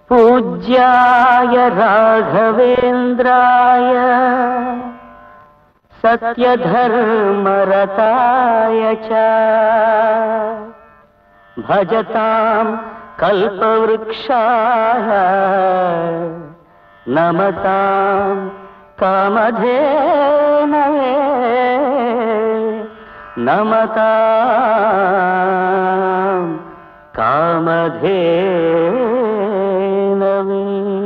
पूज्याय राघवेन्द्राय सत्यधर्मरताय च भजतां कल्पवृक्षाय नमतां कामधेनवे नमतां कामधेनवे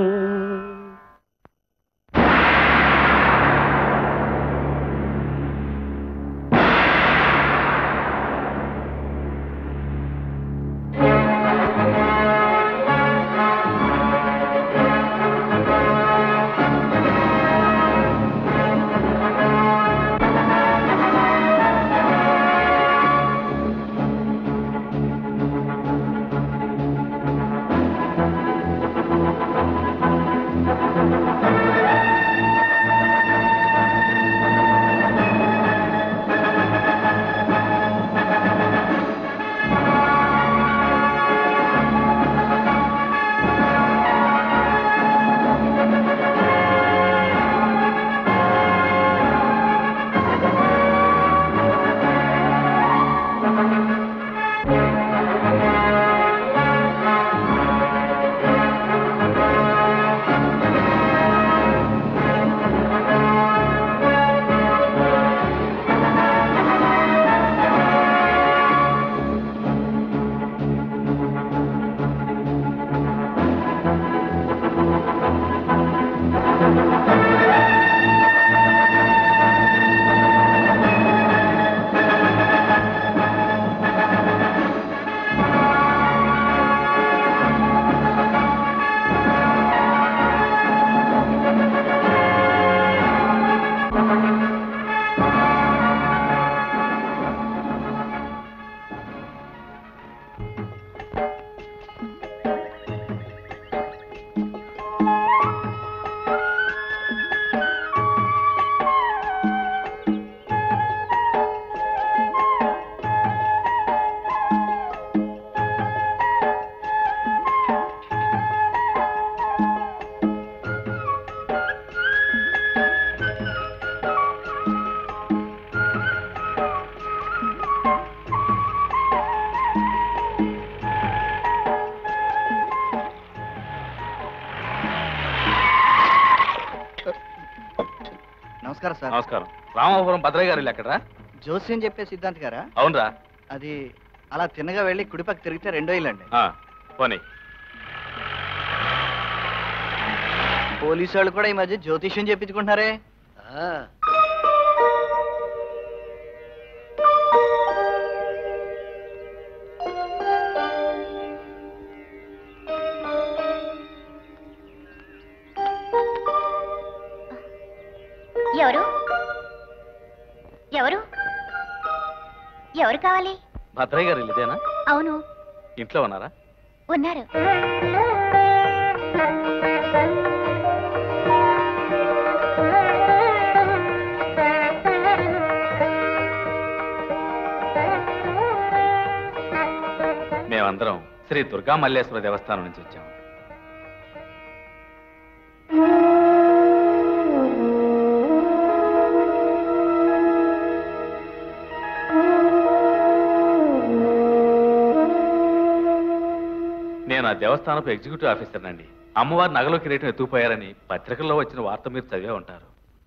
నమస్కారం సార్ నమస్కారం రామాపురం భద్రయ్య గారు ఇల్లు ఎక్కడరా జోస్యం చెప్పే సిద్ధాంత్ గారా అవునరా అది అలా తిన్నగా వెళ్ళి కుడిపక్క తిరిగితే రెండో ఇల్లు అండి ఆ, పోనీ పోలీసు వాళ్ళు కూడా ఈ మధ్య జ్యోతిష్యం చెప్పించుకుంటున్నారే ఎవరు ఎవరు ఎవరు కావాలి భద్రయ్య గారు ఇల్లు ఇదేనా అవును ఇంట్లో ఉన్నారా ఉన్నారు మేమందరం శ్రీ దుర్గా మల్లేశ్వర దేవస్థానం నుంచి వచ్చాం నేను ఆ దేవస్థానపు ఎగ్జిక్యూటివ్ ఆఫీసర్ అండి అమ్మవారి నగలో కిరీటం ఎత్తుకుపోయారని పత్రికల్లో వచ్చిన వార్త మీరు చదివే ఉంటారు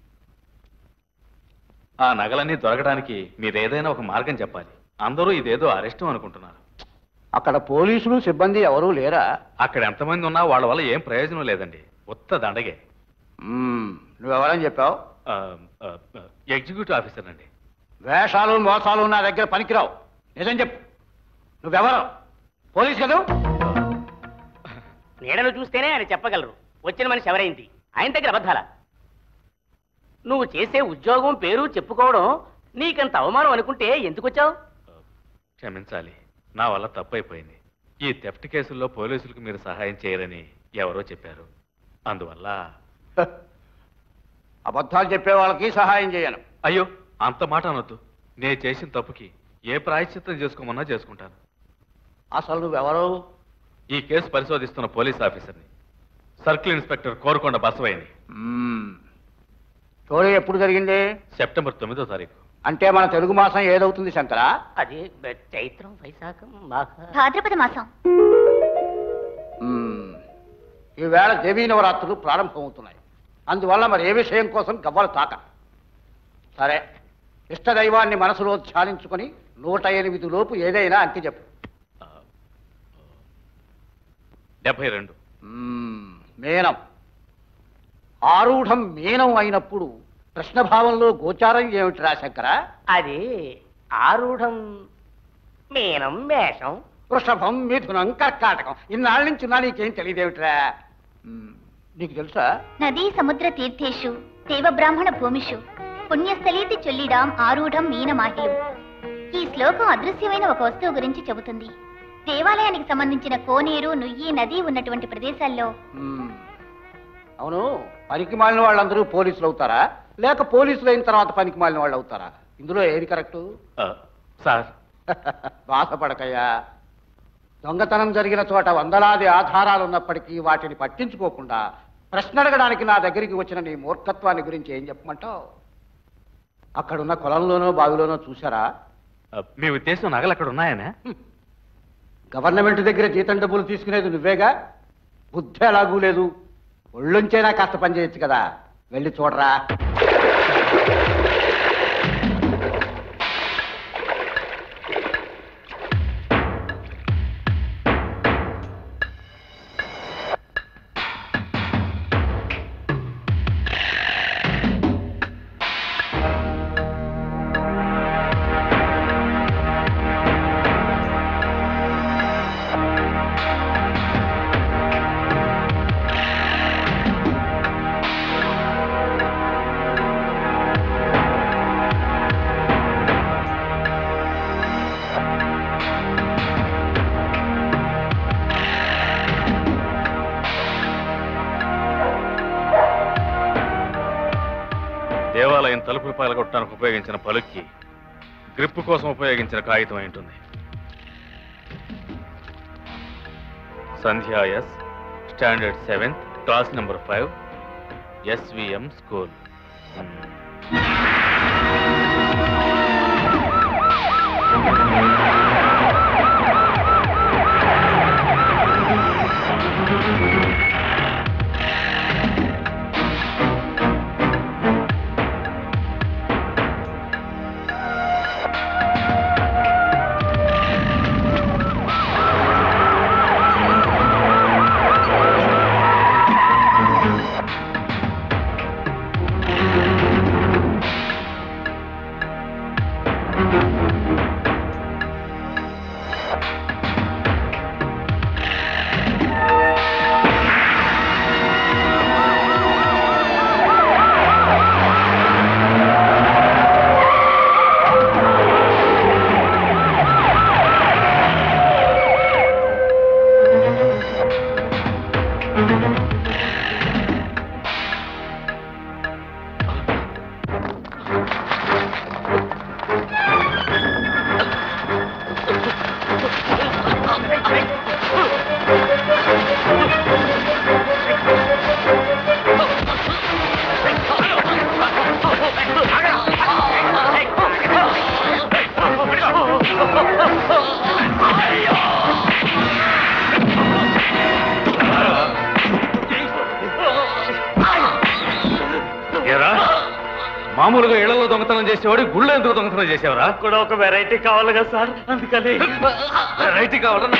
ఆ నగలన్నీ దొరకడానికి మీరు ఏదైనా ఒక మార్గం చెప్పాలి అందరూ ఇదేదో అరెస్టం అనుకుంటున్నారు అక్కడ పోలీసులు సిబ్బంది ఎవరూ లేరా అక్కడ ఎంతమంది ఉన్నా వాళ్ళ వల్ల ఏం ప్రయోజనం లేదండి ఉత్త దండగే మ్మ్, నువ్వెవరని చెప్పావు ఆ, ఆ, ఆ, ఎగ్జిక్యూటివ్ ఆఫీసర్ అండి వేషాలు మోసాలు నా దగ్గర పనికిరావు నిజం చెప్పు నువ్వెవరు పోలీస్ కదా నీడను చూస్తేనే ఆయన చెప్పగలరు వచ్చిన మనిషి ఎవరైంది ఆయన దగ్గర అబద్ధాల నువ్వు చేసే ఉద్యోగం పేరు చెప్పుకోవడం నీకంత అవమానం అనుకుంటే ఎందుకు వచ్చావు క్షమించాలి నా వల్ల తప్పైపోయింది ఈ థెఫ్ట్ కేసుల్లో పోలీసులకు మీరు సహాయం చేయరని ఎవరో చెప్పారు అందువల్ల అబద్ధాలు చెప్పే వాళ్ళకి సహాయం చేయను అయ్యో అంత మాట అనొద్దు నేను చేసిన తప్పుకి ఏ ప్రాయశ్చిత్తం చేసుకోమన్నా చేసుకుంటాను అసలు నువ్వెవరు ఈ కేసు పరిశోధిస్తున్న పోలీస్ ఆఫీసర్ని సర్కిల్ ఇన్స్పెక్టర్ కోరుకొండ బసవయ్యని మ్మ్. చోరీ ఎప్పుడు జరిగింది సెప్టెంబర్ తొమ్మిదో తారీఖు అంటే మన తెలుగు మాసం ఏదవుతుంది శంకరా అది బ- చైత్రం వైశాఖం మాఘ భాద్రపద మాసం మ్మ్. ఈవేళ దేవీ నవరాత్రులు ప్రారంభమవుతున్నాయి అందువల్ల మరి ఏ విషయం కోసం గవ్వలు తాక సరే ఇష్టదైవాన్ని మనసులో ధ్యానించుకొని నూట ఎనిమిది లోపు ఏదైనా అంకి చెప్పు డెబ్బై రెండు మ్మ్. మీనం ఆరూఢం మీనం అయినప్పుడు కృష్ణభావంలో గోచారం ఏమిటిరా శంకర అది ఆరూఢం మీనం మేషం వృషభం మిథునం కర్కాటకం ఇన్నాళ్ళ నుంచి ఉన్నా నీకేం తెలియదేమిట్రా మ్మ్. నీకు తెలుసా నదీ సముద్ర తీర్థేషు దేవ బ్రాహ్మణ భూమిషు పుణ్యస్థలీతి చొల్లిడాం ఆరూఢం మీనమాహ్యం ఈ శ్లోకం అదృశ్యమైన ఒక వస్తువు గురించి చెబుతుంది దేవాలయానికి సంబంధించిన కోనేరు నుయ్యి నది ఉన్నటువంటి ప్రదేశాల్లో మ్మ్. అవును పనికి మాలిన వాళ్ళందరూ పోలీసులు అవుతారా లేక పోలీసులు అయిన తర్వాత పనికి మాలిన వాళ్ళు అవుతారా ఇందులో ఏది కరెక్టు ఆ, సార్ బాధపడకయ్యా దొంగతనం జరిగిన చోట వందలాది ఆధారాలు ఉన్నప్పటికీ వాటిని పట్టించుకోకుండా ప్రశ్న అడగడానికి నా దగ్గరికి వచ్చిన నీ మూర్ఖత్వాన్ని గురించి ఏం చెప్పమంటావు అక్కడున్న కొలంలోనో బావిలోనో చూసారా ఆ, మీ ఉద్దేశం నగలు అక్కడ ఉన్నాయనా గవర్నమెంట్ దగ్గర జీతం డబ్బులు తీసుకునేది నువ్వేగా బుద్ధి ఎలాగూ లేదు ఒళ్ళుంచైనా కాస్త పని చేయొచ్చు కదా వెళ్ళి చూడరా దేవాలయం తలుపులు పగలగొట్టడానికి ఉపయోగించిన పలుక్కి గ్రిప్ కోసం ఉపయోగించిన కాగితం అయి ఉంటుంది Sandhya S standard seventh class number five SVM school ఏరా మామూలుగా ఇళ్లలో దొంగతనం చేసేవాడు గుళ్ళో ఎందుకు దొంగతనం చేసేవరా కూడా ఒక వెరైటీ కావాలి కదా సార్ అందుకని రైట్ కావాలన్నా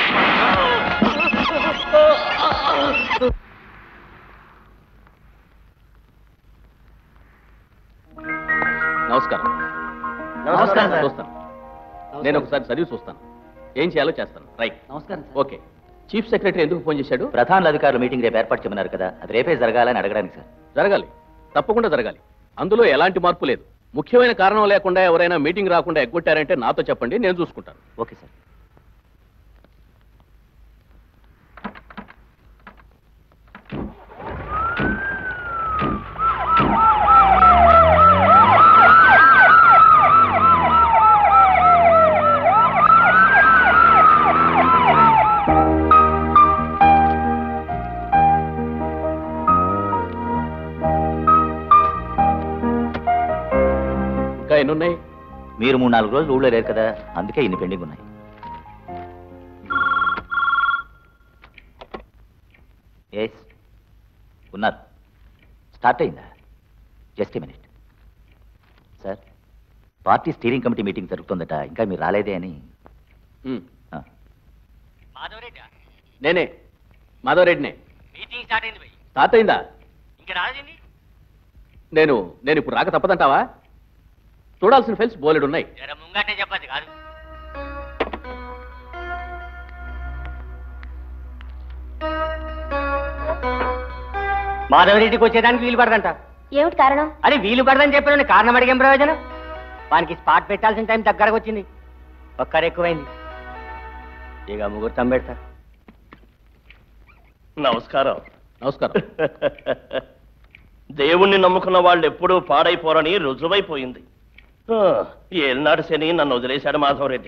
నమస్కారం నమస్కారం, సార్. చూస్తాను నేను ఒకసారి చదివి చూస్తాను ఏం చేయాలో చేస్తాను రైట్ నమస్కారం ఓకే చీఫ్ సెక్రటరీ ఎందుకు ఫోన్ చేశాడు ప్రధాన అధికారుల మీటింగ్ రేపు ఏర్పాటు చేయమన్నారు కదా అది రేపే జరగాలని అడగడానికి సార్ జరగాలి తప్పకుండా జరగాలి అందులో ఎలాంటి మార్పు లేదు ముఖ్యమైన కారణం లేకుండా ఎవరైనా మీటింగ్ రాకుండా ఎగ్గొట్టారంటే నాతో చెప్పండి నేను చూసుకుంటాను ఓకే సార్ ఎన్నున్నాయి మీరు మూడు నాలుగు రోజులు ఊళ్ళో లేరు కదా అందుకే ఇన్ని పెండింగ్ ఉన్నాయి ఎస్ ఉన్నారు స్టార్ట్ అయిందా just minute sir party steering committee meeting జరుగుతుందట ఇంకా మీరు రాలేదే అని ఉమ్, ఆ, మాధవరెడ్డి నేనే మాధవరెడ్డినే మీటింగ్ స్టార్ట్ అయింది భయ్ స్టార్ట్ అయిందా ఇంకా రాలేదండి నేను నేను ఇప్పుడు రాక తప్పదంటావా చూడాల్సిన ఫైల్స్ బోలెడు ఉన్నాయి జర ముంగటే చెప్పదు కాదు మాధవరెడ్డికి వచ్చేదానికి వీలు పడదంట ఏమిటి కారణం అరే వీలు పడదని చెప్పిన కారణం అడిగేం ప్రయోజనం వానికి స్పాట్ పెట్టాల్సిన టైం దగ్గరకు వచ్చింది ఒక్కరు ఎక్కువైంది ఇక ముహూర్తం పెడతా నమస్కారం నమస్కారం దేవుణ్ణి నమ్ముకున్న వాళ్ళు ఎప్పుడూ పాడైపోరని రుజువైపోయింది ఆ, ఏలినాడు శని నన్ను వదిలేశాడు మాధవరెడ్డి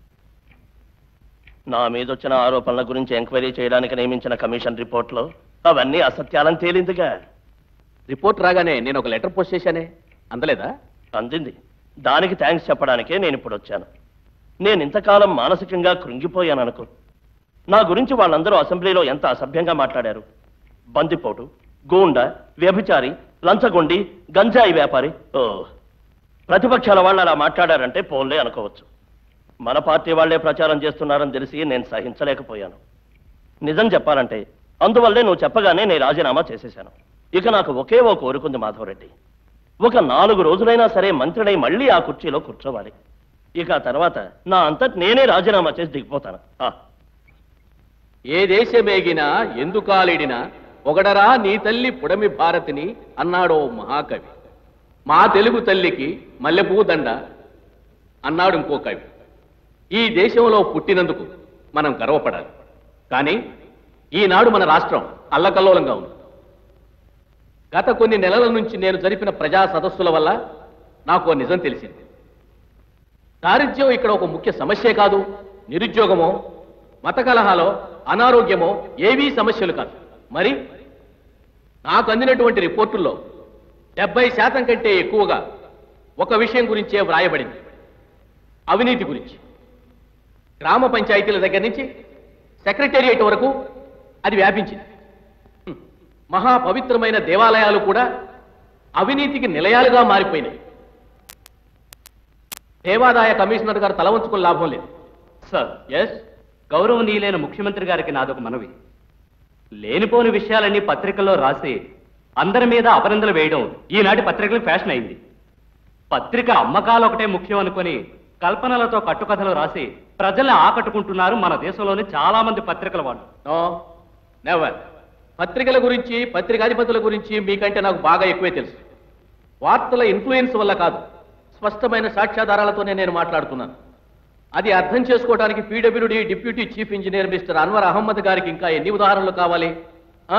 నా మీద వచ్చిన ఆరోపణల గురించి ఎంక్వైరీ చేయడానికి నియమించిన కమిషన్ రిపోర్ట్లో అవన్నీ అసత్యాలని తేలిందిగా రిపోర్ట్ రాగానే నేను ఒక లెటర్ పోస్ట్ చేశానే అందలేదా అందింది దానికి థ్యాంక్స్ చెప్పడానికే నేను ఇప్పుడు వచ్చాను నేను ఇంతకాలం మానసికంగా కృంగిపోయాను అనుకో నా గురించి వాళ్ళందరూ అసెంబ్లీలో ఎంత అసభ్యంగా మాట్లాడారు బందిపోటు గూండ వ్యభిచారి లంచగొండి గంజాయి వ్యాపారి ఓ ప్రతిపక్షాల వాళ్ళు అలా మాట్లాడారంటే పోన్లే అనుకోవచ్చు మన పార్టీ వాళ్లే ప్రచారం చేస్తున్నారని తెలిసి నేను సహించలేకపోయాను నిజం చెప్పాలంటే అందువల్లే నువ్వు చెప్పగానే నేను రాజీనామా చేసేశాను ఇక నాకు ఒకే ఓ కోరుకుంది మాధవరెడ్డి ఒక నాలుగు రోజులైనా సరే మంత్రినై మళ్ళీ ఆ కుర్చీలో కూర్చోవాలి ఇక ఆ తర్వాత నా అంతటి నేనే రాజీనామా చేసి దిగిపోతాను ఆ, ఏ దేశమేగినా ఎందుకాలిడినా ఒకడరా నీ తల్లి పుడమి భారతిని అన్నాడో మహాకవి మా తెలుగు తల్లికి మల్లెపూ దండ అన్నాడు ఇంకో కవి ఈ దేశంలో పుట్టినందుకు మనం గర్వపడాలి కానీ ఈనాడు మన రాష్ట్రం అల్లకల్లోలంగా ఉంది గత కొన్ని నెలల నుంచి నేను జరిపిన ప్రజా సదస్సుల వల్ల నాకు ఓ నిజం తెలిసింది దారిద్ర్యం ఇక్కడ ఒక ముఖ్య సమస్యే కాదు నిరుద్యోగమో మత కలహాలో అనారోగ్యమో ఏవీ సమస్యలు కాదు మరి నాకు అందినటువంటి రిపోర్టుల్లో డెబ్బై శాతం కంటే ఎక్కువగా ఒక విషయం గురించే వ్రాయబడింది అవినీతి గురించి గ్రామ పంచాయతీల దగ్గర నుంచి సెక్రటేరియట్ వరకు అది వ్యాపించింది హ్మ్. మహా పవిత్రమైన దేవాలయాలు కూడా అవినీతికి నిలయాలుగా మారిపోయినాయి దేవాదాయ కమిషనర్ గారు తల వంచుకుని లాభం లేదు సార్ ఎస్ గౌరవనీయులైన ముఖ్యమంత్రి గారికి నాదొక మనవి లేనిపోని విషయాలన్నీ పత్రికల్లో రాసి అందరి మీద అపనిందలు వేయడం ఈనాటి పత్రికల ఫ్యాషన్ అయింది పత్రిక అమ్మకాలు ఒకటే ముఖ్యం అనుకొని కల్పనలతో కట్టుకథలు రాసి ప్రజల్ని ఆకట్టుకుంటున్నారు మన దేశంలోని చాలా మంది పత్రికల వాళ్ళు నో నెవర్ పత్రికల గురించి పత్రికాధిపతుల గురించి మీకంటే నాకు బాగా ఎక్కువే తెలుసు వార్తల ఇన్ఫ్లుయెన్స్ వల్ల కాదు స్పష్టమైన సాక్ష్యాధారాలతోనే నేను మాట్లాడుతున్నాను అది అర్థం చేసుకోవడానికి PWD deputy chief engineer mister Anwar Ahmad గారికి ఇంకా ఎన్ని ఉదాహరణలు కావాలి ఆ.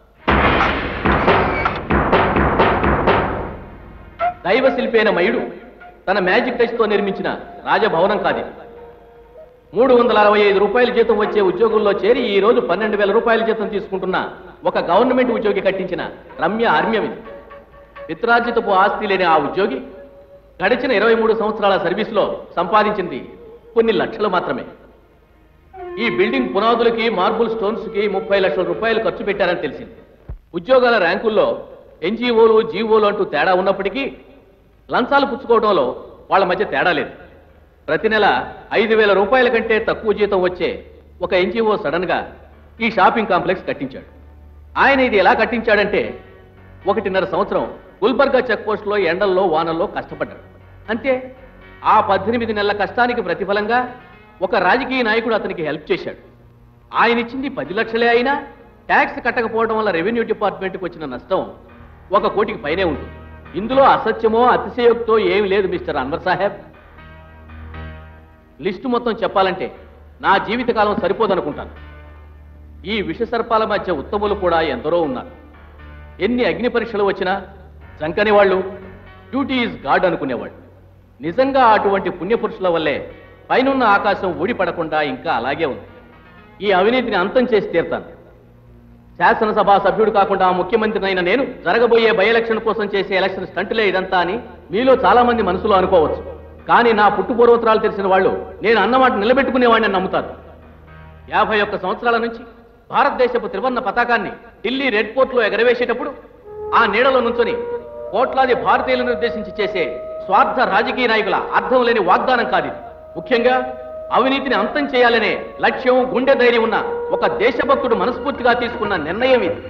దైవ శిల్పి అయిన మయుడు తన మ్యాజిక్ టచ్ తో నిర్మించిన రాజభవనం కాది మూడు వందల అరవై ఐదు రూపాయల జీతం వచ్చే ఉద్యోగుల్లో చేరి ఈ రోజు పన్నెండు వేల రూపాయల జీతం తీసుకుంటున్న ఒక గవర్నమెంట్ ఉద్యోగి కట్టించిన రమ్య ఆర్మ్యం ఇది పిత్రార్జితపు ఆస్తి లేని ఆ ఉద్యోగి గడిచిన ఇరవై మూడు సంవత్సరాల సర్వీసులో సంపాదించింది కొన్ని లక్షలు మాత్రమే ఈ బిల్డింగ్ పునాదులకి మార్బుల్ స్టోన్స్ కి ముప్పై లక్షల రూపాయలు ఖర్చు పెట్టారని తెలిసింది ఉద్యోగాల ర్యాంకుల్లో ఎన్జిఓలు జీవోలు అంటూ తేడా ఉన్నప్పటికీ లంచాలు పుచ్చుకోవడంలో వాళ్ళ మధ్య తేడా లేదు ప్రతి నెల ఐదు వేల రూపాయల కంటే తక్కువ జీతం వచ్చే ఒక ఎన్జిఓ సడన్ గా ఈ షాపింగ్ కాంప్లెక్స్ కట్టించాడు ఆయన ఇది ఎలా కట్టించాడంటే ఒకటిన్నర సంవత్సరం గుల్బర్గా చెక్ పోస్ట్లో ఎండల్లో వానల్లో కష్టపడ్డాడు అంతే ఆ పద్దెనిమిది నెలల కష్టానికి ప్రతిఫలంగా ఒక రాజకీయ నాయకుడు అతనికి హెల్ప్ చేశాడు ఆయన ఇచ్చింది పది లక్షలే అయినా ట్యాక్స్ కట్టకపోవడం వల్ల రెవెన్యూ డిపార్ట్మెంట్కి వచ్చిన నష్టం ఒక కోటికి పైనే ఉంటుంది ఇందులో అసత్యమో అతిశయోక్తో ఏమీ లేదు మిస్టర్ అన్వర్ సాహెబ్ లిస్టు మొత్తం చెప్పాలంటే నా జీవితకాలం సరిపోదనుకుంటాను ఈ విషసర్పాల మధ్య ఉత్తములు కూడా ఎందరో ఉన్నారు ఎన్ని అగ్ని పరీక్షలు వచ్చినా జంకని వాళ్ళు డ్యూటీ ఈజ్ గాడ్ అనుకునేవాళ్ళు నిజంగా అటువంటి పుణ్యపురుషుల వల్లే పైనున్న ఆకాశం ఊడిపడకుండా ఇంకా అలాగే ఉంది ఈ అవినీతిని అంతం చేసి తీరుతాను శాసనసభ సభ్యుడు కాకుండా ముఖ్యమంత్రినైన నేను జరగబోయే బై ఎలక్షన్ కోసం చేసే ఎలక్షన్ స్టంట్లే ఇదంతా అని మీలో చాలా మంది మనసులో అనుకోవచ్చు కానీ నా పుట్టు పూర్వోత్తరాలు తెలిసిన వాళ్ళు నేను అన్నమాట నిలబెట్టుకునేవాడిని అని నమ్ముతారు యాభై ఒక్క సంవత్సరాల నుంచి భారతదేశపు త్రివర్ణ పతాకాన్ని ఢిల్లీ రెడ్ ఫోర్ట్ లో ఎగరవేసేటప్పుడు ఆ నీడలో నుంచొని కోట్లాది భారతీయులను ఉద్దేశించి చేసే స్వార్థ రాజకీయ నాయకుల అర్థం లేని వాగ్దానం కాదు ఇది. ముఖ్యంగా అవినీతిని అంతం చేయాలనే లక్ష్యం గుండె ధైర్యం ఉన్న ఒక దేశభక్తుడు మనస్ఫూర్తిగా తీసుకున్న నిర్ణయం ఇది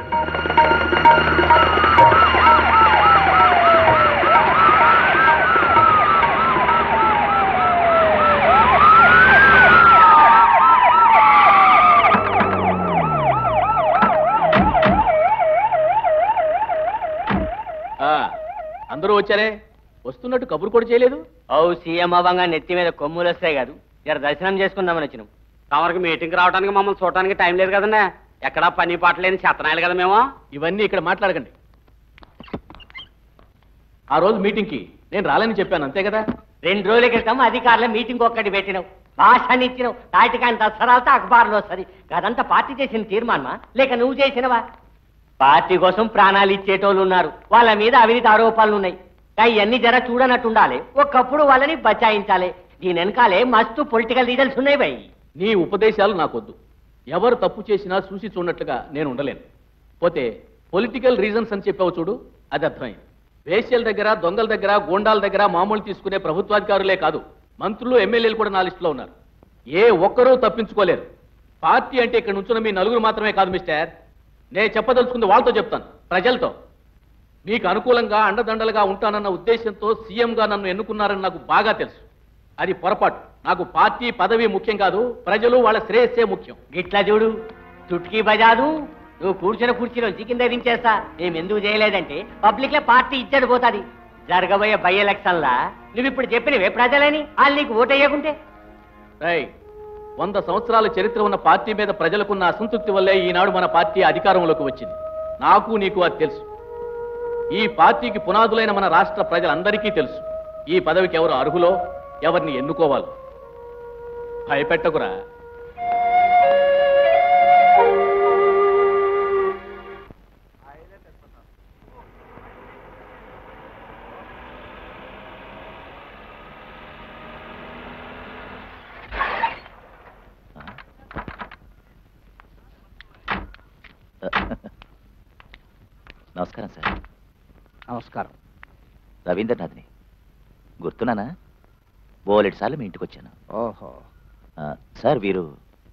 ఆ, అందరూ వచ్చారే వస్తున్నట్టు కబురు కూడా చేయలేదు ఓ సీఎం అవ్వంగా నెత్తి మీద కొమ్ములు వస్తాయి కాదు జర దర్శనం చేసుకుందామని వచ్చినాం తమరికి మీటింగ్ రావడానికి మమ్మల్ని చూడటానికి టైం లేదు కదన్నా ఎక్కడా పని పాట లేని చెత్తనాయాలి కదా మేము ఇవన్నీ ఇక్కడ మాట్లాడకండి ఆ రోజు మీటింగ్కి నేను రాలని చెప్పాను అంతే కదా రెండు రోజుల క్రితం అధికారుల మీటింగ్ ఒక్కటి పెట్టినావు భాషని ఇచ్చినావు నాటికాని దసరాలతో అఖబార్లో వస్తుంది అదంతా పార్టీ చేసిన తీర్మానమా లేక నువ్వు చేసినవా పార్టీ కోసం ప్రాణాలు ఇచ్చేటోళ్ళు ఉన్నారు వాళ్ళ మీద అవినీతి ఆరోపణలు ఉన్నాయి అవన్నీ జర చూడనట్టు ఉండాలి ఒకప్పుడు వాళ్ళని బచాయించాలి దీని వెనకాలే మస్తు పొలిటికల్ రీజన్స్ ఉన్నాయి భయ్ నీ ఉపదేశాలు నాకొద్దు ఎవరు తప్పు చేసినా చూసి చూడనట్లుగా నేను ఉండలేను పోతే పొలిటికల్ రీజన్స్ అని చెప్పావు చూడు అది అర్థమైంది వేశ్యల దగ్గర దొంగల దగ్గర గోండాల దగ్గర మామూలు తీసుకునే ప్రభుత్వాధికారులే కాదు మంత్రులు ఎమ్మెల్యేలు కూడా నా లిస్టులో ఉన్నారు ఏ ఒక్కరూ తప్పించుకోలేరు పార్టీ అంటే ఇక్కడ నుంచున్న మీ నలుగురు మాత్రమే కాదు మిస్టర్ నేను చెప్పదలుచుకుంది వాళ్ళతో చెప్తాను ప్రజలతో మీకు అనుకూలంగా అండదండలుగా ఉంటానన్న ఉద్దేశంతో సీఎంగా నన్ను ఎన్నుకున్నారని నాకు బాగా తెలుసు అది పొరపాటు నాకు పార్టీ పదవి ముఖ్యం కాదు ప్రజలు వాళ్ళ శ్రేయస్సే ముఖ్యం గిట్లా చూడు చుట్కీ బజాదు నువ్వు కూర్చున్న కుర్చీలో కింద దించేస్తా మేము ఎందుకు చేయలేదంటే పబ్లిక్ లో పార్టీ ఇచ్చాడు పోతాది జరగబోయే బై ఎలక్షన్ లా నువ్వు ఇప్పుడు చెప్పినవే ప్రజలని వాళ్ళు నీకు ఓటేయకుంటే రై వంద సంవత్సరాల చరిత్ర ఉన్న పార్టీ మీద ప్రజలకున్న అసంతృప్తి వల్లే ఈనాడు మన పార్టీ అధికారంలోకి వచ్చింది నాకు నీకు అది తెలుసు ఈ పార్టీకి పునాదులైన మన రాష్ట్ర ప్రజలందరికీ తెలుసు ఈ పదవికి ఎవరు అర్హులో ఎవరిని ఎన్నుకోవాలో భయపెట్టకురా నమస్కారం సార్ నమస్కారం రవీంద్రనాథ్ని గుర్తున్నానా బోలెడు సార్లు మీ ఇంటికి వచ్చాను ఓహో ఆ, సార్ వీరు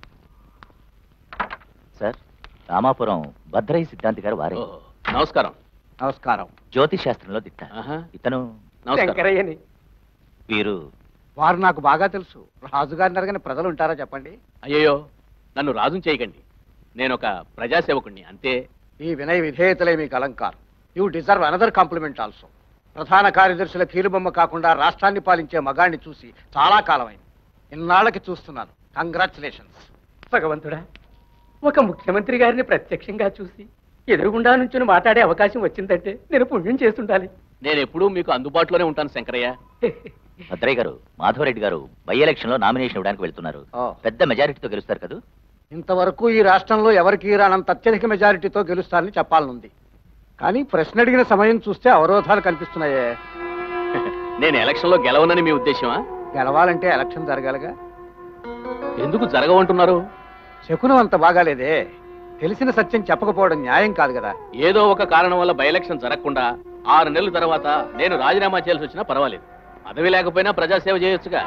సార్ రామాపురం భద్రయ్య సిద్ధాంతి గారు వారే ఓహో, నమస్కారం నమస్కారం జ్యోతిష్ శాస్త్రంలో దిట్ట ఆహా, ఇతను నమస్కారం శంకరయ్యని వీరు వారు నాకు బాగా తెలుసు రాజుగారిని అడగని ప్రజలు ఉంటారా చెప్పండి అయ్యయ్యో నన్ను రాజుని చేయకండి నేను ఒక ప్రజాసేవకుణ్ణి అంతే ఈ వినయ విధేయతలే మీకు అలంకారం you deserve another compliment also ప్రధాన కార్యదర్శుల కీలుబొమ్మ కాకుండా రాష్ట్రాన్ని పాలించే మగాణ్ణి చూసి చాలా కాలమైంది ఇన్నాళ్ళకి చూస్తున్నాను కంగ్రాచులేషన్స్ భగవంతుడా ఒక ముఖ్యమంత్రి గారిని ప్రత్యక్షంగా చూసి ఎదురుగుండా నుంచి మాట్లాడే అవకాశం వచ్చిందంటే నేను పుణ్యం చేస్తుండాలి నేను ఎప్పుడూ మీకు అందుబాటులోనే ఉంటాను శంకరయ్య భద్రయ్య గారు మాధవరెడ్డి గారు బై ఎలక్షన్ లో నామినేషన్ ఇవ్వడానికి వెళ్తున్నారు ఓ. పెద్ద మెజారిటీతో గెలుస్తారు కదా ఇంతవరకు ఈ రాష్ట్రంలో ఎవరికి రానంత అత్యధిక మెజారిటీతో గెలుస్తారని చెప్పాలనుంది కానీ ప్రశ్న అడిగిన సమయం చూస్తే అవరోధాలు కనిపిస్తున్నాయే నేను ఎలక్షన్లో గెలవనని మీ ఉద్దేశమా గెలవాలంటే ఎలక్షన్ జరగాలిగా ఎందుకు జరగవంటున్నారు శకునం అంత బాగాలేదే తెలిసిన సత్యం చెప్పకపోవడం న్యాయం కాదు కదా ఏదో ఒక కారణం వల్ల బై ఎలక్షన్ జరగకుండా ఆరు నెలల తర్వాత నేను రాజీనామా చేయాల్సి వచ్చినా పర్వాలేదు పదవి లేకపోయినా ప్రజాసేవ చేయొచ్చుగా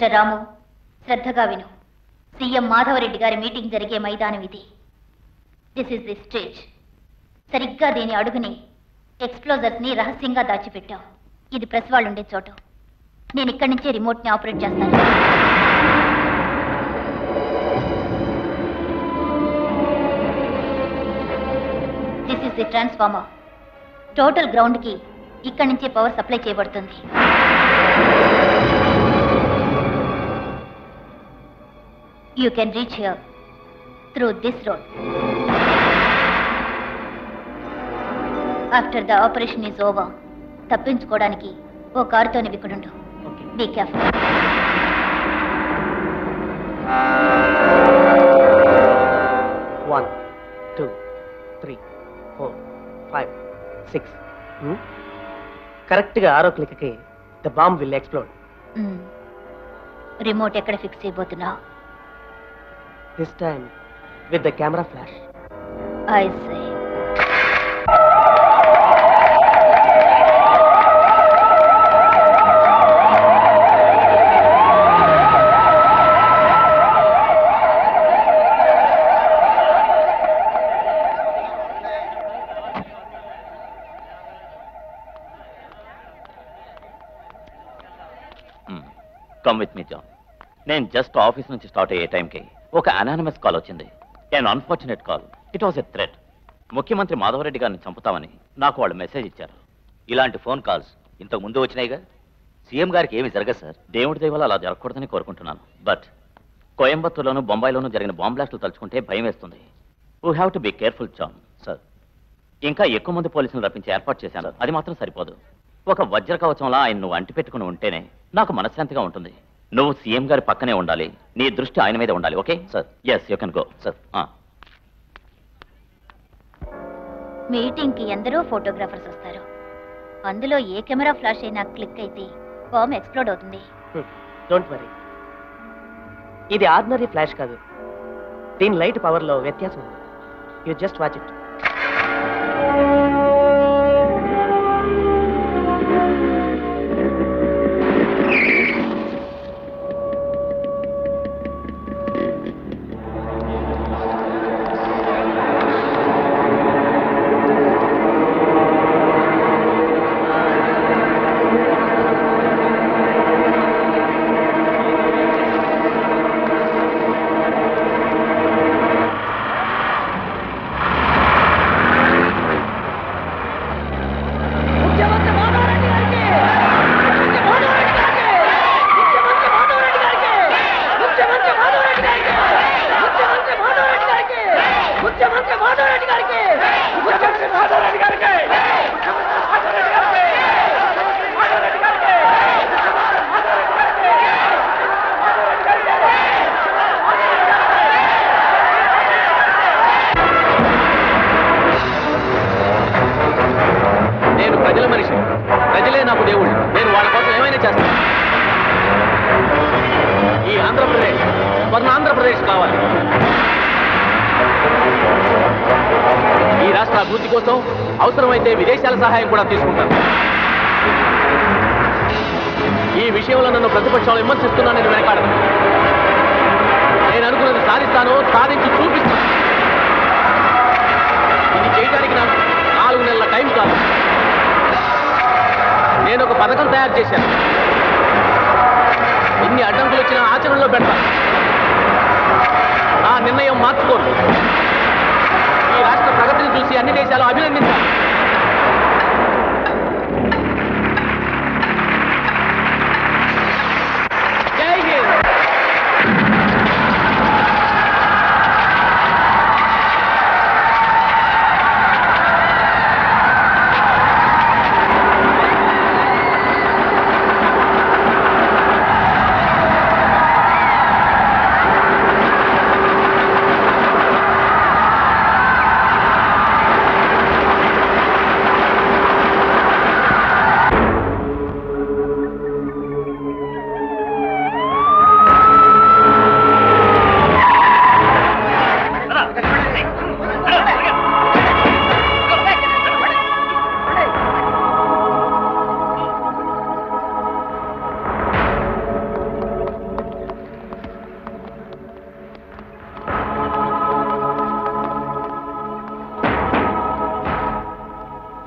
మిస్టర్ రాము శ్రద్ధగా విను సీఎం మాధవరెడ్డి గారి మీటింగ్ జరిగే మైదానం ఇది దిస్ ఇస్ ది స్టేజ్ సరిగ్గా దీని అడుగుని ఎక్స్ప్లోజర్స్ ని రహస్యంగా దాచిపెట్టాం ఇది ప్రెస్ వాళ్ళు ఉండే చోటు నేను ఇక్కడి నుంచే రిమోట్ ని ఆపరేట్ చేస్తాను this is the transformer total ground కి ఇక్కడి నుంచే పవర్ సప్లై చేయబడుతుంది you can reach here through this road after the operation is over తప్పించుకోవడానికి ఓ కారుతో ఇక్కడుండు be careful one two three four five six కరెక్ట్గా ఆరో క్లిక్కి the bomb will explode remote ఎక్కడ ఫిక్స్ చేయబోతున్నావు this time with the camera flash I say come with me John నేను జస్ట్ ఆఫీస్ నుంచి స్టార్ట్ అయ్యే టైంకి ఒక అనానమస్ కాల్ వచ్చింది an unfortunate call it was a threat ముఖ్యమంత్రి మాధవరెడ్డి గారిని చంపుతామని నాకు వాళ్ళు మెసేజ్ ఇచ్చారు ఇలాంటి ఫోన్ కాల్స్ ఇంతకు ముందు వచ్చినాయిగా సీఎం గారికి ఏమి జరగదు సార్ దేవుడి దయ వల్ల అలా జరగకూడదని కోరుకుంటున్నాను బట్ కోయంబత్తూర్లోను బొంబాయిలోనూ జరిగిన బాంబ్ బ్లాస్టులు తలుచుకుంటే భయం వేస్తుంది we have to be careful John sir ఇంకా ఎక్కువ మంది పోలీసులు రప్పించి ఏర్పాటు చేశాను అది మాత్రం సరిపోదు ఒక వజ్ర కవచంలా ఆయన నువ్వు అంటి పెట్టుకుని ఉంటేనే నాకు మనశ్శాంతిగా ఉంటుంది నువ్వు సీఎం గారి పక్కనే ఉండాలి నీ దృష్టి ఆయన మీద ఉండాలి okay sir yes you can go sir meeting కి ఎందరో ఫోటోగ్రాఫర్స్ వస్తారు అందులో ఏ కెమెరా ఫ్లాష్ అయినా క్లిక్ అయితే బాంబ్ ఎక్స్ప్లోడ్ అవుతుంది డోంట్ వరీ ఇది ఆర్డినరీ ఫ్లాష్ కాదు దీని లైట్ పవర్లో వ్యత్యాసం ఉంది యూ జస్ట్ వాచ్ ఇట్ నేను ప్రజల మనిషి ప్రజలే నాకు దేవుళ్ళు నేను వాళ్ళ కోసం ఏమైనా చేస్తాను ఈ ఆంధ్రప్రదేశ్ స్వర్ణ ఆంధ్రప్రదేశ్ కావాలి ఈ రాష్ట్ర అభివృద్ధి కోసం అవసరమైతే విదేశాల సహాయం కూడా తీసుకుంటాను ఈ విషయంలో నన్ను ప్రతిపక్షాలు విమర్శిస్తున్నానని వెనకాడను నేను అనుకున్నది సాధిస్తాను సాధించి చూపిస్తాను ఇది చేయడానికి నాకు నాలుగు నెలల టైం కాదు నేను ఒక పథకం తయారు చేశాను ఎన్ని అడ్డంకులు వచ్చినా ఆచరణలో పెడతాను నా నిర్ణయం మార్చుకోను ఈ రాష్ట్ర ప్రగతిని చూసి అన్ని దేశాలు అభినందించాలి జై హింద్ ఆ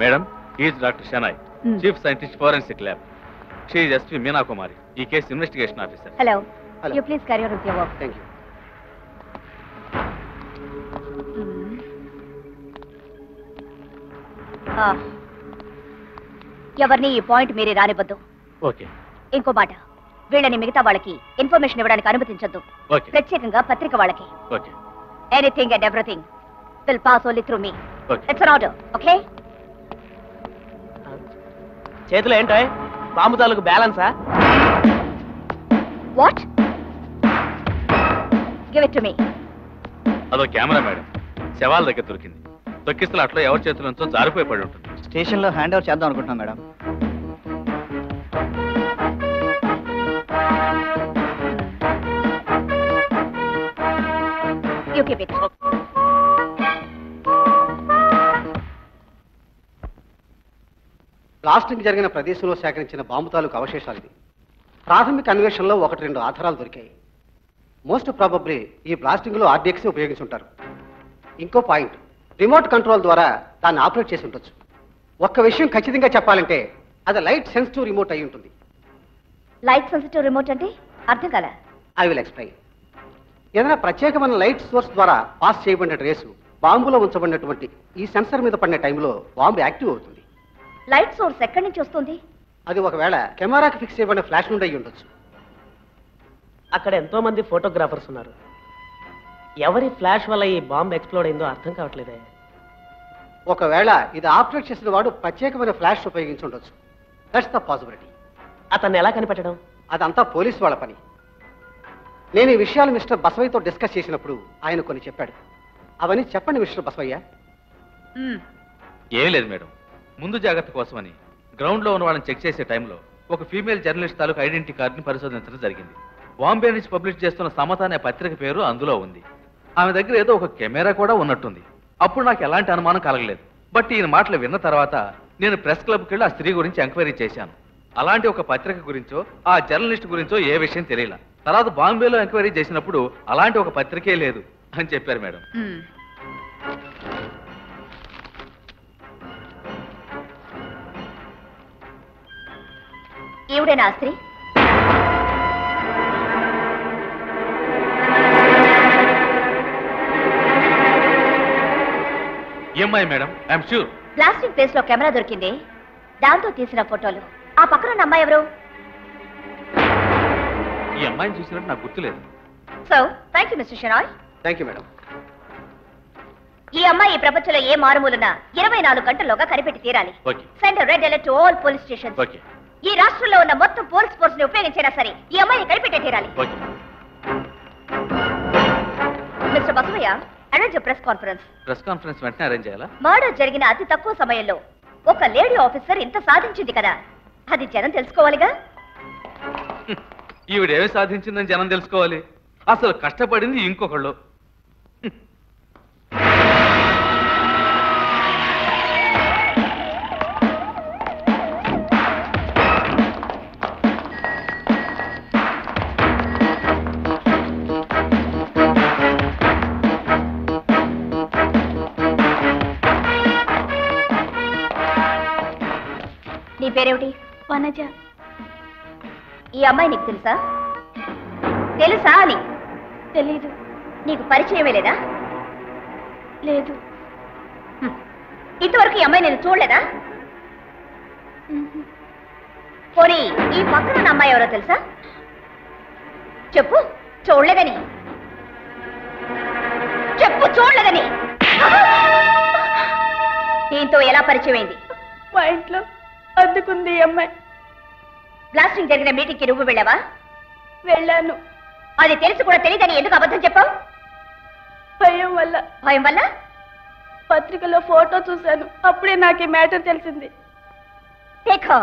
madam is doctor Shenoy Hmm. Chief scientist forensic lab she SP Meena Kumari ఈ కేసు investigation officer hello Hello. You please carry on with your work thank you ఎవరిని ఈ పాయింట్ మీరే రానివ్వద్దు ఓకే ఇంకో మాట వీళ్ళని మిగతా వాళ్ళకి ఇన్ఫర్మేషన్ ఇవ్వడానికి అనుమతించొద్దు ఓకే ప్రత్యేకంగా పత్రిక వాళ్ళకి okay anything and everything will pass only through me okay it's order okay చేతిలో ఏంటో బాంబు తాలూకు బ్యాలెన్సా what give it to me అదో కెమెరా మేడం శవాల దగ్గర దొరికింది తొక్కిస్తులు అట్లా ఎవరి చేతుల నుంచో జారిపోయి పడి ఉంటుంది స్టేషన్లో హ్యాండ్ ఓవర్ చేద్దాం అనుకుంటున్నాం madam you keep it blasting జరిగిన ప్రదేశంలో సేకరించిన బాంబు తాలూకు అవశేషాలు ఇది ప్రాథమిక అన్వేషణలో ఒకటి రెండు ఆధారాలు దొరికాయి మోస్ట్ ప్రాబబ్లీ ఈ బ్లాస్టింగ్లో ఆర్డిఎక్స్ ఉపయోగించుంటారు ఇంకో పాయింట్ రిమోట్ కంట్రోల్ ద్వారా దాన్ని ఆపరేట్ చేసి ఉండొచ్చు ఒక్క విషయం ఖచ్చితంగా చెప్పాలంటే అది లైట్ సెన్సిటివ్ రిమోట్ అయి ఉంటుంది లైట్ సెన్సిటివ్ రిమోట్ అంటే అర్థం కాల ఐ విల్ ఎక్స్ప్లెయిన్ ఏదైనా ప్రత్యేకమైన లైట్ సోర్స్ ద్వారా పాస్ చేయబడిన రేసు బాంబులో ఉంచబడినటువంటి ఈ సెన్సర్ మీద పడిన టైంలో బాంబు యాక్టివ్ అవుతుంది లైట్ సోర్స్ ఎక్కడి నుంచి వస్తుంది అది ఒకవేళ కెమెరాకి ఫిక్స్ చేయబడిన ఫ్లాష్ నుండి అయి ఉండొచ్చు అక్కడ ఎంతో మంది ఫోటోగ్రాఫర్స్ ఉన్నారు ఎవరి ఫ్లాష్ వల్ల ఈ బాంబ్ ఎక్స్ప్లోడ్ అయిందో అర్థం కావట్లేదే ఒకవేళ ఇది ఆపరేట్ చేసిన వాడు ప్రత్యేకమైన ఫ్లాష్ ఉపయోగించి ఉండొచ్చు దట్స్ ద పాసిబిలిటీ అతన్ని ఎలా కనిపెట్టడం అదంతా పోలీసు వాళ్ళ పని నేను ఈ విషయాలు మిస్టర్ బసవయ్యతో డిస్కస్ చేసినప్పుడు ఆయన కొన్ని చెప్పాడు అవన్నీ చెప్పండి మిస్టర్ బసవయ్య ఏం లేదు మేడం ముందు జాగ్రత్త కోసమని గ్రౌండ్ లో ఉన్న వాళ్ళని చెక్ చేసే టైంలో ఒక ఫీమేల్ జర్నలిస్ట్ తాలూకు ఐడెంటిటీ కార్డుని పరిశోధించడం జరిగింది బాంబే నుంచి పబ్లిష్ చేస్తున్న సమత అనే పత్రిక పేరు అందులో ఉంది ఆమె దగ్గర ఏదో ఒక కెమెరా కూడా ఉన్నట్టుంది అప్పుడు నాకు ఎలాంటి అనుమానం కలగలేదు బట్ ఈయన మాటలు విన్న తర్వాత నేను ప్రెస్ క్లబ్కి వెళ్ళి ఆ స్త్రీ గురించి ఎంక్వైరీ చేశాను అలాంటి ఒక పత్రిక గురించో ఆ జర్నలిస్ట్ గురించో ఏ విషయం తెలియలా తర్వాత బాంబేలో ఎంక్వైరీ చేసినప్పుడు అలాంటి ఒక పత్రికే లేదు అని చెప్పారు మేడం ఈవిడేనా ఆ స్త్రీ am I madam I'm sure blasting place లో కెమెరా దొరికింది దాంతో తీసిన ఫోటోలు ఆ పక్కన ఉన్న అమ్మాయి ఎవరు ఈ అమ్మాయిని చూసినట్టు నాకు గుర్తులేదు so thank you mister Shenoy thank you madam ఈ అమ్మాయి ఈ ప్రపంచంలో ఏ మారుమూలన ఇరవై నాలుగు గంటల్లోగా కనిపెట్టి తీరాలి okay send red alert to all police station okay ఈ రాష్ట్రంలో ఉన్న మొత్తం పోలీస్ ఫోర్స్ ని ఉపయోగించినా సరే ఈ అమ్మాయిని కనిపెట్టే తీరాలి okay mister Basavayya arrange press conference press conference వెంటనే అరేంజ్ చేయాలా మర్డర్ జరిగిన అతి తక్కువ సమయంలో ఒక లేడీ ఆఫీసర్ ఇంత సాధించింది కదా అది జనం తెలుసుకోవాలిగా ఈవిడేమి సాధించిందని జనం తెలుసుకోవాలి అసలు కష్టపడింది ఇంకొకళ్ళు నీ పేరేమిటి వనజ ఈ అమ్మాయి నీకు తెలుసా తెలుసా అని తెలీదు నీకు పరిచయమే లేదా లేదు ఇంతవరకు ఈ అమ్మాయి నేను చూడలేదా పోనీ ఈ పక్కన ఉన్న అమ్మాయి ఎవరో తెలుసా చెప్పు చూడలేదని చెప్పు చూడలేదని దీంతో ఎలా పరిచయం అయింది మా ఇంట్లో అద్దుకుంది ఈ అమ్మాయి బ్లాస్టింగ్ జరిగిన మీటింగ్ కి నువ్వు వెళ్ళావా వెళ్ళాను అది తెలిసి కూడా తెలియదని ఎందుకు అబద్ధం చెప్పావు భయం వల్ల భయం వల్ల పత్రికలో ఫోటో చూశాను అప్పుడే నాకు ఈ మ్యాటర్ తెలిసింది దేఖో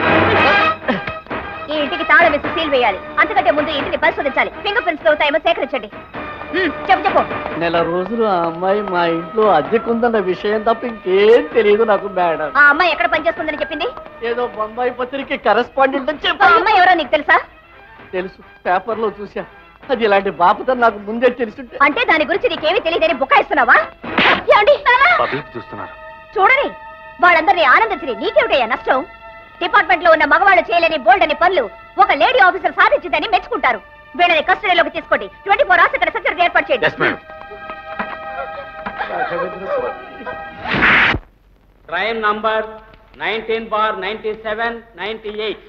ఈ ఇంటికి తాళం వేసి సీల్ వేయాలి అంతకంటే ముందు ఈ ఇంటిని పరిశోధించాలి ఫింగర్ ప్రింట్స్ దొరుకుతాయేమో సేకరించండి మ్మ్, చెప్పు చెప్పు నెల రోజులు ఆ అమ్మాయి మా ఇంట్లో అద్దెకుందన్న విషయం తప్ప ఇంకేం తెలియదు నాకు మేడం ఆ అమ్మాయి ఎక్కడ పనిచేస్తుందని చెప్పింది ఏదో బొంబాయి పత్రిక కరెస్పాండెంట్ అని ఆ చెప్పి అమ్మాయి ఎవరో నీకు తెలుసా తెలుసు పేపర్లో చూసా అది ఇలాంటి బాపతని నాకు ముందే తెలుసుంటే అంటే దాని గురించి నీకేమీ తెలియదని బుకాయిస్తున్నావా ఏమండి నాన్న? పబ్లిక్ చూస్తున్నారు చూడని వాళ్ళందరినీ ఆనందించి నీకేమిటయ్యా నష్టం డిపార్ట్మెంట్ లో ఉన్న మగవాళ్ళు చేయలేని బోల్డ్ అని పనులు ఒక లేడీ ఆఫీసర్ సాధించిందని మెచ్చుకుంటారు వీళ్ళని కస్టడీలోకి తీసుకోండి ట్వంటీ ఫోర్ అవర్స్ ఇక్కడ సెక్యూరిటీ ఏర్పాటు చేయండి crime number nineteen bar ninety seven ninety eight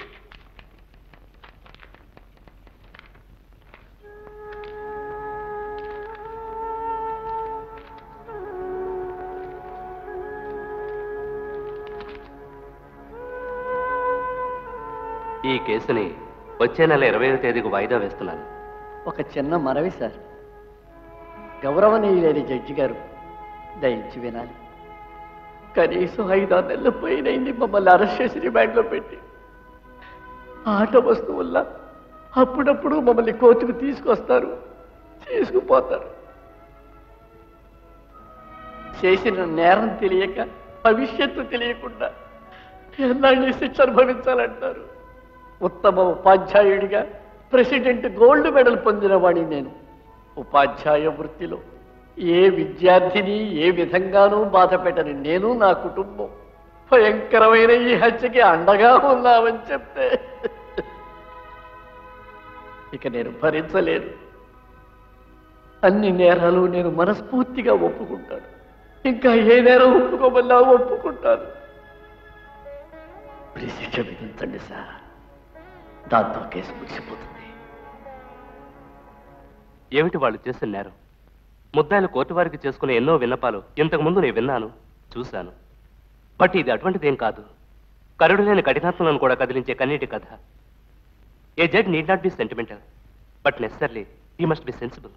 ఈ కేసుని వచ్చే నెల ఇరవైవ తేదీకి వాయిదా వేస్తున్నాను ఒక చిన్న మనవి సార్ గౌరవనీయులైన జడ్జి గారు దయించి వినాలి కనీసం ఐదారు నెలలు పోయినైంది మమ్మల్ని అరెస్ట్ చేసి రిమాండ్లో పెట్టి ఆట వస్తువుల్లా అప్పుడప్పుడు మమ్మల్ని కోర్టుకు తీసుకొస్తారు తీసుకుపోతారు చేసిన నేరం తెలియక భవిష్యత్తు తెలియకుండా ఎన్నాళ్ళు శిక్ష అనుభవించాలంటారు ఉత్తమ ఉపాధ్యాయుడిగా ప్రెసిడెంట్ గోల్డ్ మెడల్ పొందిన వాడిని నేను ఉపాధ్యాయ వృత్తిలో ఏ విద్యార్థిని ఏ విధంగానూ బాధ పెట్టని నేను నా కుటుంబం భయంకరమైన ఈ హత్యకి అండగా ఉన్నామని చెప్తే ఇక నేను భరించలేను అన్ని నేరాలు నేను మనస్ఫూర్తిగా ఒప్పుకుంటాను ఇంకా ఏ నేరం ఒప్పుకోమన్నా ఒప్పుకుంటాను శిక్ష విధించండి సార్ దాంతో కేసు ముగిసిపోతుంది ఏమిటి వాళ్ళు చేసిన నేరం ముద్దాయిలు కోర్టు వారికి చేసుకునే ఎన్నో విన్నపాలు ఇంతకు ముందు నేను విన్నాను చూశాను బట్ ఇది అటువంటిదేం కాదు కరుడు లేని కఠినాత్మలను కూడా కదిలించే కన్నీటి కథ a judge need not be sentimental but necessarily he must be sensible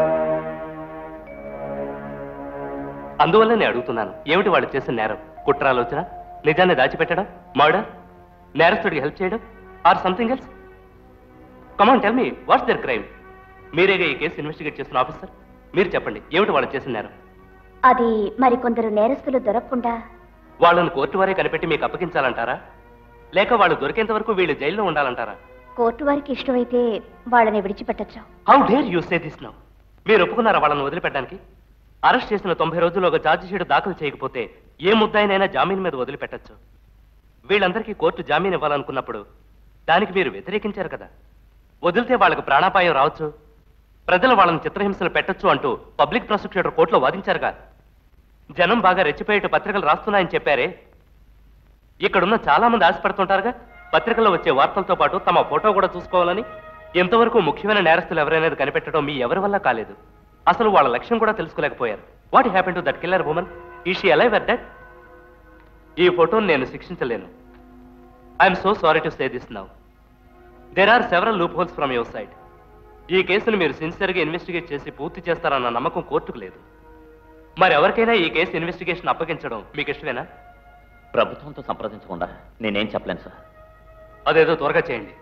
అందువల్ల నేను అడుగుతున్నాను ఏమిటి వాళ్ళు చేసిన నేరం కుట్రాలోచన నిజాన్ని దాచిపెట్టడం మర్డర్ నేరస్తుడికి హెల్ప్ చేయడం or something else come on tell me what's their crime మీరేగా ఈ కేసు ఇన్వెస్టిగేట్ చేస్తున్న ఆఫీసర్ మీరు చెప్పండి ఏమిటి వాళ్ళు చేసిన నేరం అది మరి కొందరు నేరస్తులు దొరకకుండా వాళ్ళని కోర్టు వారే కనిపెట్టి మీకు అప్పగించాలంటారా లేక వాళ్ళు దొరికేంత వరకు వీళ్ళు జైల్లో ఉండాలంటారా కోర్టు వారికి ఇష్టమైతే వాళ్ళని విడిచిపెట్టచ్చు how dare you say this now మీరు ఒప్పుకున్నారా వాళ్ళని వదిలిపెట్టడానికి అరెస్ట్ చేసిన తొంభై రోజుల్లోగా ఛార్జ్ షీట్ దాఖలు చేయకపోతే ఏ ముద్దాయినైనా జామీన్ మీద వదిలిపెట్టచ్చు వీళ్ళందరికీ కోర్టు జామీన్ ఇవ్వాలనుకున్నప్పుడు దానికి మీరు వ్యతిరేకించారు కదా వదిలితే వాళ్ళకి ప్రాణాపాయం రావచ్చు ప్రజలు వాళ్ళని చిత్రహింసలు పెట్టొచ్చు అంటూ పబ్లిక్ ప్రాసిక్యూటర్ కోర్టులో వాదించారుగా జనం బాగా రెచ్చిపోయేట పత్రికలు రాస్తున్నాయని చెప్పారే ఇక్కడున్న చాలా మంది ఆశపడుతుంటారుగా పత్రికల్లో వచ్చే వార్తలతో పాటు తమ ఫోటో కూడా చూసుకోవాలని ఎంతవరకు ముఖ్యమైన నేరస్తులు ఎవరైనా కనిపెట్టడం మీ ఎవరి వల్ల కాలేదు అసలు వాళ్ళ లక్ష్యం కూడా తెలుసుకోలేకపోయారు what happen to that killer woman is she alive at that ఈ ఫోటోను నేను శిక్షించలేను I'm so sorry to say this now there are several loopholes from your side ఈ కేసును మీరు సిన్సియర్గా ఇన్వెస్టిగేట్ చేసి పూర్తి చేస్తారన్న నమ్మకం కోర్టుకు లేదు మరి ఎవరికైనా ఈ కేసు ఇన్వెస్టిగేషన్ అప్పగించడం మీకు ఇష్టమేనా ప్రభుత్వంతో సంప్రదించకుండా నేనేం చెప్పలేను సార్ అదేదో త్వరగా చేయండి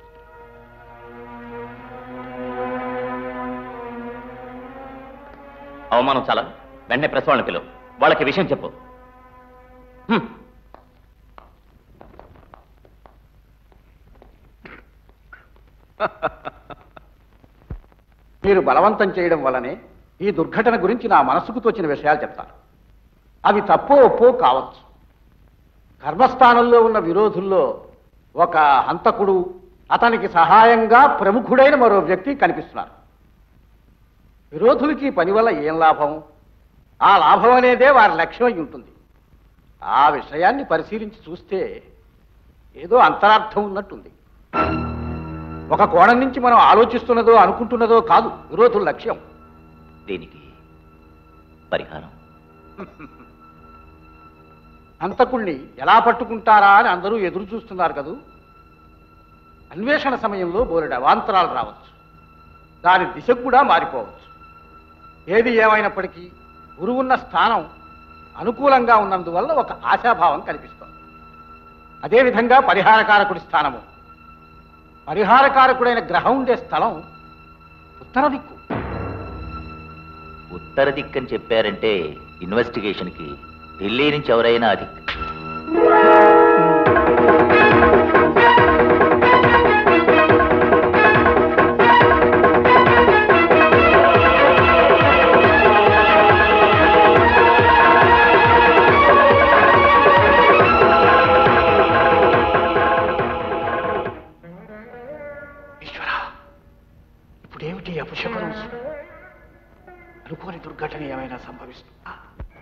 అవమానం చాలా వెంటనే ప్రెస్ వాళ్ళని పిలువు వాళ్ళకి విషయం చెప్పు హ్మ్. మీరు బలవంతం చేయడం వల్లనే ఈ దుర్ఘటన గురించి నా మనసుకు తోచిన విషయాలు చెప్తాను అవి తప్పో ఒప్పో కావచ్చు కర్మస్థానంలో ఉన్న విరోధుల్లో ఒక హంతకుడు అతనికి సహాయంగా ప్రముఖుడైన మరో వ్యక్తి కనిపిస్తున్నారు విరోధులకి ఈ పని వల్ల ఏం లాభం ఆ లాభం అనేదే వారి లక్ష్యం అయి ఉంటుంది ఆ విషయాన్ని పరిశీలించి చూస్తే ఏదో అంతరార్థం ఉన్నట్టుంది ఒక కోణం నుంచి మనం ఆలోచిస్తున్నదో అనుకుంటున్నదో కాదు విరోధుల లక్ష్యం దీనికి పరిహారం హంతకుణ్ణి ఎలా పట్టుకుంటారా అని అందరూ ఎదురు చూస్తున్నారు కదూ అన్వేషణ సమయంలో బోలెడు అవాంతరాలు రావచ్చు దాని దిశ కూడా మారిపోవచ్చు ఏది ఏమైనప్పటికీ గురువున్న స్థానం అనుకూలంగా ఉన్నందువల్ల ఒక ఆశాభావం కనిపిస్తోంది అదేవిధంగా పరిహారకారకుడి స్థానము పరిహారకారకుడైన గ్రహం ఉండే స్థలం ఉత్తర దిక్కు ఉత్తర దిక్కని చెప్పారంటే ఇన్వెస్టిగేషన్కి ఢిల్లీ నుంచి ఎవరైనా అది అనుకోని దుర్ఘటన ఏమైనా సంభవిస్తుందా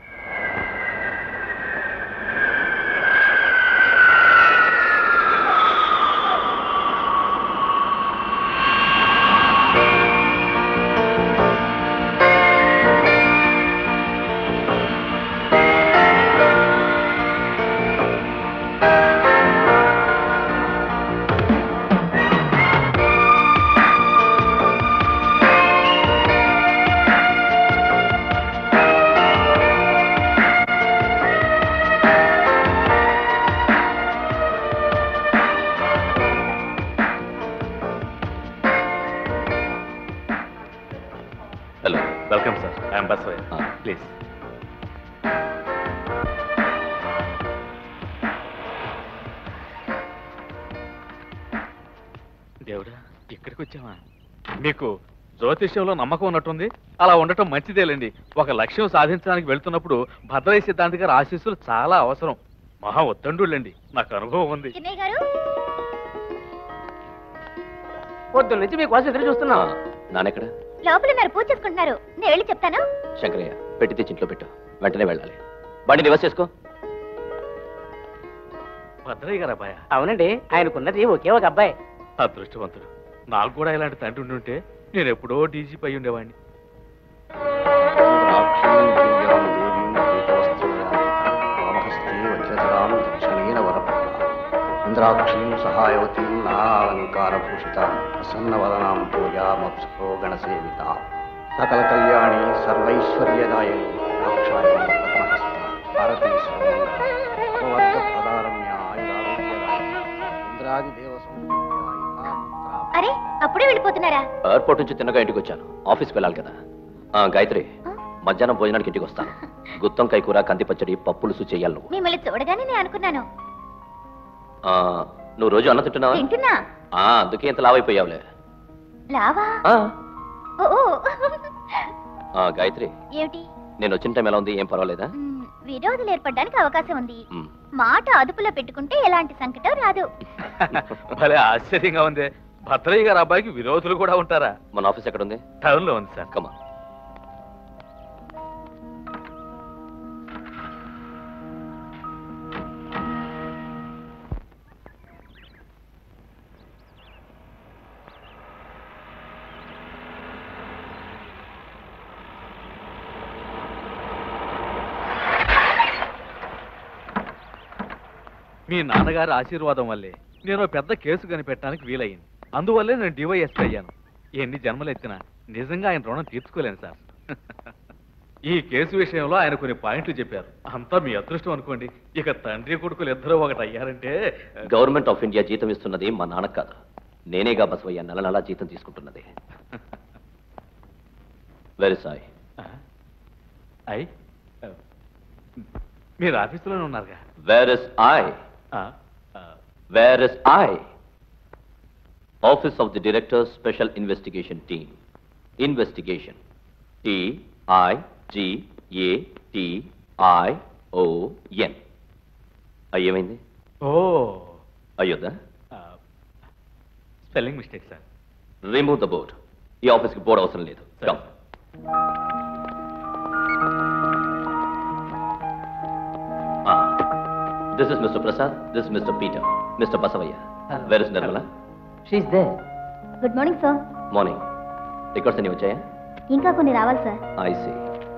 hello welcome sir I'm Basavayya please దేవుడా ఇక్కడికి వచ్చావా మీకు జ్యోతిష్యంలో నమ్మకం ఉన్నట్టుంది అలా ఉండటం మంచిదేలేండి ఒక లక్ష్యం సాధించడానికి వెళ్తున్నప్పుడు భద్రయ్య సిద్ధాంతి గారి ఆశీస్సులు చాలా అవసరం మహా ఒత్తండుళ్ళండి నాకు అనుభవం ఉంది చిన్నయ్య గారు పొద్దు నుంచి మీకోసం ఎదురు చూస్తున్నా నానెక్కడ లోపల ఉన్నారు పూజ చేసుకుంటున్నారు నేను వెళ్ళి చెప్తాను శంకరయ్య పెట్టి తెచ్చి ఇంట్లో పెట్టు వెంటనే వెళ్ళాలి బండి నివాస్ చేసుకో భద్రయ్య గారు అబ్బాయ అవునండి ఆయనకున్నది ఒకే ఒక అబ్బాయి అదృష్టవంతుడు నాకు కూడా ఇలాంటి తండ్రి ఉండి ఉంటే నేను ఎప్పుడో డీజీపీ అయి ఉండేవాడిని ఇంద్రాక్షీం సహాయవతీం నాలంకారభూషితాం ప్రసన్నవదనాం పూజామప్సో గణసేవిత సకల కళ్యాణి సర్వైశ్వర్యదాయని రక్షాయ పద్మహస్త భారతీ సర్వవర్గ ప్రదారమ్య ఆయురారోగ్యదాయిని ఇంద్రాది దేవ అరే అప్పుడే వెళ్ళిపోతున్నారా ఎయిర్పోర్ట్ నుంచి తిన్నగా ఇంటికి వచ్చాను ఆఫీస్కి వెళ్ళాలి కదా ఆ, గాయత్రి మధ్యాహ్నం భోజనానికి ఇంటికి వస్తాను గుత్తం కైకూర కంది పచ్చడి పప్పులుసు చెయ్యాలి నువ్వు మిమ్మల్ని చూడగానే నేను అనుకున్నాను ఆ, నువ్వు రోజు అన్న తింటున్నావా తింటున్నా ఆ, అందుకే ఇంత లావైపోయావులే లావా ఆ, ఓ ఓ. ఆ, గాయత్రి ఏమిటి నేను వచ్చిన టైం ఎలా ఉంది ఏం పర్వాలేదా మ్, విరోధులు ఏర్పడడానికి అవకాశం ఉంది మ్. మాట అదుపులో పెట్టుకుంటే ఎలాంటి సంకటం రాదు భలే ఆశ్చర్యంగా ఉంది భద్రయ్య గారి అబ్బాయికి విరోధులు కూడా ఉంటారా మన ఆఫీస్ ఎక్కడ ఉంది టౌన్ లో ఉంది సార్ కమా మీ నాన్నగారి ఆశీర్వాదం వల్లే నేను పెద్ద కేసు కనిపెట్టడానికి వీలయ్యింది అందువల్లే నేను డివైఎస్పీ అయ్యాను ఎన్ని జన్మలు ఎత్తినా నిజంగా ఆయన రుణం తీర్చుకోలేను సార్ ఈ కేసు విషయంలో ఆయన కొన్ని పాయింట్లు చెప్పారు అంతా మీ అదృష్టం అనుకోండి ఇక తండ్రి కొడుకులు ఇద్దరు ఒకటి అయ్యారంటే గవర్నమెంట్ ఆఫ్ ఇండియా జీతం ఇస్తున్నది మా నాన్న కాదు నేనేగా బసవయ్య నెల నెలా జీతం తీసుకుంటున్నది వెరీ సాయి అయ్ మీరు ఆఫీసులోనే ఉన్నారుగా వేర్ ఇస్ ఐ ఆ, where is I office of the director special investigation team investigation T I G A T I O N అయ్యేమైంది ఓ అయ్యొద్దా spelling mistake sir remove the board ఈ ఆఫీస్కి బోర్డు అవసరం లేదు come this is mister Prasad this mister Peter mister Basavayya where is Nirmala she's there good morning sir morning records అన్ని వచ్చాయా ఇంకా కొన్ని రావాలి సార్ ఐ సీ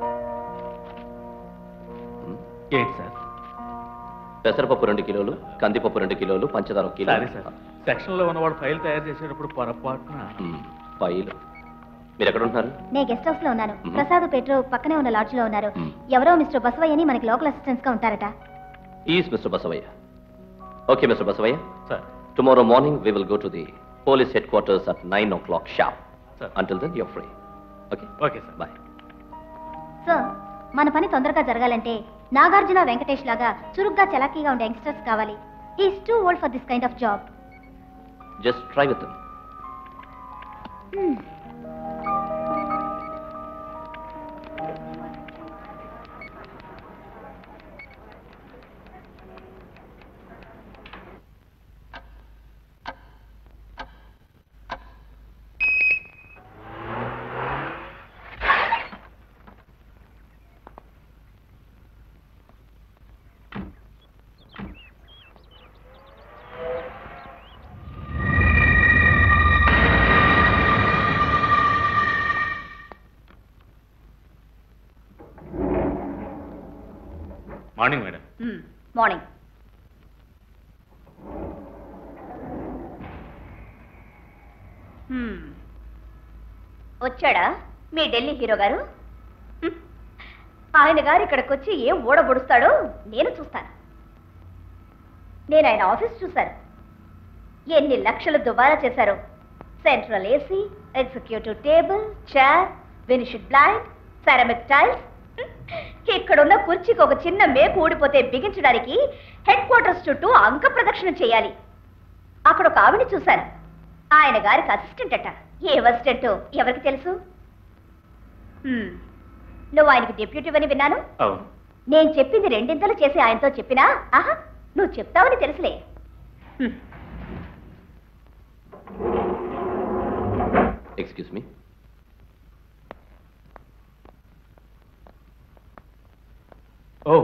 ఏంటి సార్ పెసరపప్పు రెండు కిలోలు కందిపప్పు రెండు కిలోలు పంచదార ఒక కిలో సారీ సార్ సెక్షన్ లో ఉన్నవాడు ఫైల్ తయారు చేసేటప్పుడు పొరపాటున మ్మ్. ఫైల్ మీరు ఎక్కడ ఉంటున్నారు నేను గెస్ట్ హౌస్ లో ఉన్నాను మ్మ్. ప్రసాద్ పెట్రో పక్కనే ఉన్న లాడ్జ్ లో ఉన్నారు మ్మ్. ఎవరో మిస్టర్ బసవయ్యని మనకి లోకల్ అసిస్టెంట్స్ గా ఉంటారట is mister Basavayya okay mister Basavayya sir tomorrow morning we will go to the police headquarters at nine o'clock sharp Sir. Until then you're free okay okay sir bye sir మన పని తొందరగా జరగాలంటే నాగార్జున వెంకటేష్ లాగా చురుగ్గా చలాకీగా ఉండే యంగ్స్టర్స్ కావాలి is too old for this kind of job just try with them morning madam morning hmm. వచ్చాడా మీ ఢిల్లీ హీరో గారు హ్మ్. ఆయన గారు ఇక్కడికి వచ్చి ఏం ఊడబొడుస్తాడో నేను చూస్తాను నేను ఆయన ఆఫీస్ చూశాను ఎన్ని లక్షలు దుబారా చేశారో central AC executive table chair finished blind ceramic tiles ఇక్కడున్న కుర్చీకి ఒక చిన్న మేకు ఊడిపోతే బిగించడానికి హెడ్ క్వార్టర్స్ చుట్టూ అంక ప్రదక్షిణ చేయాలి అక్కడ ఒక ఆవిడ చూశాను ఆయన గారికి అసిస్టెంట్ అట ఏ అసిస్టెంట్ ఎవరికి తెలుసు హ్మ్. నువ్వు ఆయనకి డిప్యూటీ అని విన్నాను అవును నేను చెప్పింది రెండింతలు చేసి ఆయనతో చెప్పినా ఆహా నువ్వు చెప్తావని తెలుసులే ఎక్స్క్యూజ్ మీ ఓ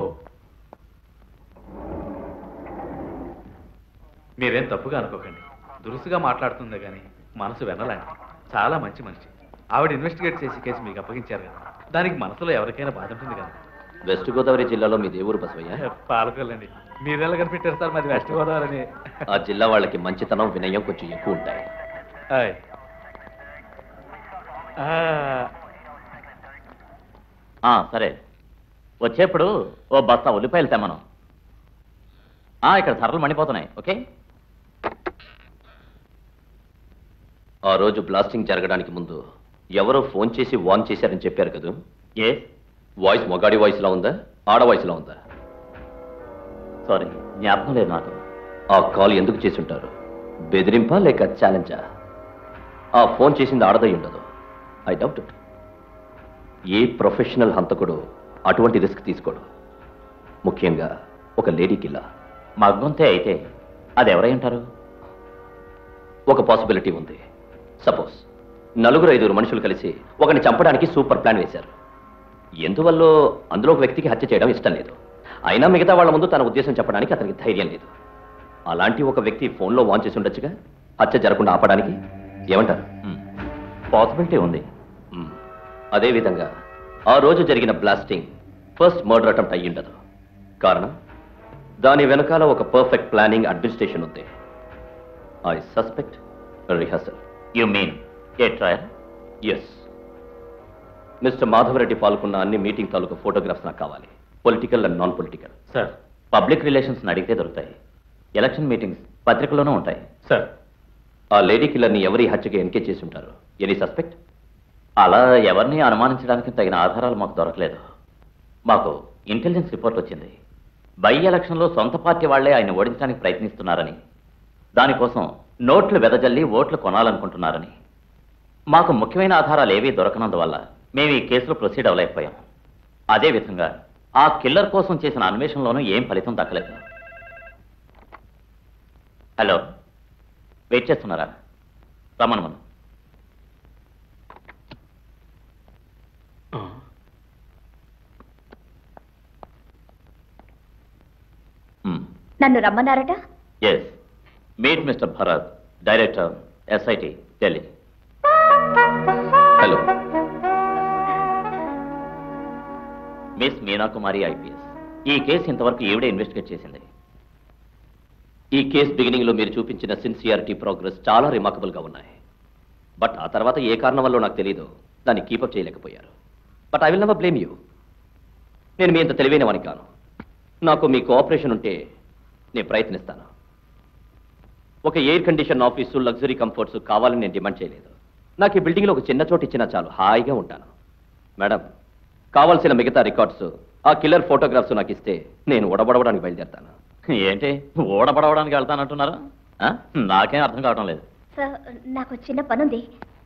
మీరేం తప్పుగా అనుకోకండి దురుసుగా మాట్లాడుతుందే కానీ మనసు వెనలాంటి చాలా మంచి మనిషి ఆవిడ ఇన్వెస్టిగేట్ చేసి కేసు మీకు అప్పగించారు కదా దానికి మనసులో ఎవరికైనా బాధ ఉంటుంది కదా వెస్ట్ గోదావరి జిల్లాలో మీ దేవురు బసవయ్య పాలకొల్లండి మీరెలా కనిపెట్టారు సార్ మాది వెస్ట్ గోదావరి అని ఆ జిల్లా వాళ్ళకి మంచితనం వినయం కొంచెం ఎక్కువ ఉంటాయి ఆయ్. ఆ, ఆ, సరే వచ్చేప్పుడు ఓ బస్తా ఉల్లిపాయలు తెమ్మను ఆ, ఇక్కడ ధరలు మండిపోతున్నాయి ఓకే ఆ రోజు బ్లాస్టింగ్ జరగడానికి ముందు ఎవరో ఫోన్ చేసి వాన్ చేశారని చెప్పారు కదా ఏ వాయిస్ మొగాడి వాయిస్లా ఉందా ఆడ వాయిస్లా ఉందా సారీ జ్ఞాపకం లేదు నాకు ఆ కాల్ ఎందుకు చేసి ఉంటారు బెదిరింపా లేక ఛాలెంజా ఆ ఫోన్ చేసింది ఆడదై ఉండదు ఐ డౌట్ ఇట్ ఏ ప్రొఫెషనల్ హంతకుడు అటువంటి రిస్క్ తీసుకోడు ముఖ్యంగా ఒక లేడీ కిల్లా మగ్గొంతే అయితే అది ఎవరై ఉంటారు ఒక పాసిబిలిటీ ఉంది సపోజ్ నలుగురు ఐదుగురు మనుషులు కలిసి ఒకరిని చంపడానికి సూపర్ ప్లాన్ వేశారు ఎందువల్ల అందులో ఒక వ్యక్తికి హత్య చేయడం ఇష్టం లేదు అయినా మిగతా వాళ్ళ ముందు తన ఉద్దేశం చెప్పడానికి అతనికి ధైర్యం లేదు అలాంటి ఒక వ్యక్తి ఫోన్లో వాన్ చేసి ఉండొచ్చుగా హత్య జరగకుండా ఆపడానికి ఏమంటారు పాసిబిలిటీ ఉంది మ్మ్. అదేవిధంగా ఆ రోజు జరిగిన బ్లాస్టింగ్ ఫస్ట్ మర్డర్ అటెంప్ట్ అయ్యి ఉండదు కారణం దాని వెనకాల ఒక పర్ఫెక్ట్ ప్లానింగ్ అడ్మినిస్ట్రేషన్ ఉంది I suspect rehearsal you mean a trial yes mister Madhava Reddy పాల్గొన్న అన్ని మీటింగ్ తాలూకు ఫోటోగ్రాఫ్స్ నాకు కావాలి political and non political sir public relations అడిగితే దొరుకుతాయి ఎలక్షన్ మీటింగ్స్ పత్రికల్లోనూ ఉంటాయి సార్ ఆ లేడీ కిల్లర్ని ఎవరి హత్యకి ఎన్కేజ్ చేసి ఉంటారు ఎనీ సస్పెక్ట్ అలా ఎవరిని అనుమానించడానికి తగిన ఆధారాలు మాకు దొరకలేదు మాకు ఇంటెలిజెన్స్ రిపోర్ట్ వచ్చింది బై ఎలక్షన్లో సొంత పార్టీ వాళ్లే ఆయన ఓడించడానికి ప్రయత్నిస్తున్నారని దానికోసం నోట్లు వెదజల్లి ఓట్లు కొనాలనుకుంటున్నారని మాకు ముఖ్యమైన ఆధారాలు ఏవీ దొరకనందువల్ల మేము ఈ కేసులో ప్రొసీడ్ అవ్వలేకపోయాం అదేవిధంగా ఆ కిల్లర్ కోసం చేసిన అన్వేషణలోనూ ఏం ఫలితం దక్కలేదు హలో వెయిట్ చేస్తున్నారా రమ్మను మనం నన్ను రమ్మన్నారట yes meet mister Bharat director SIT Delhi hello miss Meenakumari IPS ఈ కేసు ఇంతవరకు ఈవిడే ఇన్వెస్టిగేట్ చేసింది ఈ కేసు బిగినింగ్ లో మీరు చూపించిన సిన్సియారిటీ ప్రోగ్రెస్ చాలా రిమార్కబుల్ గా ఉన్నాయి బట్ ఆ తర్వాత ఏ కారణం వల్ల నాకు తెలియదు దాన్ని కీపప్ చేయలేకపోయారు but I will never blame you నేను మీ ఇంత తెలివైన వానికి కాను నాకు మీ కోఆపరేషన్ ఉంటే నేను ప్రయత్నిస్తాను ఒక air condition office luxury comforts కావాలని నేను డిమాండ్ చేయలేదు నాకు ఈ బిల్డింగ్లో ఒక చిన్న చోటు ఇచ్చినా చాలు హాయిగా ఉంటాను మేడం కావాల్సిన మిగతా రికార్డ్స్ ఆ కిల్లర్ ఫోటోగ్రాఫ్స్ నాకు ఇస్తే నేను ఉడబడవడానికి బయలుదేరుతాను ఏంటి ఓడపడవడానికి వెళ్తానంటున్నారా ఆ? నాకేం అర్థం కావడం లేదు సార్ నాకు చిన్న పనుంది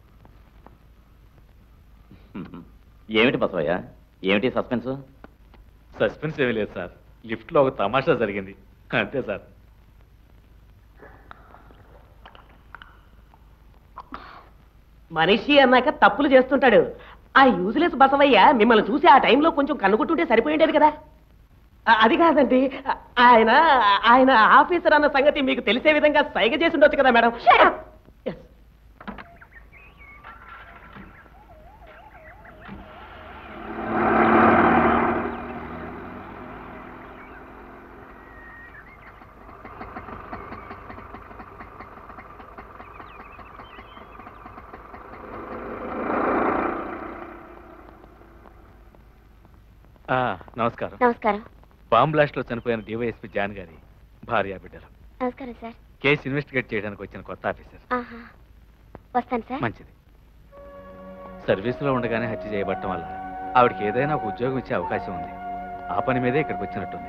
ఏమిటి బసవయ్య ఏమిటి సస్పెన్స్ సస్పెన్స్ ఏమీ లేదు సార్ లిఫ్ట్లో ఒక తమాషా జరిగింది అంతే సార్ మనిషి అన్నాక తప్పులు చేస్తుంటాడు ఆ యూజ్లెస్ బసవయ్య మిమ్మల్ని చూసి ఆ టైంలో కొంచెం కనుగొట్టుంటే సరిపోయిండేది కదా ఆ, అది కాదండి ఆ- ఆయన ఆయన ఆఫీసర్ అన్న సంగతి మీకు తెలిసే విధంగా సైగ చేసి ఉండొచ్చు కదా మేడం Yes. ఆ, నమస్కారం నమస్కారం బాంబ్ బ్లాస్ట్ లో చనిపోయిన డివైఎస్పీ జాన్ గారి భార్య బిడ్డలు నమస్కారం సార్ కేసు ఇన్వెస్టిగేట్ చేయడానికి వచ్చిన కొత్త ఆఫీసర్ ఆహా వస్తాను సార్ మంచిది సర్వీసులో ఉండగానే హత్య చేయబడటం వల్ల ఆవిడకి ఏదైనా ఒక ఉద్యోగం ఇచ్చే అవకాశం ఉంది ఆ పని మీదే ఇక్కడికి వచ్చినట్టుంది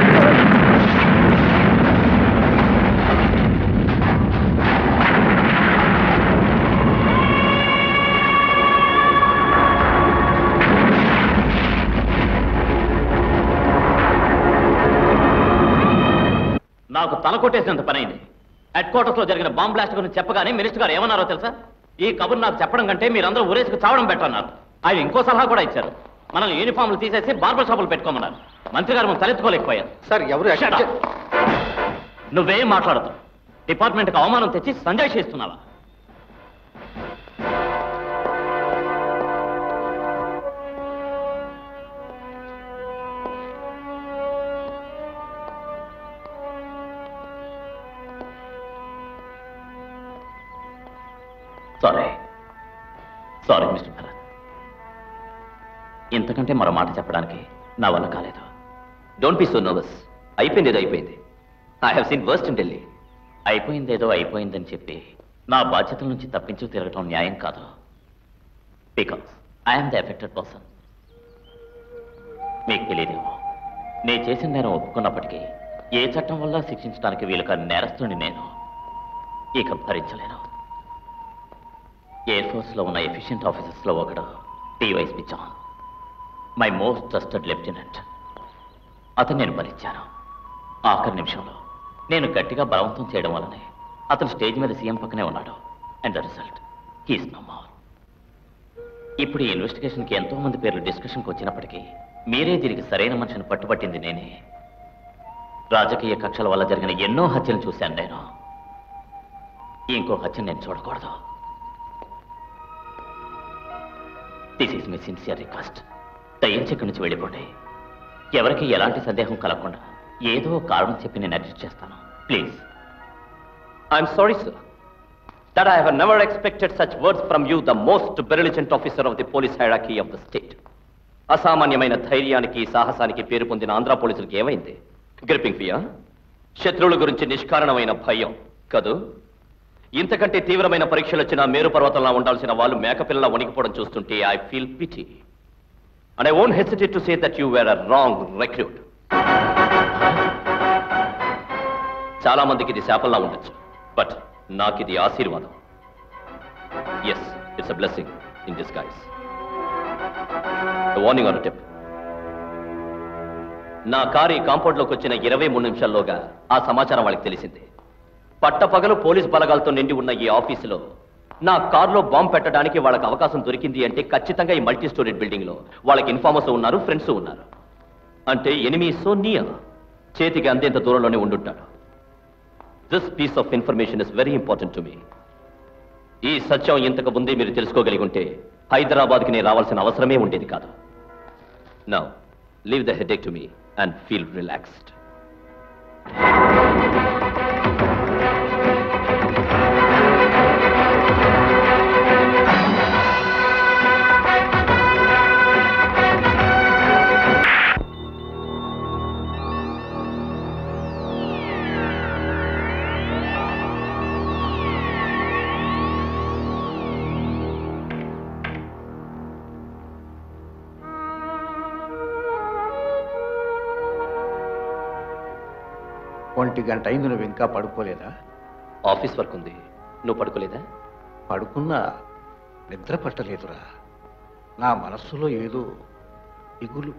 నాకు తల కొట్టేసినంత పని అయింది హెడ్ క్వార్టర్స్ లో జరిగిన బాంబ్ బ్లాస్ట్ గురించి చెప్పగానే మినిస్టర్ గారు ఏమన్నారో తెలుసా ఈ కబురు నాకు చెప్పడం కంటే మీరందరూ ఊరేసుకు చావడం పెట్టన్నారు ఆయన ఇంకో సలహా కూడా ఇచ్చారు మనల్ని యూనిఫామ్లు తీసేసి బార్బర్ షాపులు పెట్టుకోమన్నారు మంత్రి గారు మనం తలెత్తుకోలేకపోయారు సార్ ఎవరు Shut up. నువ్వేం మాట్లాడతావు డిపార్ట్మెంట్కి అవమానం తెచ్చి సంజయ్ చేస్తున్నావా సారీ సారీ మిస్టర్ భరత్ ఇంతకంటే మరో మాట చెప్పడానికి నా వల్ల కాలేదు డోంట్ బి సో నర్వస్ అయిపోయింది ఏదో అయిపోయింది I have seen worst in Delhi అయిపోయిందేదో అయిపోయిందని చెప్పి నా బాధ్యతల నుంచి తప్పించు తిరగటం న్యాయం కాదు because I'm the affected person మీకు తెలియదేమో నేను చేసిన నేరం ఒప్పుకున్నప్పటికీ ఏ చట్టం వల్ల శిక్షించడానికి వీలుగా నేరస్తుని నేను ఇక భరించలేను ఎయిర్ ఫోర్స్ లో ఉన్న ఎఫిషియెంట్ ఆఫీసర్స్ లో ఒకడు DYSP John my most trusted lieutenant అతను నేను భరించాను ఆఖరి నిమిషంలో నేను గట్టిగా బలవంతం చేయడం వల్లనే అతను స్టేజ్ మీద సీఎం పక్కనే ఉన్నాడు and the result he's no more ఇప్పుడు ఈ ఇన్వెస్టిగేషన్కి ఎంతో మంది పేర్లు డిస్కషన్కి వచ్చినప్పటికీ మీరే దీనికి సరైన మనిషిని పట్టుబట్టింది నేనే రాజకీయ కక్షల వల్ల జరిగిన ఎన్నో హత్యలు చూశాను నేను ఇంకో హత్య నేను చూడకూడదు this is my sincere request దయించి ఇక్కడి నుంచి వెళ్ళిపోండి ఎవరికి ఎలాంటి సందేహం కలగకుండా ఏదో ఒక కారణం చెప్పి నేను అడ్జస్ట్ చేస్తాను please I'm sorry sir that I have never expected such words from you, the most brilliant officer of the police hierarchy of the state. అసామాన్యమైన ధైర్యానికి సాహసానికి పేరు పొందిన ఆంధ్ర పోలీసులకి ఏమైంది గ్రిప్పింగ్ ఫియా శత్రువుల గురించి నిష్కారణమైన భయం కదూ ఇంతకంటే తీవ్రమైన పరీక్షలు వచ్చిన మేరు పర్వతంలా ఉండాల్సిన వాళ్ళు మేకపిల్లలా వణికిపోవడం చూస్తుంటే I feel pity and I won't hesitate to say that you were a wrong recruit చాలా మందికి ఇది శాపంలా ఉండొచ్చు బట్ నాకు ఇది ఆశీర్వాదం yes it's a blessing in disguise warning on tip నా కారు ఈ కాంపౌండ్లోకి వచ్చిన ఇరవై మూడు నిమిషాల్లోగా ఆ సమాచారం వాళ్ళకి తెలిసింది పట్టపగలు పోలీస్ బలగాలతో నిండి ఉన్న ఈ ఆఫీసులో నా కారులో బాంబు పెట్టడానికి వాళ్ళకి అవకాశం దొరికింది అంటే ఖచ్చితంగా ఈ మల్టీ స్టోరేజ్ బిల్డింగ్ లో వాళ్ళకి ఇన్ఫార్మర్స్ ఉన్నారు ఫ్రెండ్స్ ఉన్నారు అంటే ఎనిమి సో నియర్ చేతికి అందేంత దూరంలోనే ఉండుంటాడు this piece of information is very important to me ఈ సత్యం ఇంతకు ముందే మీరు తెలుసుకోగలిగి ఉంటే హైదరాబాద్కి నేను రావాల్సిన అవసరమే ఉండేది కాదు now leave the headache to me and feel relaxed ఒంటి గంట అయింది నువ్వు ఇంకా పడుకోలేదా ఆఫీస్ వర్క్ ఉంది నువ్వు పడుకోలేదా పడుకున్నా నిద్ర పట్టలేదురా నా మనస్సులో ఏదో దిగులు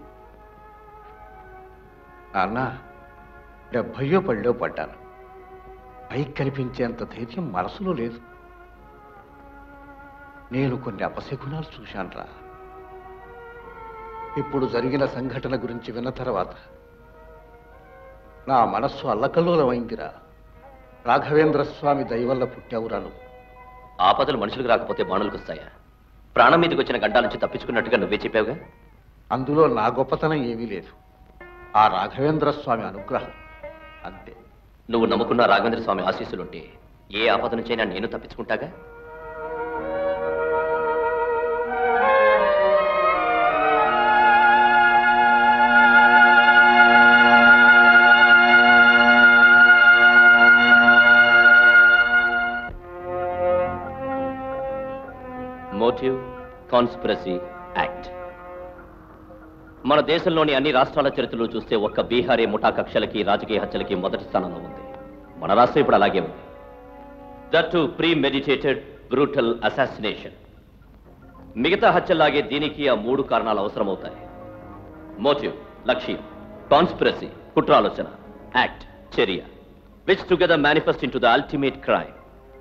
నాన్న డెబ్భయో పళ్ళో పడ్డాను పైకి కనిపించేంత ధైర్యం మనసులో లేదు నేను కొన్ని అపశకునాలు చూశానురా ఇప్పుడు జరిగిన సంఘటన గురించి విన్న తర్వాత నా మనస్సు అల్లకల్లోలమైందిరా రాఘవేంద్ర స్వామి దయవల్ల పుట్టావురా నువ్వు ఆపదలు మనుషులకు రాకపోతే బాణులకు వస్తాయా ప్రాణం మీదకి వచ్చిన గంటల నుంచి తప్పించుకున్నట్టుగా నువ్వే చెప్పావుగా అందులో నా గొప్పతనం ఏమీ లేదు ఆ రాఘవేంద్ర స్వామి అనుగ్రహం అంతే నువ్వు నమ్ముకున్న రాఘవేంద్ర స్వామి ఆశీస్సులుంటే ఏ ఆపద నుంచైనా నేను తప్పించుకుంటాగా మోటివ్ కాన్స్పిరసీ యాక్ట్ మన దేశంలోని అన్ని రాష్ట్రాల చరిత్రలు చూస్తే ఒక్క బీహారీ ముఠా కక్షలకి రాజకీయ హత్యలకి మొదటి స్థానంలో ఉంది మన రాష్ట్రం ఇప్పుడు అలాగే ఉంది that too premeditated brutal assassination మిగతా హత్యల్లాగే దీనికి ఆ మూడు కారణాలు అవసరమవుతాయి మోటివ్ లక్ష్యం కాన్స్పిరసీ కుట్రాలోచన యాక్ట్ చర్య which together manifest into the ultimate crime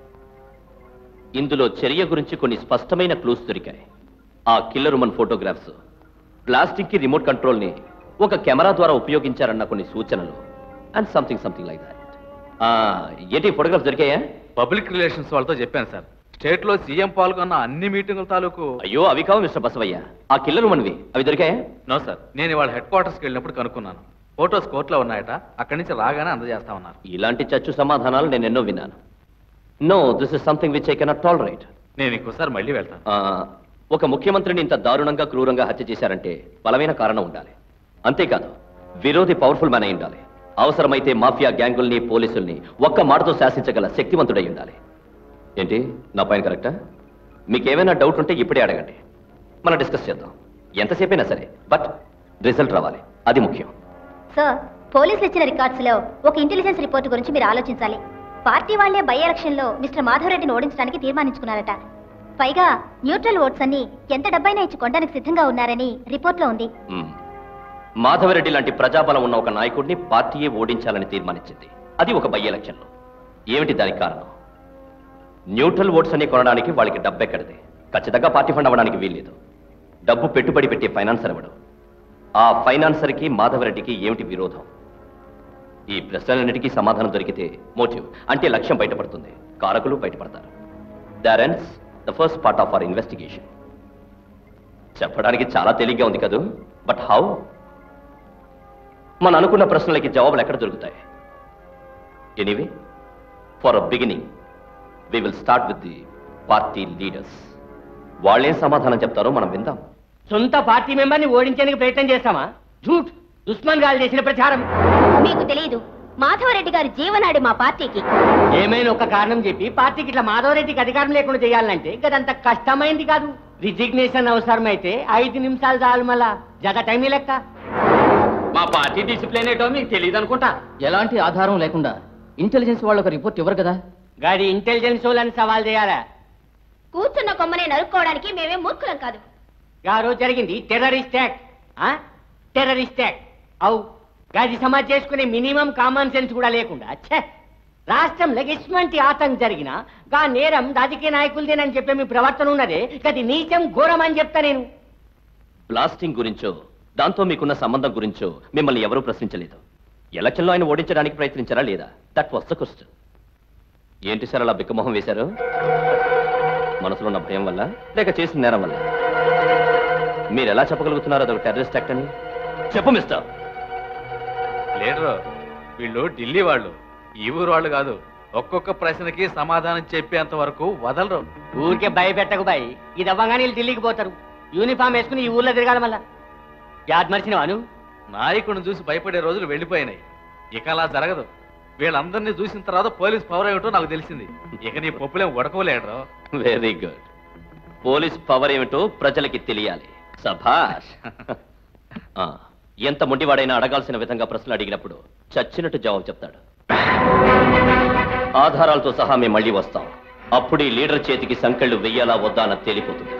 ఇందులో చర్య గురించి కొన్ని స్పష్టమైన క్లూస్ దొరికాయి ఆ కిల్లర్ ఉమన్ ఫోటోగ్రాఫ్స్ ప్లాస్టిక్ కి రిమోట్ కంట్రోల్ ని ఒక కెమెరా ద్వారా ఉపయోగించారన్న కొన్ని సూచనలు and something something like that ఏంటి ఫోటోగ్రాఫ్స్ దొరికాయా పబ్లిక్ రిలేషన్స్ వాళ్ళతో చెప్పాను సార్ స్టేట్ లో సీఎం పాల్గొన్న అన్ని మీటింగుల తాలూకు అయ్యో అవి కావు మిస్టర్ బసవయ్య ఆ కిల్లర్ ఉమన్వి అవి దొరికాయా నో సార్ నేను ఇవాళ హెడ్ క్వార్టర్స్కి వెళ్ళినప్పుడు కనుక్కున్నాను ఫోటోస్ కోర్టులో ఉన్నాయట అక్కడి నుంచి రాగానే అందజేస్తా ఉన్నారు ఇలాంటి చచ్చు సమాధానాలు నేను ఎన్నో విన్నాను no this is something which I cannot tolerate నేను ఇంకోసారి మళ్ళీ వెళ్తాను ఒక ముఖ్యమంత్రిని ఇంత దారుణంగా క్రూరంగా హత్య చేశారంటే బలమైన కారణం ఉండాలి అంతేకాదు విరోధి పవర్ఫుల్ మ్యాన్ అయి ఉండాలి అవసరమైతే మాఫియా గ్యాంగుల్ని పోలీసుల్ని ఒక్క మాటతో శాసించగల శక్తివంతుడై ఉండాలి ఏంటి నా పైన కరెక్టా మీకేమైనా డౌట్ ఉంటే ఇప్పుడే అడగండి మనం డిస్కస్ చేద్దాం ఎంతసేపైనా సరే బట్ రిజల్ట్ రావాలి అది ముఖ్యం సార్ పోలీసులు ఇచ్చిన రికార్డ్స్ లో ఒక ఇంటెలిజెన్స్ రిపోర్ట్ గురించి మీరు ఆలోచించాలి పార్టీ వాళ్లే బై ఎలక్షన్ లో మిస్టర్ మాధవరెడ్డిని ఓడించడానికి తీర్మానించుకున్నారట పైగా న్యూట్రల్ ఓట్స్ అన్ని ఎంత డబ్బైనా ఇచ్చి కొనడానికి సిద్ధంగా ఉన్నారని రిపోర్ట్ లో ఉంది మ్మ్. మాధవరెడ్డి లాంటి ప్రజాబలం ఉన్న ఒక నాయకుడిని పార్టీయే ఓడించాలని తీర్మానించింది అది ఒక బై ఎలక్షన్లో ఏమిటి దానికి కారణం న్యూట్రల్ ఓట్స్ అన్ని కొనడానికి వాళ్ళకి డబ్బు ఎక్కడిది ఖచ్చితంగా పార్టీ ఫండ్ అవ్వడానికి వీల్లేదు డబ్బు పెట్టుబడి పెట్టే ఫైనాన్సర్ ఎవడు ఆ ఫైనాన్సర్కి మాధవరెడ్డికి ఏమిటి విరోధం ఈ ప్రశ్నలన్నిటికీ సమాధానం దొరికితే మోటివ్ అంటే లక్ష్యం బయటపడుతుంది కారకులు బయటపడతారు there ends the first part of our investigation చెప్పడానికి చాలా తేలిగ్గా ఉంది కదూ బట్ హౌ మనం అనుకున్న ప్రశ్నలకి జవాబులు ఎక్కడ దొరుకుతాయి anyway for a beginning we will start with the party leaders వాళ్ళేం సమాధానం చెప్తారో మనం విందాం సొంత పార్టీ మెంబర్ని ఓడించడానికి ప్రయత్నం చేస్తామా జూట్ దుష్మన్ గారు చేసిన ప్రచారం మీకు తెలియదు మాధవరెడ్డి గారి జీవనాడి మా పార్టీకి ఏమైనా ఒక కారణం చెప్పి పార్టీకి ఇట్లా మాధవరెడ్డికి అధికారం లేకుండా చేయాలంటే గదంత కష్టమైంది కాదు రిజిగ్నేషన్ అవసరమైతే ఐదు నిమిషాలు చాలు మళ్ళా జత టైం లెక్క మా పార్టీ డిసిప్లిన్ ఏంటో మీకు తెలియదు అనుకుంటా ఎలాంటి ఆధారం లేకుండా ఇంటెలిజెన్స్ వాళ్ళు ఒక రిపోర్ట్ ఇవ్వరు కదా గాడి ఇంటెలిజెన్స్ వాళ్ళని సవాల్ చేయాలా కూర్చున్న కొమ్మనే నరుక్కోవడానికి మేమేం మూర్ఖులం కాదు గారు జరిగింది టెర్రరిస్ట్ యాక్ట్ టెర్రరిస్ట్ యాక్ట్ అవు గాది సమాజ్ చేసుకునే మినిమం కామన్ సెన్స్ కూడా లేకుండా ఛే రాష్ట్రంలో ఇటువంటి ఆతంకం జరిగిన గా నేరం రాజకీయ నాయకులదేనని చెప్పే మీ ప్రవర్తన ఉన్నదే గది నీచం ఘోరం అని చెప్తా నేను బ్లాస్టింగ్ గురించో దాంతో మీకున్న సంబంధం గురించో మిమ్మల్ని ఎవరూ ప్రశ్నించలేదు ఎలక్షన్లో ఆయన ఓడించడానికి ప్రయత్నించారా లేదా దట్ వాస్ ద క్వశ్చన్ ఏంటి సార్ అలా బిక్కమొహం వేశారు మనసులో ఉన్న భయం వల్ల లేక చేసిన నేరం వల్ల మీరు ఎలా చెప్పగలుగుతున్నారు అదొక టెర్రరిస్ట్ యాక్ట్ అని చెప్పు మిస్టర్ లీడరు వీళ్ళు ఢిల్లీ వాళ్ళు ఈ ఊరు వాళ్ళు కాదు ఒక్కొక్క ప్రశ్నకి సమాధానం చెప్పేంత వరకు వదలరు ఊరికే భయపెట్టకు బాయ్ ఇది అవ్వగానే వీళ్ళు ఢిల్లీకి పోతారు యూనిఫామ్ వేసుకుని ఈ ఊర్లో తిరగాలి మళ్ళా యాద్ మర్చినవాను నాయకుడిని చూసి భయపడే రోజులు వెళ్ళిపోయినాయి ఇక అలా జరగదు వీళ్ళందరినీ చూసిన తర్వాత పోలీస్ పవర్ ఏమిటో నాకు తెలిసింది ఇక నీ పప్పులేం ఉడకలేడరు వెరీ గుడ్ పోలీస్ పవర్ ఏమిటో ప్రజలకి తెలియాలి సభాష్ ఆ, ఎంత మొండివాడైనా అడగాల్సిన విధంగా ప్రశ్నలు అడిగినప్పుడు చచ్చినట్టు జవాబు చెప్తాడు ఆధారాలతో సహా మేము మళ్ళీ వస్తాం అప్పుడు ఈ లీడర్ చేతికి సంకెళ్ళు వెయ్యాలా వద్దా అన్నది తేలిపోతుంది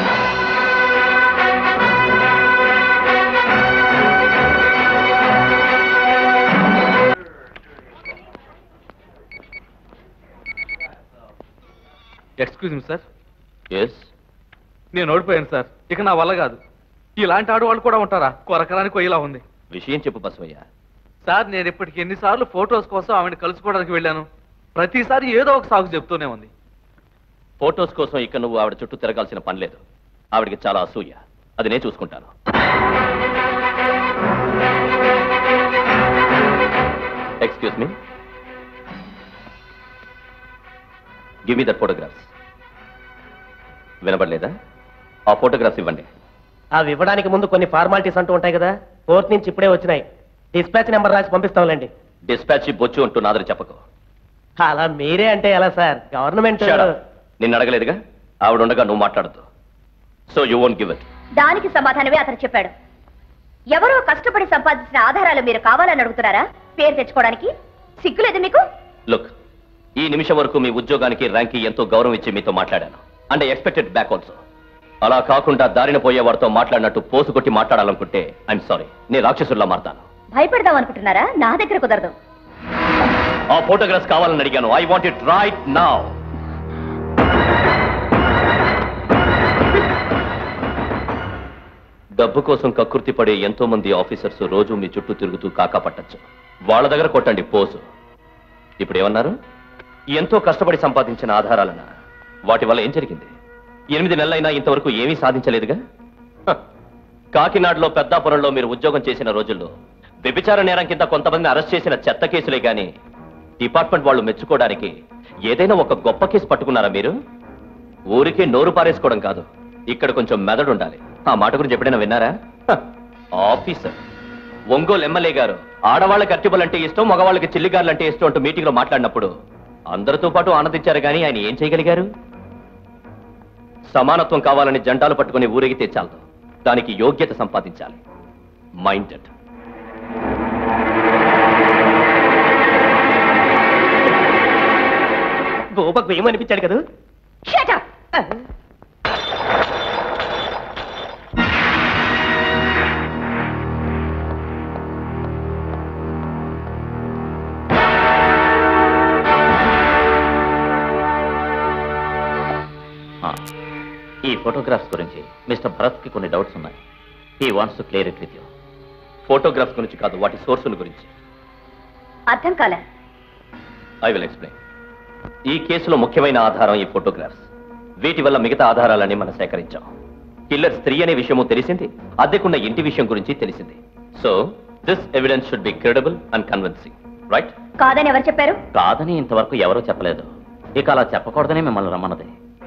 ఎక్స్క్యూజ్ మీ సార్ ఎస్ నేను ఓడిపోయాను సార్ ఇక నా వల్ల కాదు ఇలాంటి ఆడవాళ్ళు కూడా ఉంటారా కొరకరానికి కొయ్యలా ఉంది విషయం చెప్పు బసవయ్య సార్ నేను ఇప్పటికి ఎన్నిసార్లు ఫొటోస్ కోసం ఆవిడ కలుసుకోవడానికి వెళ్ళాను ప్రతిసారి ఏదో ఒక సాగు చెప్తూనే ఉంది ఫోటోస్ కోసం ఇక్కడ నువ్వు ఆవిడ చుట్టూ తిరగాల్సిన పని లేదు ఆవిడకి చాలా అసూయ అది నేను చూసుకుంటాను excuse me give me that photographs వినపడలేదా ఆ ఫోటోగ్రాఫ్స్ ఇవ్వండి అవి ఇవ్వడానికి ముందు కొన్ని ఫార్మాలిటీస్ అంటూ ఉంటాయి కదా కోర్టు నుంచి ఇప్పుడే వచ్చినాయి డిస్పాచ్ నెంబర్ రాసి పంపిస్తాంలేండి డిస్పాచ్ బొచ్చు అంటూ నాదని చెప్పకు అలా మీరే అంటే ఎలా సార్ గవర్నమెంట్ Shut up. నిన్ను అడగలేదుగా ఆవిడ ఉండగా నువ్వు మాట్లాడద్దు so you won't give it దానికి సమాధానమే అతను చెప్పాడు ఎవరో కష్టపడి సంపాదించిన ఆధారాలు మీరు కావాలని అడుగుతున్నారా పేరు తెచ్చుకోవడానికి సిగ్గులేదు మీకు లుక్ ఈ నిమిషం వరకు మీ ఉద్యోగానికి ర్యాంక్కి ఎంతో గౌరవం ఇచ్చి మీతో మాట్లాడాను అండ్ ఎక్స్పెక్టెడ్ బ్యాక్ ఆల్సో అలా కాకుండా దారిన పోయే వారితో మాట్లాడినట్టు పోసు కొట్టి మాట్లాడాలనుకుంటే ఐఎమ్ సారీ నేను రాక్షసుల్లా మారతాను భయపెడదాం అనుకుంటున్నారా నా దగ్గర కుదరదు ఆ ఫోటోగ్రాఫ్స్ కావాలని అడిగాను I want it right now డబ్బు కోసం కక్కుర్తి పడే ఎంతో మంది ఆఫీసర్స్ రోజు మీ చుట్టూ తిరుగుతూ కాకా పట్టచ్చు వాళ్ళ దగ్గర కొట్టండి పోసు ఇప్పుడు ఏమన్నారు ఎంతో కష్టపడి సంపాదించిన ఆధారాలన వాటి వల్ల ఏం జరిగింది ఎనిమిది నెలలైనా ఇంతవరకు ఏమీ సాధించలేదుగా హ. కాకినాడలో పెద్దాపురంలో మీరు ఉద్యోగం చేసిన రోజుల్లో వ్యభిచార నేరం కింద కొంతమందిని అరెస్ట్ చేసిన చెత్త కేసులే గాని డిపార్ట్మెంట్ వాళ్ళు మెచ్చుకోవడానికి ఏదైనా ఒక గొప్ప కేసు పట్టుకున్నారా మీరు ఊరికే నోరు పారేసుకోవడం కాదు ఇక్కడ కొంచెం మెదడు ఉండాలి ఆ మాట గురించి ఎప్పుడైనా విన్నారా హ. ఆఫీసర్ ఒంగోలు ఎమ్మెల్యే గారు ఆడవాళ్ళకి అర్టిబుల్ అంటే ఇష్టం మగవాళ్ళకి చిల్లిగారులు అంటే ఇష్టం అంటూ మీటింగ్ లో మాట్లాడినప్పుడు అందరితో పాటు ఆనందించారు కానీ ఆయన ఏం చేయగలిగారు సమానత్వం కావాలని జెండాలు పట్టుకుని ఊరేగితే చాలదు దానికి యోగ్యత సంపాదించాలి మైండెడ్ గోపకు ఏమనిపించాడు కదా ఆ, ఈ ఫోటోగ్రాఫ్స్ గురించి మిస్టర్ భరత్ కి కొన్ని డౌట్స్ ఉన్నాయి he wants to clear it with you photographs గురించి కాదు వాటి సోర్సుల గురించి అర్థం కాలే ఐ విల్ ఎక్స్ప్లెయిన్ ఈ కేసులో ముఖ్యమైన ఆధారం ఈ ఫోటోగ్రాఫ్స్ వీటి వల్ల మిగతా ఆధారాలని మనం సేకరించాం కిల్లర్ స్త్రీ అనే విషయము తెలిసింది అద్దెకున్న ఇంటి విషయం గురించి తెలిసింది so this evidence should be credible and convincing right కాదని ఎవరు చెప్పారు కాదని ఇంతవరకు ఎవరూ చెప్పలేదు ఇక అలా చెప్పకూడదని మిమ్మల్ని రమ్మన్నది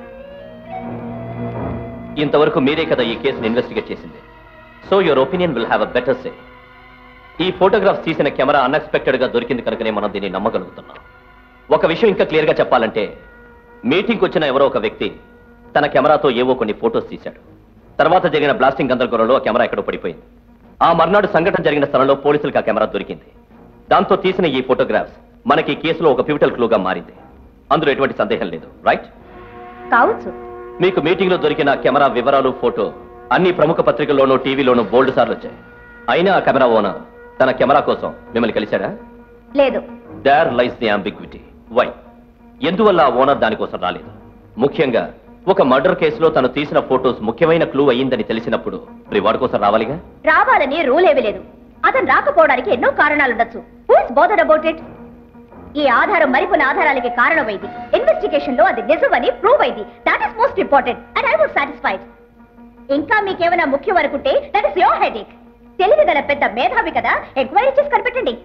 ఇంతవరకు మీరే కదా ఈ కేసును ఇన్వెస్టిగేట్ చేసింది so your opinion will have a better say ఈ ఫోటోగ్రాఫ్స్ తీసిన కెమెరా అన్ఎక్స్పెక్టెడ్ గా దొరికింది కనుకనే మనం దీన్ని నమ్మగలుగుతున్నాం ఒక విషయం ఇంకా క్లియర్ గా చెప్పాలంటే మీటింగ్ వచ్చిన ఎవరో ఒక వ్యక్తి తన కెమెరాతో ఏవో కొన్ని ఫోటోస్ తీశాడు తర్వాత జరిగిన బ్లాస్టింగ్ గందరగోళంలో ఆ కెమెరా ఎక్కడో పడిపోయింది ఆ మర్నాడు సంఘటన జరిగిన స్థలంలో పోలీసులకు ఆ కెమెరా దొరికింది దాంతో తీసిన ఈ ఫోటోగ్రాఫ్స్ మనకి ఈ కేసులో ఒక పివిటల్ క్లూగా మారింది అందులో ఎటువంటి సందేహం లేదు రైట్ కావచ్చు మీకు మీటింగ్ లో దొరికిన కెమెరా వివరాలు ఫోటో అన్ని ప్రముఖ పత్రికల్లోనూ టీవీలోనూ బోల్డ్ సార్లు వచ్చాయి అయినా ఆ కెమెరా ఓనర్ తన కెమెరా కోసం మిమ్మల్ని కలిశాడా లేదు there lies the ambiguity why ఎందువల్ల ఆ ఓనర్ దానికోసం రాలేదు ముఖ్యంగా ఒక మర్డర్ కేసులో తను తీసిన ఫోటోస్ ముఖ్యమైన క్లూ అయ్యిందని తెలిసినప్పుడు రివార్డ్ కోసం రావాలిగా రావాలని రూల్ ఏమీ లేదు అతను రాకపోవడానికి ఎన్నో కారణాలుండొచ్చు who is bother about it ఈ ఆధారం మరికొన్ని ఆధారాలకి కారణమైంది ఇన్వెస్టిగేషన్ లో అది నిజమని ప్రూవ్ అయింది that is most important and I was satisfied ఇంకా మీకేమైనా ముఖ్యం అనుకుంటే దట్ ఇస్ యోర్ హెడేక్ తెలివి గల పెద్ద మేధావి కదా ఎంక్వైరీ చేసి కనిపెట్టండి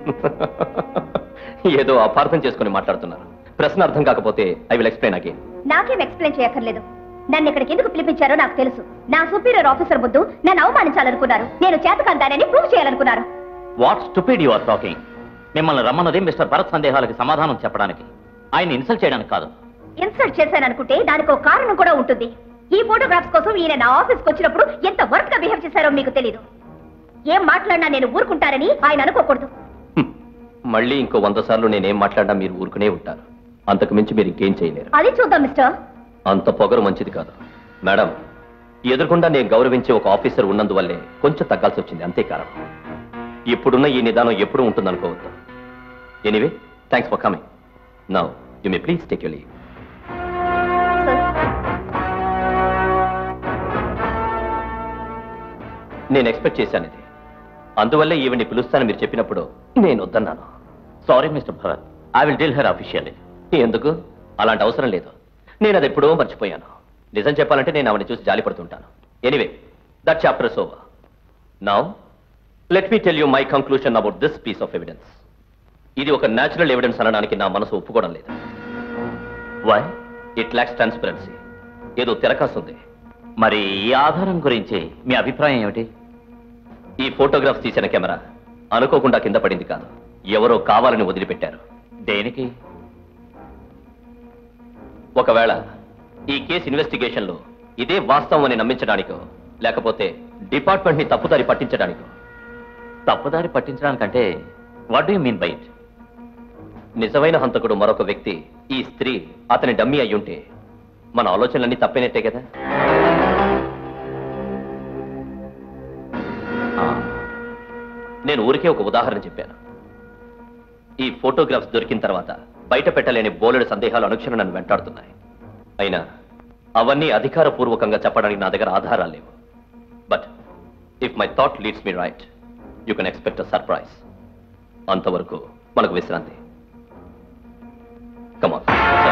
ఏదో అపార్థం చేసుకుని మాట్లాడుతున్నారు ప్రశ్న అర్థం కాకపోతే ఐ విల్ ఎక్స్ప్లెయిన్ అగైన్ నాకేం ఎక్స్ప్లెయిన్ చేయక్కర్లేదు నన్ను ఇక్కడికి ఎందుకు పిలిపించారో నాకు తెలుసు నా సుపీరియర్ ఆఫీసర్ ముందు నన్ను అవమానించాలనుకున్నారు నేను చేతకందానని ప్రూవ్ చేయాలనుకున్నారు what stupid you are talking మిమ్మల్ని రమ్మన్నది మిస్టర్ భరత్ సందేహాలకి సమాధానం చెప్పడానికి ఆయన ఇన్సల్ట్ చేయడానికి కాదు ఇన్సల్ట్ చేశాననుకుంటే దానికి ఒక కారణం కూడా ఉంటుంది ఈ ఫోటోగ్రాఫ్స్ కోసం ఈయన నా ఆఫీస్కి వచ్చినప్పుడు ఎంత వర్క్ గా బిహేవ్ చేశారో మీకు తెలీదు ఏం మాట్లాడినా నేను ఊరుకుంటారని ఆయన అనుకోకూడదు మళ్ళీ ఇంకో వంద సార్లు నేనేం మాట్లాడినా మీరు ఊరుకునే ఉంటారు అంతకు మించి మీరు ఇంకేం చేయలేరు అది చూద్దాం మిస్టర్ అంత పొగరు మంచిది కాదు మేడం ఎదురుకుండా నేను గౌరవించే ఒక ఆఫీసర్ ఉన్నందువల్లే కొంచెం తగ్గాల్సి వచ్చింది అంతే కారణం ఇప్పుడున్న ఈ నిదానం ఎప్పుడు ఉంటుందనుకోవద్దు anyway thanks for coming now you may please take you leave నేను ఎక్స్పెక్ట్ చేశాను ఇది అందువల్లే ఈవిని పిలుస్తానని మీరు చెప్పినప్పుడు నేను వద్దన్నాను sorry mister Bharat I will deal her officially ఎందుకు అలాంటి అవసరం లేదు నేను అది ఎప్పుడో మర్చిపోయాను నిజం చెప్పాలంటే నేను ఆవిడని చూసి జాలి పడుతుంటాను anyway that chapter is over now let me tell you my conclusion about this piece of evidence ఇది ఒక న్యాచురల్ ఎవిడెన్స్ అనడానికి నా మనసు ఒప్పుకోవడం లేదు వై ఇట్ లాక్స్ ట్రాన్స్పరెన్సీ ఏదో తిరకాస్తుంది మరి ఈ ఆధారం గురించి మీ అభిప్రాయం ఏమిటి ఈ ఫోటోగ్రాఫ్స్ తీసిన కెమెరా అనుకోకుండా కింద పడింది కాదు ఎవరో కావాలని వదిలిపెట్టారు దేనికి ఒకవేళ ఈ కేసు ఇన్వెస్టిగేషన్ లో ఇదే వాస్తవం అని నమ్మించడానికో లేకపోతే డిపార్ట్మెంట్ ని తప్పుదారి పట్టించడానికో తప్పుదారి పట్టించడానికంటే what do mean by it నిజమైన హంతకుడు మరొక వ్యక్తి ఈ స్త్రీ అతని డమ్మీ అయ్యుంటే మన ఆలోచనలన్నీ తప్పినట్టే కదా ఆ, నేను ఊరికే ఒక ఉదాహరణ చెప్పాను ఈ ఫోటోగ్రాఫ్స్ దొరికిన తర్వాత బయట పెట్టలేని బోలెడు సందేహాలు అనుక్షణం నన్ను వెంటాడుతున్నాయి అయినా అవన్నీ అధికారపూర్వకంగా చెప్పడానికి నా దగ్గర ఆధారాలు లేవు but if my thought leads me right you can expect a surprise అంతవరకు మనకు విశ్రాంతి కమాన్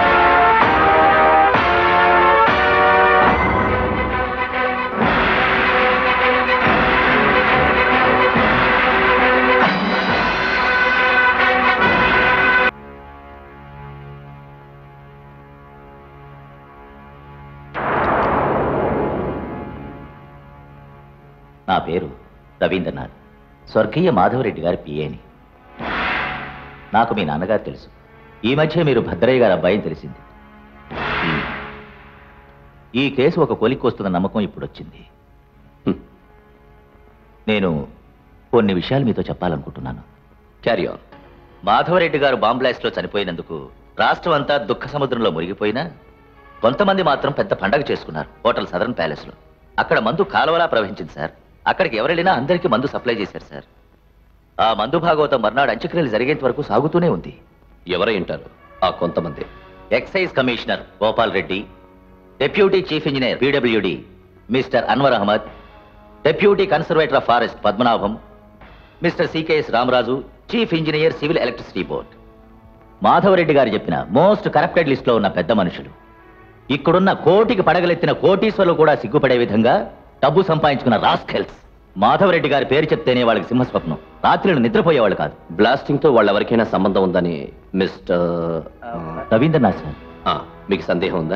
నా పేరు రవీంద్రనాథ్ స్వర్గీయ మాధవరెడ్డి గారి పిఏని నాకు మీ నాన్నగారు తెలుసు ఈ మధ్య మీరు భద్రయ్య గారి అబ్బాయిని తెలిసింది హ్మ్. ఈ కేసు ఒక కొలిక్కి వస్తున్న నమ్మకం ఇప్పుడు వచ్చింది హ్మ్. నేను కొన్ని విషయాలు మీతో చెప్పాలనుకుంటున్నాను క్యారీ ఆన్ మాధవరెడ్డి గారు బాంబ్ బ్లాస్ట్ లో చనిపోయినందుకు రాష్ట్రం అంతా దుఃఖ సముద్రంలో మునిగిపోయినా కొంతమంది మాత్రం పెద్ద పండగ చేసుకున్నారు హోటల్ సదరన్ ప్యాలెస్ లో అక్కడ మందు కాలువలా ప్రవహించింది సార్ అక్కడికి ఎవరెళ్ళినా అందరికీ మందు సప్లై చేశారు సార్ ఆ మందు భాగవతం మర్నాడు అంత్యక్రియలు జరిగేంత వరకు సాగుతూనే ఉంది ఎవరై ఉంటారు ఆ కొంతమంది excise commissioner Gopal Reddy deputy chief engineer PWD mister Anwar Ahmed deputy conservator of forest Padmanabham mister CKS Ramaraju chief engineer civil electricity board Madhavareddy garu చెప్పిన మోస్ట్ కరప్టెడ్ లిస్ట్ లో ఉన్న పెద్ద మనుషులు ఇక్కడున్న కోటికి పడగలెత్తిన కోటీశ్వరులు కూడా సిగ్గుపడే విధంగా డబ్బు సంపాదించుకున్న రాస్కెల్స్ మాధవరెడ్డి గారి పేరు చెప్తేనే వాళ్ళకి సింహస్వప్నం రాత్రులు నిద్రపోయేవాళ్ళు కాదు బ్లాస్టింగ్ తో వాళ్ళెవరికైనా సంబంధం ఉందని మిస్టర్ రవీంద్రనాథ్ సార్ ఆ, మీకు సందేహం ఉందా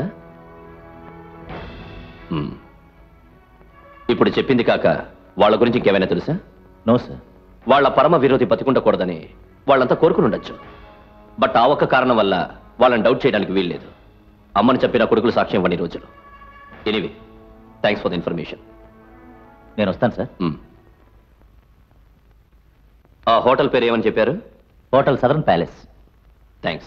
మ్మ్. ఇప్పుడు చెప్పింది కాక వాళ్ళ గురించి ఇంకేమైనా తెలుసా నో సార్ వాళ్ళ పరమ విరోధి బతికుండకూడదని వాళ్ళంతా కోరుకుని ఉండొచ్చు బట్ ఆ ఒక్క కారణం వల్ల వాళ్ళని డౌట్ చేయడానికి వీల్లేదు అమ్మని చెప్పిన కొడుకులు సాక్ష్యం ఇవ్వని రోజులు anyway thanks for the information నేను వస్తాను సార్ ఆ హోటల్ పేరు ఏమని చెప్పారు హోటల్ సదరన్ ప్యాలెస్ థ్యాంక్స్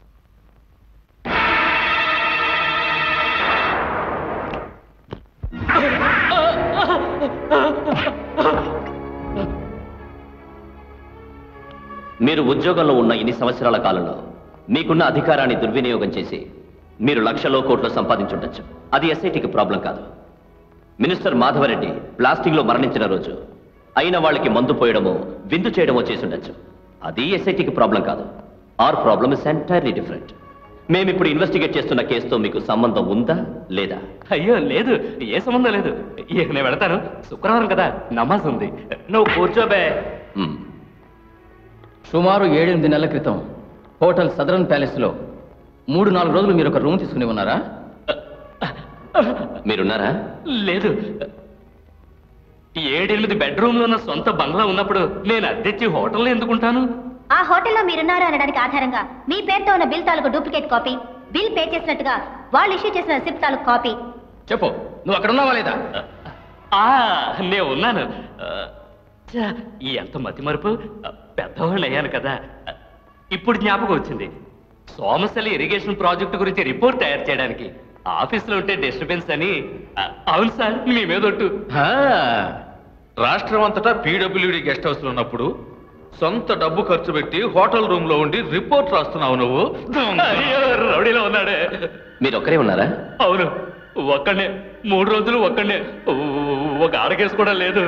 మీరు ఉద్యోగంలో ఉన్న ఇన్ని సంవత్సరాల కాలంలో మీకున్న అధికారాన్ని దుర్వినియోగం చేసి మీరు లక్షలో కోట్లు సంపాదించుండొచ్చు అది ఎస్ఐటికి ప్రాబ్లం కాదు మినిస్టర్ మాధవరెడ్డి ప్లాస్టిక్ లో మరణించిన రోజు అయిన వాళ్ళకి మందు పోయడమో విందు చేయడమో చేసుండొచ్చు అది ఎస్ఐటికి ప్రాబ్లం కాదు our problem is entirely different మేమిప్పుడు ఇన్వెస్టిగేట్ చేస్తున్న కేసుతో మీకు సంబంధం ఉందా లేదా అయ్యో లేదు ఏ సంబంధం లేదు ఇక నేను వెళతాను శుక్రవారం కదా నమాజ్ ఉంది నువ్వు కూర్చోబే మ్మ్. సుమారు ఏడెనిమిది నెలల క్రితం హోటల్ సదరన్ ప్యాలెస్లో మూడు నాలుగు రోజులు మీరు ఒక రూమ్ తీసుకుని ఉన్నారా మీరున్నారా లేదు ఏడెనిమిది బెడ్రూమ్లో ఉన్న సొంత బంగ్లా ఉన్నప్పుడు నేను అద్దెచ్చి హోటల్లో ఎందుకుంటాను ఆ హోటల్లో మీరున్నారు అనడానికి ఆధారంగా మీ పేరుతో ఉన్న బిల్ తాలూకు డూప్లికేట్ కాపీ బిల్ పే చేసినట్టుగా వాళ్ళు ఇష్యూ చేసిన సిప్ తాలూకు కాపీ చెప్పు నువ్వు అక్కడ ఉన్నావా లేదా ఆ నేను ఉన్నాను ఆ, ఛ, ఈ ఎంత మతి మరుపు పెద్దవాళ్ళు అయ్యాను కదా ఇప్పుడు జ్ఞాపకం వచ్చింది సోమశల ఇరిగేషన్ ప్రాజెక్టు గురించి రిపోర్ట్ తయారు చేయడానికి ఆఫీస్లో ఉంటే డిస్టర్బెన్స్ అని ఆ, అవును సార్ మీ మీద ఒట్టు హా, రాష్ట్రం అంతటా పీడబ్ల్యూడి గెస్ట్ హౌస్ లో ఉన్నప్పుడు సొంత డబ్బు ఖర్చు పెట్టి హోటల్ రూమ్ లో ఉండి రిపోర్ట్ రాస్తున్నావు నువ్వు అయ్యో రౌడీలో ఉన్నాడే మీరు ఒక్కరే ఉన్నారా అవును ఒక్కడే మూడు రోజులు ఒక్కడే ఒక ఆడకేసు కూడా లేదు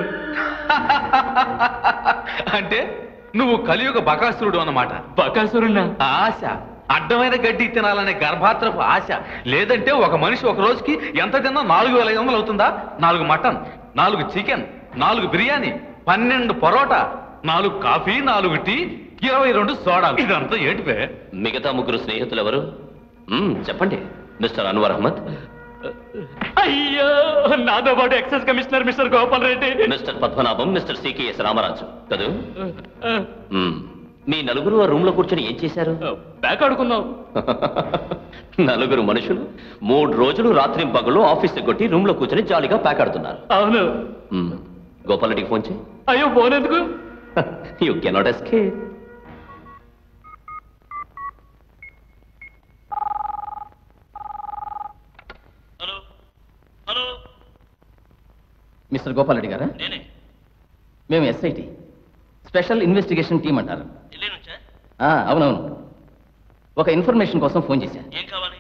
అంటే నువ్వు కలియుగ బకాసురుడు అన్నమాట బకాసురున్నా ఆశ అడ్డమైన గడ్డి తినాలనే గర్భాత్రపు ఆశ లేదంటే ఒక మనిషి ఒక రోజుకి ఎంత తిన్నా నాలుగు వేల ఐదు వందలు అవుతుందా నాలుగు మటన్ నాలుగు చికెన్ నాలుగు బిర్యానీ పన్నెండు పరోటా నాలుగు కాఫీ నాలుగు టీ ఇరవై రెండు సోడా ఇదంతా ఏంటిపే మిగతా ముగ్గురు స్నేహితులు ఎవరు మ్మ్, చెప్పండి మిస్టర్ అన్వర్ అహ్మద్ అయ్యో నాతో పాటు excise commissioner mister Gopal Reddy mister Padmanabham mister CKS Ramaraju కదూ మ్మ్. మీ నలుగురు ఆ రూమ్ లో కూర్చొని ఏం చేశారు బ్యాక్ ఆడుకుందాం నలుగురు మనుషులు మూడు రోజులు రాత్రి పగలు ఆఫీస్ కొట్టి రూమ్ లో కూర్చొని జాలీగా ప్యాక్ ఆడుతున్నారు అవును మ్మ్. గోపాలరెడ్డికి ఫోన్ చేయి అయ్యో పోనేందుకు you cannot escape mister Gopal గారా మేము ఎస్ఐటి స్పెషల్ ఇన్వెస్టిగేషన్ టీం అంటారు ఆ, అవునవును ఒక ఇన్ఫర్మేషన్ కోసం ఫోన్ చేశాను ఏం కావాలి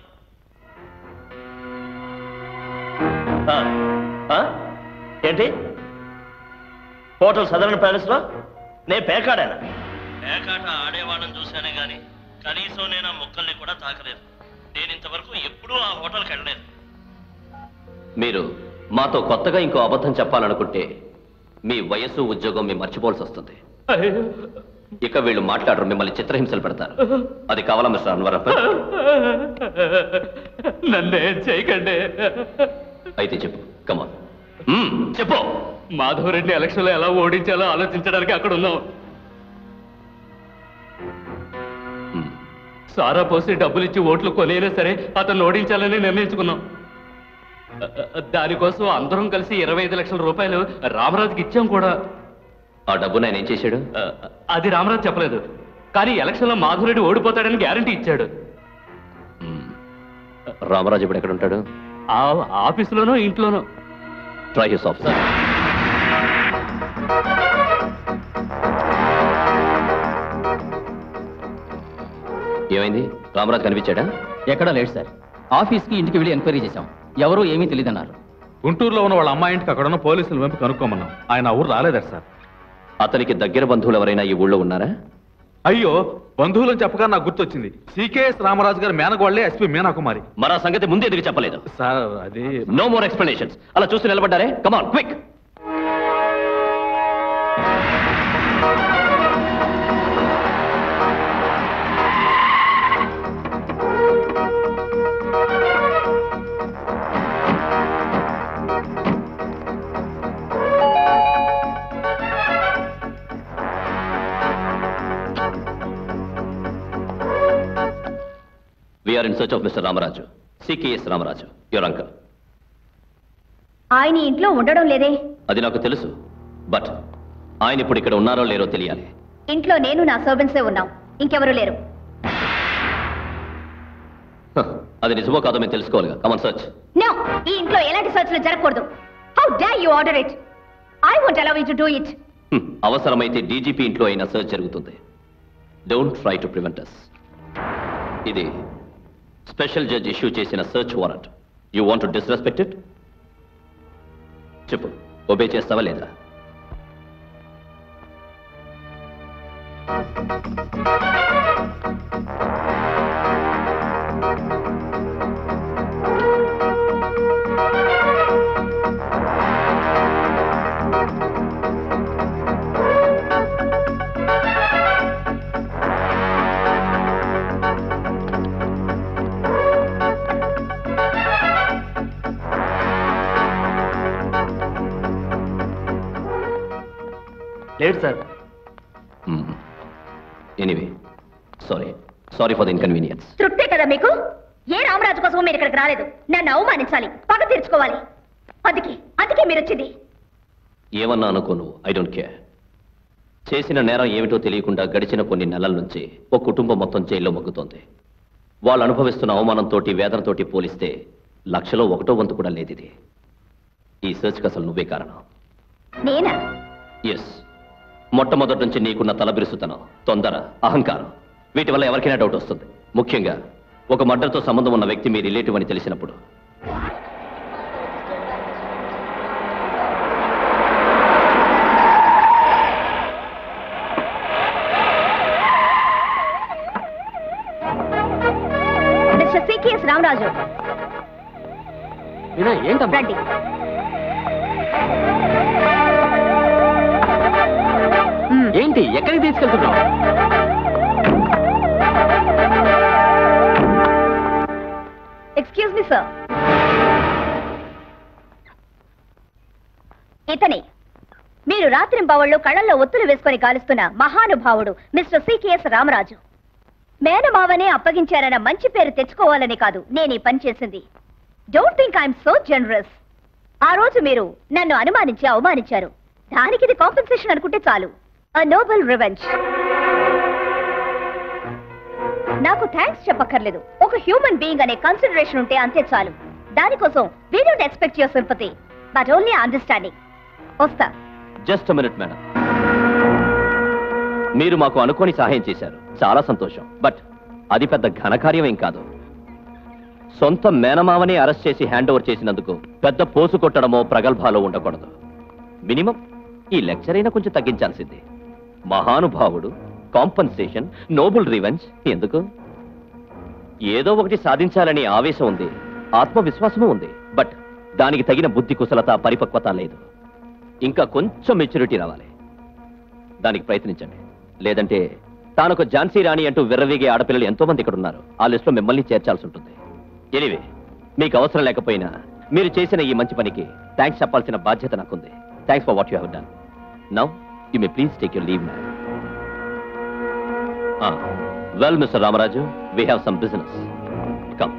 ఆ, ఆ? ఏంటి హోటల్ సదరన్ ప్యాలెస్ లో నేను పేకాడానా పేకాట ఆడేవాళ్ళని చూశానే గాని కనీసం నేను ఆ మొక్కల్ని కూడా తాకలేదు నేను ఇంతవరకు ఎప్పుడూ ఆ హోటల్కి వెళ్ళలేదు మీరు మాతో కొత్తగా ఇంకో అబద్ధం చెప్పాలనుకుంటే మీ వయస్సు ఉద్యోగం మేము మర్చిపోవాల్సి వస్తుంది ఇక వీళ్ళు మాట్లాడరు మిమ్మల్ని చిత్రహింసలు పెడతారు అది కావాలా మిస్టర్ అన్వరప్ప నన్నే చేయకండి అయితే చెప్పు కమా చెప్పు మాధవరెడ్డి ఎలక్షన్ లో ఎలా ఓడించాలో ఆలోచించడానికి అక్కడ ఉన్నాం సారా పోసి డబ్బులు ఇచ్చి ఓట్లు కొనేనా సరే అతను ఓడించాలని నిర్ణయించుకున్నాం అ- అ- దానికోసం అందరం కలిసి ఇరవై ఐదు లక్షల రూపాయలు రామరాజుకి ఇచ్చాం కూడా ఆ డబ్బు నేను ఏం చేశాడు అది రామరాజు చెప్పలేదు కానీ ఎలక్షన్ లో మాధవరెడ్డి ఓడిపోతాడని గ్యారంటీ ఇచ్చాడు రామరాజు ఇప్పుడు ఎక్కడ ఉంటాడు ఆ ఆఫీసులోనో ఇంట్లోనో ట్రై హిస్ ఆఫీసర్ ఏమైంది రామరాజు కనిపించాడా ఎక్కడా లేడు సార్ ఆఫీస్కి ఇంటికి వెళ్ళి ఎంక్వైరీ చేశాం ఎవరూ ఏమీ తెలియదన్నారు గుంటూరులో ఉన్న వాళ్ళ అమ్మాయి ఇంటికి అక్కడ ఉన్న పోలీసులు వెంపు కనుక్కోమన్నాం ఆయన ఆ ఊరు రాలేదట సార్ అతనికి దగ్గర బంధువులు ఎవరైనా ఈ ఊళ్ళో ఉన్నారా అయ్యో బంధువులను చెప్పగా నాకు గుర్తొచ్చింది సికేఎస్ రామరాజు గారి మేనగోళ్లే ఎస్పీ మీనాకుమారి మరి ఆ సంగతి ముందు ఎందుకు చెప్పలేదు సార్ అది నో మోర్ ఎక్స్ప్లెనేషన్స్ అలా చూస్తూ నిలబడ్డారే come on quick we're in search of mister Ramaraju CKS Ramaraju your uncle ఆయన ఈ ఇంట్లో ఉండడం లేదే అది నాకు తెలుసు బట్ ఆయన ఇప్పుడు ఇక్కడ ఉన్నారో లేరో తెలియాలి ఇంట్లో నేను నా సర్వెంట్సే ఉన్నాం ఇంకెవరూ లేరు హ, అది నిజమో కాదో మేము తెలుసుకోవాలిగా కమన్ సర్చ్ నో ఈ ఇంట్లో ఎలాంటి సర్చ్లు జరగకూడదు how dare you order it I want allow you to do it అవసరమైతే డీజీపీ ఇంట్లో అయినా సర్చ్ జరుగుతుంది don't try to prevent us ఇది స్పెషల్ జడ్జ్ ఇష్యూ చేసిన search warrant you want to disrespect it చెప్పు ఒబే చేస్తావా లేదా లేదు sir anyway sorry sorry for the inconvenience తృప్తే కదా మీకు ఏ రామరాజు కోసం మీరు ఇక్కడికి రాలేదు నన్ను అవమానించాలి పగ తీర్చుకోవాలి అందుకే అందుకే మీరు వచ్చింది ఏమన్నా అనుకో నువ్వు ఐ డోంట్ కేర్ చేసిన నేరం ఏమిటో తెలియకుండా గడిచిన కొన్ని నెలల నుంచి ఒక కుటుంబం మొత్తం జైల్లో మగ్గుతోంది వాళ్ళు అనుభవిస్తున్న అవమానంతో వేదనతోటి పోలిస్తే లక్షలో ఒకటో వంతు కూడా లేదు ఇది ఈ సెర్చ్కి అసలు నువ్వే కారణం నేనా ఎస్ మొట్టమొదటి నుంచి నీకున్న తలబిరుసుతనం తొందర అహంకారం వీటి వల్ల ఎవరికైనా డౌట్ వస్తుంది ముఖ్యంగా ఒక మర్డర్తో సంబంధం ఉన్న వ్యక్తి మీ రిలేటివ్ అని తెలిసినప్పుడు మిస్టర్ సికేఎస్ రామరాజు ఏంటమ్మా రండి ఏంటి ఎక్కడికి తీసుకెళ్తున్నావు ఎక్స్క్యూజ్ మీ సార్ ఇతనే మీరు రాత్రింబవళ్ళు కళ్ళల్లో ఒత్తులు వేసుకొని కాలుస్తున్న మహానుభావుడు మిస్టర్ సికేఎస్ రామరాజు మేనమావనే అప్పగించారన్న మంచి పేరు తెచ్చుకోవాలని కాదు నేను ఈ పని చేసింది don't think I'm so generous ఆ రోజు మీరు నన్ను అనుమానించి అవమానించారు దానికి ఇది కాంపెన్సేషన్ అనుకుంటే చాలు అ నోబెల్ రివెంజ్ నాకు థ్యాంక్స్ చెప్పక్కర్లేదు ఒక హ్యూమన్ బీయింగ్ అనే కన్సిడరేషన్ ఉంటే అంతే చాలు దానికోసం we don't expect your sympathy but only understanding వస్తా జస్ట్ మినిట్ మేడం మీరు మాకు అనుకోని సహాయం చేశారు చాలా సంతోషం బట్ అది పెద్ద ఘనకార్యం ఏం కాదు సొంత మేనమావని అరెస్ట్ చేసి హ్యాండ్ ఓవర్ చేసినందుకు పెద్ద పోసు కొట్టడమో ప్రగల్భాలో ఉండకూడదు మినిమం ఈ లెక్చర్ అయినా కొంచెం తగ్గించాల్సింది మహానుభావుడు కాంపన్సేషన్ నోబుల్ రివెంజ్ ఎందుకు ఏదో ఒకటి సాధించాలని ఆవేశం ఉంది ఆత్మవిశ్వాసము ఉంది బట్ దానికి తగిన బుద్ధి కుశలత పరిపక్వత లేదు ఇంకా కొంచెం మెచ్యూరిటీ రావాలి దానికి ప్రయత్నించండి లేదంటే తానొక ఝాన్సీ రాణి అంటూ విర్రవీగే ఆడపిల్లలు ఎంతో మంది ఇక్కడ ఉన్నారు ఆ లిస్టులో మిమ్మల్ని చేర్చాల్సి ఉంటుంది ఎనివే మీకు అవసరం లేకపోయినా మీరు చేసిన ఈ మంచి పనికి థ్యాంక్స్ చెప్పాల్సిన బాధ్యత నాకుంది thanks for what you have done now you may please take your leave ma'am well mister Ramaraju we have some business come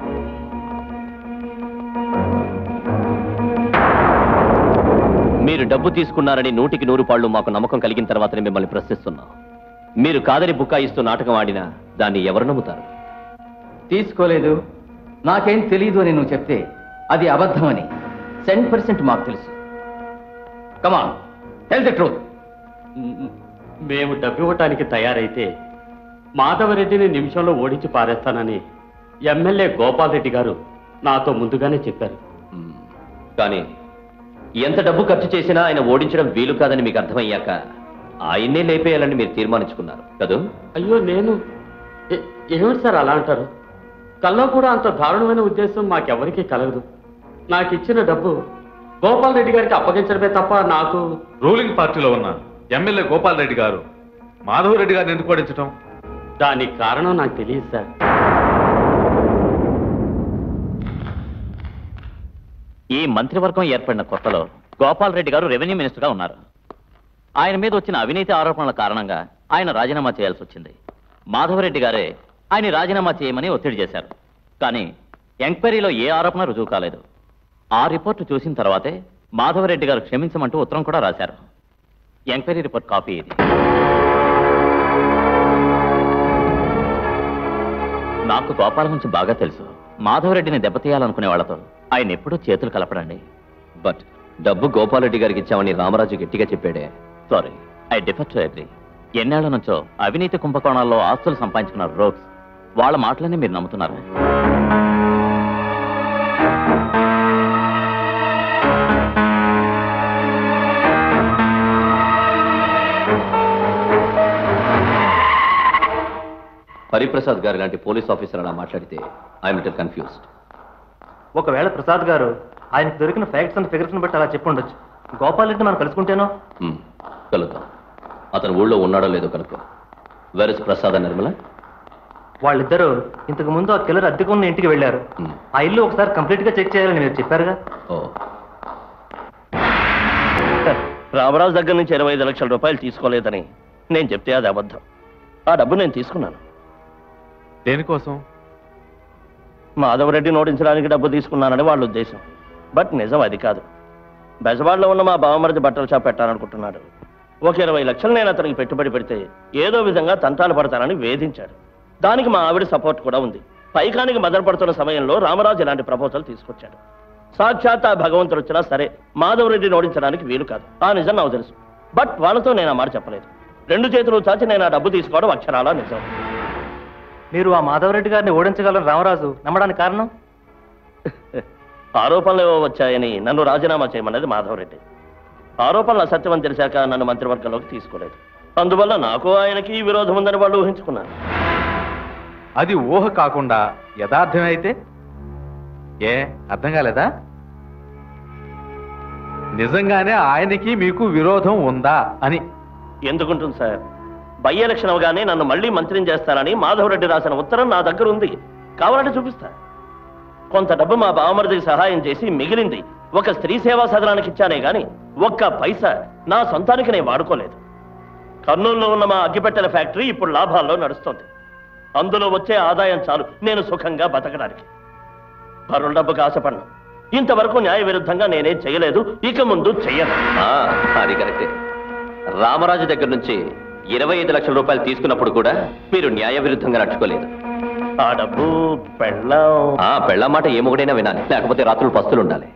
మీరు డబ్బు తీసుకున్నారని నూటికి నూరు పాళ్ళు మాకు నమ్మకం కలిగిన తర్వాతనే మిమ్మల్ని ప్రశ్నిస్తున్నాం మీరు కాదని బుక్కాయిస్తూ నాటకం ఆడినా దాన్ని ఎవరు నమ్ముతారు తీసుకోలేదు నాకేం తెలియదు అని నువ్వు చెప్తే అది అబద్ధమని సెవెన్ పర్సెంట్ మాకు తెలుసు కమాన్ టెల్ ద ట్రూత్ మేము డబ్బివ్వటానికి తయారైతే మాధవరెడ్డిని నిమిషంలో ఓడించి పారేస్తానని ఎమ్మెల్యే గోపాల్ రెడ్డి గారు నాతో ముందుగానే చెప్పారు కానీ ఎంత డబ్బు ఖర్చు చేసినా ఆయన ఓడించడం వీలు కాదని మీకు అర్థమయ్యాక ఆయన్నే లేపేయాలని మీరు తీర్మానించుకున్నారు కదూ అయ్యో నేను ఏ- ఏమిటి సార్ అలా అంటారు కల్లో కూడా అంత దారుణమైన ఉద్దేశం మాకెవరికీ కలగదు నాకు ఇచ్చిన డబ్బు గోపాల్ రెడ్డి గారికి అప్పగించడమే తప్ప నాకు రూలింగ్ పార్టీలో ఉన్న ఎమ్మెల్యే గోపాల్ రెడ్డి గారు మాధవ్ రెడ్డి గారిని ఎందుకు ఓడించడం దానికి కారణం నాకు తెలియదు సార్ ఈ మంత్రివర్గం ఏర్పడిన కొత్తలో గోపాల్ రెడ్డి గారు రెవెన్యూ మినిస్టర్గా ఉన్నారు ఆయన మీద వచ్చిన అవినీతి ఆరోపణల కారణంగా ఆయన రాజీనామా చేయాల్సి వచ్చింది మాధవరెడ్డి గారే ఆయన రాజీనామా చేయమని ఒత్తిడి చేశారు కానీ ఎంక్వైరీలో ఏ ఆరోపణ రుజువు కాలేదు ఆ రిపోర్టు చూసిన తర్వాతే మాధవరెడ్డి గారు క్షమించమంటూ ఉత్తరం కూడా రాశారు ఎంక్వైరీ రిపోర్ట్ కాపీ ఇది నాకు గోపాల గురించి బాగా తెలుసు మాధవరెడ్డిని దెబ్బతీయాలనుకునే వాళ్ళతో ఆయన ఎప్పుడూ చేతులు కలపడండి బట్ డబ్బు గోపాలరెడ్డి గారికి ఇచ్చామని రామరాజు గట్టిగా చెప్పాడే sorry I differ to agree ఎన్నేళ్ల నుంచో అవినీతి కుంభకోణాల్లో ఆస్తులు సంపాదించుకున్న రోగ్స్ వాళ్ళ మాటలనే మీరు నమ్ముతున్నారు హరిప్రసాద్ గారు లాంటి పోలీస్ ఆఫీసర్ అలా మాట్లాడితే ఐఎమ్ లిటిల్ కన్ఫ్యూజ్డ్ ఒకవేళ ప్రసాద్ గారు ఆయనకు దొరికిన ఫ్యాక్ట్స్ అండ్ ఫిగర్స్ బట్టి అలా చెప్పి ఉండొచ్చు గోపాల్ రెడ్డి మనం కలుసుకుంటేనో కలుద్దాం అతను ఊళ్ళో ఉన్నాడో లేదో కనుక్కో వెర్ ఇస్ ప్రసాద్ నిర్మల వాళ్ళిద్దరూ ఇంతకు ముందు ఆ కిల్లర్ అద్దెకు ఉన్న ఇంటికి వెళ్ళారు ఆ ఇల్లు ఒకసారి కంప్లీట్ గా చెక్ చేయాలని మీరు చెప్పారుగా రామరాజు దగ్గర నుంచి ఇరవై ఐదు లక్షల రూపాయలు తీసుకోలేదని నేను చెప్తే అది అబద్ధం ఆ డబ్బు నేను తీసుకున్నాను దేనికోసం మాధవరెడ్డి నోటించడానికి డబ్బు తీసుకున్నానని వాళ్ళ ఉద్దేశం బట్ నిజం అది కాదు బెజవాడలో ఉన్న మా బావమరిది బట్టల షాప్ పెట్టాలనుకుంటున్నాడు ఒక ఇరవై లక్షలు నేను అతనికి పెట్టుబడి పెడితే ఏదో విధంగా తంటాలు పడతానని వేధించాడు దానికి మా ఆవిడ సపోర్ట్ కూడా ఉంది పైకానికి మదనపడుతున్న సమయంలో రామరాజు ఇలాంటి ప్రపోజల్ తీసుకొచ్చాడు సాక్షాత్ ఆ భగవంతుడు వచ్చినా సరే మాధవరెడ్డిని ఓడించడానికి వీలు కాదు ఆ నిజం నాకు తెలుసు బట్ వాళ్ళతో నేను ఆ మాట చెప్పలేదు రెండు చేతులు చాచి నేను ఆ డబ్బు తీసుకోవడం అక్షరాలా నిజం మీరు ఆ మాధవరెడ్డి గారిని ఓడించగలరు రామరాజు నమ్మడానికి కారణం ఆరోపణలు ఏవో వచ్చాయని నన్ను రాజీనామా చేయమన్నది మాధవరెడ్డి ఆరోపణలు అసత్యమని తెలిసాక నన్ను మంత్రివర్గంలోకి తీసుకోలేదు అందువల్ల నాకు ఆయనకి విరోధం ఉందని వాళ్ళు ఊహించుకున్నారు అది ఊహ కాకుండా యథార్థమైతే ఏ అర్థం కాలేదా నిజంగానే ఆయనకి మీకు విరోధం ఉందా అని ఎందుకుంటుంది సార్ బై ఎలక్షన్ అవగానే నన్ను మళ్ళీ మంత్రిని చేస్తానని మాధవరెడ్డి రాసిన ఉత్తరం నా దగ్గర ఉంది కావాలంటే చూపిస్తా కొంత డబ్బు మా బావమరిదికి సహాయం చేసి మిగిలింది ఒక స్త్రీ సేవా సదనానికి ఇచ్చానే గాని ఒక్క పైసా నా సొంతానికి నేను వాడుకోలేదు కర్నూలులో ఉన్న మా అగ్గిపెట్టెల ఫ్యాక్టరీ ఇప్పుడు లాభాల్లో నడుస్తోంది అందులో వచ్చే ఆదాయం చాలు నేను సుఖంగా బతకడానికి పరుల డబ్బుకు ఆశపడను ఇంతవరకు న్యాయ విరుద్ధంగా నేనేం చేయలేదు ఇక ముందు చెయ్యను ఆ, అది కరెక్టే రామరాజు దగ్గర నుంచి ఇరవై ఐదు లక్షల రూపాయలు తీసుకున్నప్పుడు కూడా మీరు న్యాయ విరుద్ధంగా నడుచుకోలేదు ఆ డబ్బు పెళ్ళం ఆ పెళ్ళ మాట ఏ మొగుడైనా వినాలి లేకపోతే రాత్రులు పస్తులు ఉండాలి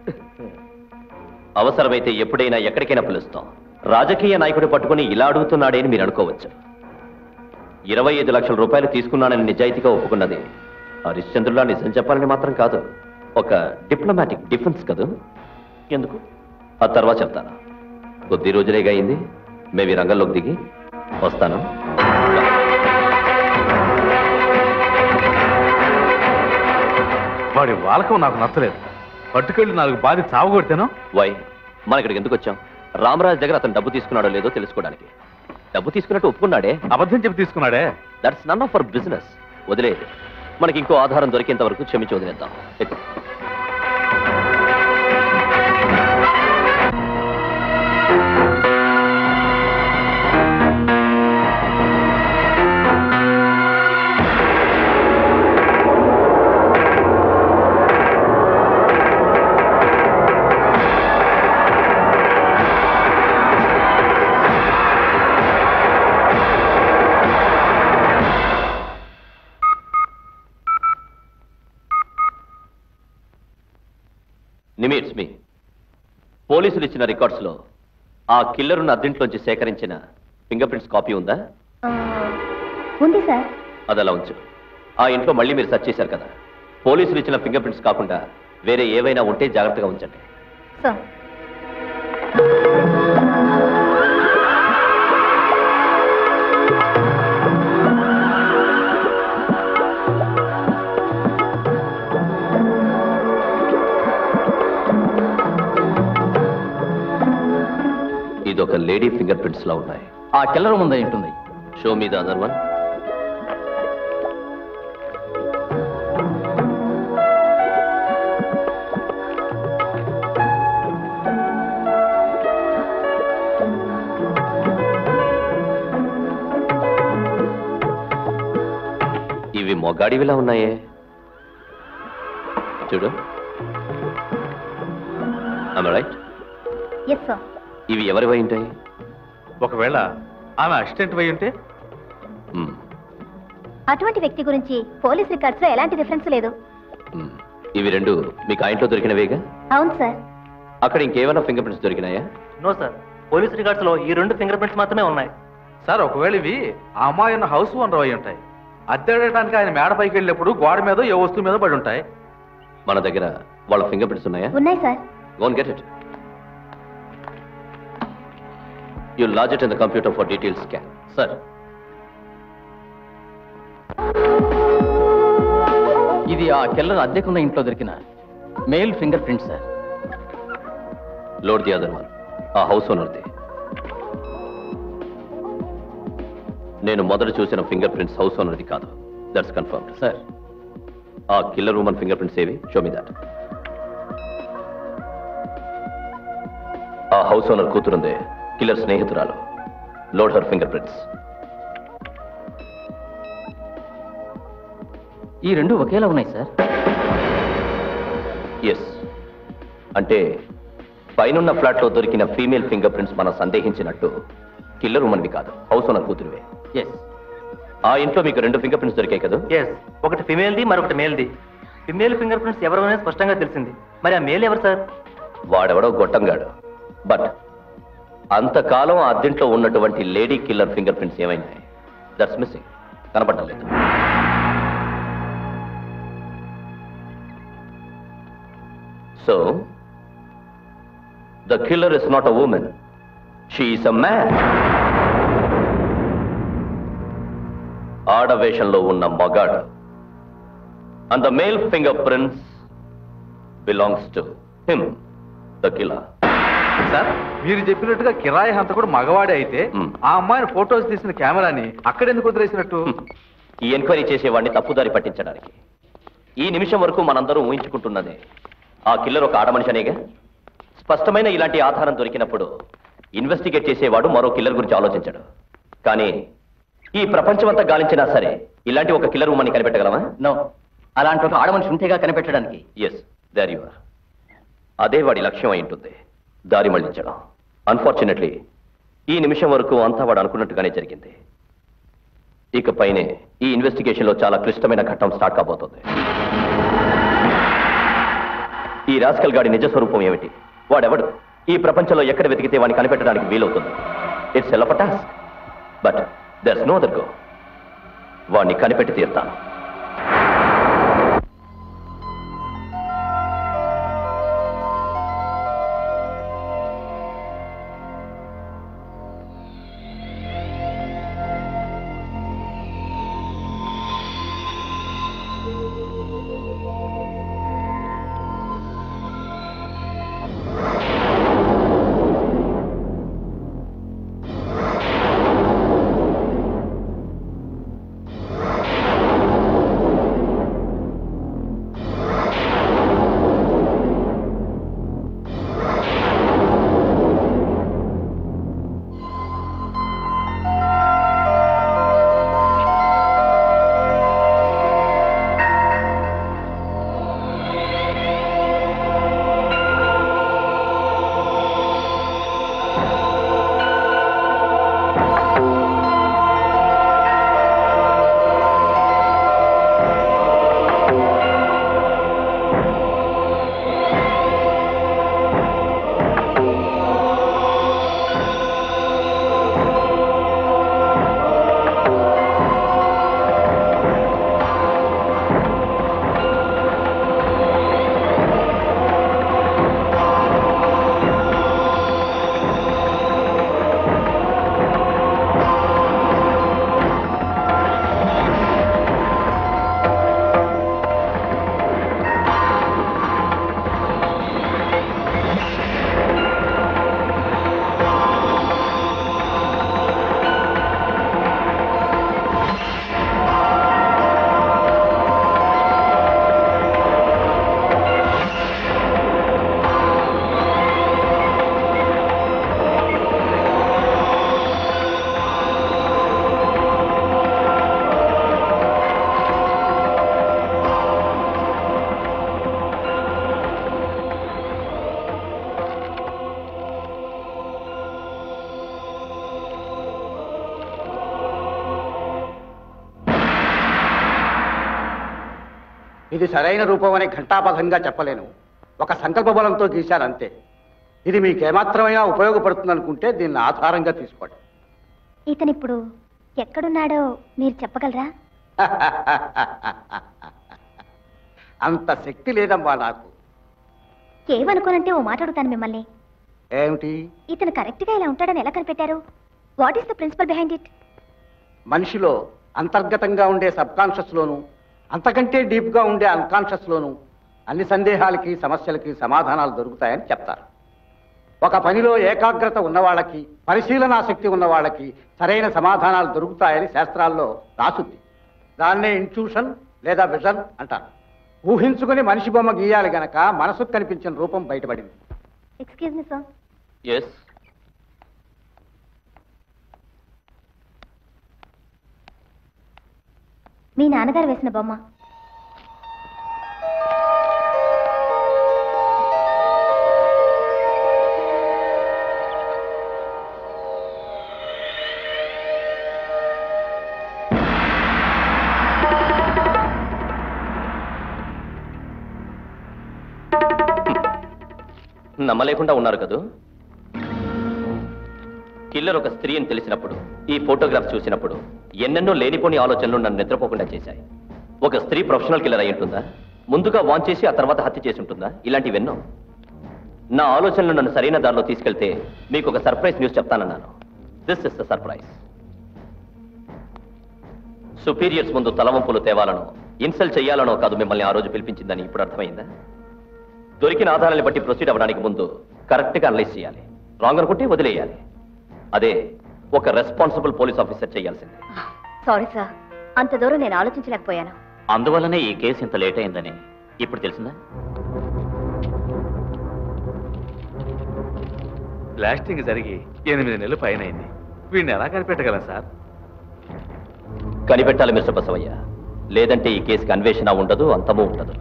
అవసరమైతే ఎప్పుడైనా ఎక్కడికైనా పిలుస్తాం రాజకీయ నాయకుడు పట్టుకుని ఇలా అడుగుతున్నాడే అని మీరు అనుకోవచ్చు ఇరవై ఐదు లక్షల రూపాయలు తీసుకున్నానని నిజాయితీగా ఒప్పుకున్నది హరిశ్చంద్రులా నిజం చెప్పాలని మాత్రం కాదు ఒక డిప్లొమాటిక్ డిఫెన్స్ కదూ ఎందుకు ఆ తర్వాత చెప్తాను కొద్ది రోజులేగా అయింది మేము ఈ రంగంలోకి దిగి వస్తాను వాడి వాలకం నాకు నచ్చలేదు పట్టుకెళ్ళి నాలుగు బాధి చావగొడితేనో వై మన ఇక్కడికి ఎందుకు వచ్చాం రామరాజు దగ్గర అతను డబ్బు తీసుకున్నాడో లేదో తెలుసుకోవడానికి డబ్బు తీసుకున్నట్టు ఒప్పుకున్నాడే అబద్ధం చెప్పి తీసుకున్నాడే that's none of for business వదిలేదు మనకి ఇంకో ఆధారం దొరికేంత వరకు క్షమించి వదిలేద్దాం ఎక్కు. నిమిట్స్ మీ పోలీసులు ఇచ్చిన రికార్డ్స్ లో ఆ కిల్లరును అద్దెంట్లోంచి సేకరించిన ఫింగర్ ప్రింట్స్ కాపీ ఉందా ఉంది సార్ అది అలా ఉంచు ఆ ఇంట్లో మళ్ళీ మీరు సెర్చ్ చేశారు కదా పోలీసులు ఇచ్చిన ఫింగర్ ప్రింట్స్ కాకుండా వేరే ఏవైనా ఉంటే జాగ్రత్తగా ఉంచండి సార్ ఇదొక లేడీ ఫింగర్ ప్రింట్స్ లా ఉన్నాయి ఆ కిల్లర్ ముందే ఉంటుంది show me the other one ఇవి మొగాడివిలా ఉన్నాయే చూడు రైట్ ఎస్ సార్ ఇవి ఎవరివై ఉంటాయి ఒకవేళ ఆమె అసిస్టెంట్ అయి ఉంటే మ్మ్. అటువంటి వ్యక్తి గురించి పోలీస్ రికార్డ్స్ లో ఎలాంటి రిఫరెన్స్ లేదు ఇవి రెండు మీకు ఆ ఇంట్లో దొరికినవేగా అవును సార్ అక్కడ ఇంకేమైనా ఫింగర్ ప్రింట్స్ దొరికినాయా నో సార్ పోలీస్ రికార్డ్స్ లో ఈ రెండు ఫింగర్ ప్రింట్స్ మాత్రమే ఉన్నాయి సార్ ఒకవేళ ఇవి ఆ అమ్మాయి ఉన్న హౌస్ ఓనర్ అయి ఉంటాయి అద్దెడటానికి ఆయన మేడ పైకి వెళ్ళినప్పుడు గోడ మీద ఏ వస్తువు మీద పడి ఉంటాయి మన దగ్గర వాళ్ళ ఫింగర్ ప్రింట్స్ ఉన్నాయా ఉన్నాయి sir gonna get it you lodge it in the computer for details scan sir ఇది ఆ కిల్లర్ అద్దెకున్న ఇంట్లో దొరికిన male finger print sir load the other one ఆ హౌస్ ఓనర్ది నేను మొదట చూసిన ఫింగర్ ప్రింట్స్ హౌస్ ఓనర్ది కాదు దట్స్ కన్ఫర్మ్ సార్ ఆ కిల్లర్ ఉమన్ ఫింగర్ ప్రింట్స్ ఏవి షో మీ దాట్ ఆ హౌస్ ఓనర్ కూతురుందే కిల్లర్ స్నేహితురాలు లోడ్ హర్ ఫింగర్ ప్రింట్స్ ఈ రెండు ఒకేలా ఉన్నాయి సార్ ఎస్ అంటే పైనున్న ఫ్లాట్లో దొరికిన ఫీమేల్ ఫింగర్ ప్రింట్స్ మనం సందేహించినట్టు కిల్లర్ ఉమన్వి కాదు హౌస్ ఓనర్ కూతురువే ఎస్ ఆ ఇంట్లో మీకు రెండు ఫింగర్ ప్రింట్స్ దొరికాయి కదా ఎస్ ఒకటి ఫిమేల్ది మరొకటి మేల్ది ఫిమేల్ ఫింగర్ ప్రింట్స్ ఎవరు అనేది స్పష్టంగా తెలిసింది మరి ఆ మేల్ ఎవరు సార్ వాడెవడో గొట్టంగాడు బట్ అంతకాలం ఆ అద్దెంట్లో ఉన్నటువంటి లేడీ కిల్లర్ ఫింగర్ ప్రింట్స్ ఏమైనాయి దట్స్ మిస్సింగ్ కనపడటం లేదు so the killer is not a woman she's a man ఆడవేషంలో ఉన్న మగాడు and the male finger prints belongs to him the killer sir మీరు చెప్పినట్టుగా కిరాయి హంత కూడా మగవాడే అయితే ఆ అమ్మాయిని ఫోటోస్ తీసిన కెమెరాని అక్కడెందుకు వదిలేసినట్టు ఈ ఎంక్వైరీ చేసేవాడిని తప్పుదారి పట్టించడానికి ఈ నిమిషం వరకు మనందరం ఊహించుకుంటున్నదే ఆ కిల్లర్ ఒక ఆడమనిషి అనేగా స్పష్టమైన ఇలాంటి ఆధారం దొరికినప్పుడు ఇన్వెస్టిగేట్ చేసేవాడు మరో కిల్లర్ గురించి ఆలోచించాడు కానీ ఈ ప్రపంచమంతా గాలించినా సరే ఇలాంటి ఒక కిల్లర్ ఉమ్మని కనిపెట్టగలమా నో అలాంటి ఒక ఆడమనిషి ఉంటేగా కనిపెట్టడానికి ఎస్ దర్ యు ఆర్ అదే వాడి లక్ష్యం అయి ఉంటుంది దారి మళ్లించడం అన్ఫార్చునేట్లీ ఈ నిమిషం వరకు అంతా వాడు అనుకున్నట్టుగానే జరిగింది ఇకపైనే ఈ ఇన్వెస్టిగేషన్ లో చాలా క్లిష్టమైన ఘట్టం స్టార్ట్ కాబోతోంది ఈ రాస్కల్ గాడి నిజ స్వరూపం ఏమిటి వాడెవడు ఈ ప్రపంచంలో ఎక్కడ వెతికితే వాడిని కనిపెట్టడానికి వీలవుతుంది it's hell task but there's no other go వాడిని కనిపెట్టి తీరుతాను ఇది సరైన రూపం అని ఘంటాపథంగా చెప్పలేను ఒక సంకల్ప బలంతో గీశానంతే ఇది మీకేమాత్రమైనా ఉపయోగపడుతుందనుకుంటే దీన్ని ఆధారంగా తీసుకోండి ఇతనిప్పుడు ఎక్కడున్నాడో మీరు చెప్పగలరా అంత శక్తి లేదమ్మా నాకు ఏమనుకోనంటే ఓ మాట అడుగుతాను మిమ్మల్ని ఏమిటి ఇతను కరెక్ట్ గా ఇలా ఉంటాడని ఎలా కనిపెట్టారు what is the principle behind it మనిషిలో అంతర్గతంగా ఉండే సబ్ లోను అంతకంటే డీప్గా ఉండే అన్కాన్షియస్ లోను అన్ని సందేహాలకి సమస్యలకి సమాధానాలు దొరుకుతాయని చెప్తారు ఒక పనిలో ఏకాగ్రత ఉన్నవాళ్ళకి పరిశీలనా శక్తి ఉన్న వాళ్ళకి సరైన సమాధానాలు దొరుకుతాయని శాస్త్రాల్లో రాసుంది దాన్నే ఇంట్యూషన్ లేదా విజన్ అంటారు ఊహించుకుని మనిషి బొమ్మ గీయాలి గనక మనసుకు కనిపించిన రూపం బయటపడింది ఎక్స్క్యూజ్ మీ సార్ ఎస్ మీ నాన్నగారు వేసిన బొమ్మ నమ్మలేకుండా ఉన్నారు కదూ కిల్లర్ ఒక స్త్రీ అని తెలిసినప్పుడు ఈ ఫోటోగ్రాఫ్ చూసినప్పుడు ఎన్నెన్నో లేనిపోని ఆలోచనలు నన్ను నిద్రపోకుండా చేశాయి ఒక స్త్రీ ప్రొఫెషనల్ కిల్లర్ అయి ఉంటుందా ముందుగా వాన్ చేసి ఆ తర్వాత హత్య చేసి ఉంటుందా ఇలాంటివెన్నో నా ఆలోచనలు నన్ను సరైన దారిలో తీసుకెళ్తే మీకు ఒక సర్ప్రైజ్ న్యూస్ చెప్తానన్నాను this is the surprise superiors ముందు తలవంపులు తేవాలనో ఇన్సల్ట్ చేయాలనో కాదు మిమ్మల్ని ఆ రోజు పిలిపించిందని ఇప్పుడు అర్థమైందా దొరికిన ఆధారాన్ని బట్టి ప్రొసీడ్ అవ్వడానికి ముందు కరెక్ట్గా అనలైజ్ చేయాలి రాంగ్ అనుకుంటే వదిలేయాలి అదే ఒక రెస్పాన్సిబుల్ పోలీస్ ఆఫీసర్ చేయాల్సింది సారీ సార్ అంత దూరం నేను ఆలోచించలేకపోయాను అందువల్లనే ఈ కేసు ఇంత లేట్ అయిందని ఇప్పుడు తెలిసిందా బ్లాస్టింగ్ జరిగి ఎనిమిది నెలలు పైన అయింది వీడిని ఎలా కనిపెట్టగలం సార్ కనిపెట్టాలి మిస్టర్ బసవయ్య లేదంటే ఈ కేసుకి అన్వేషణ ఉండదు అంతమూ ఉండదు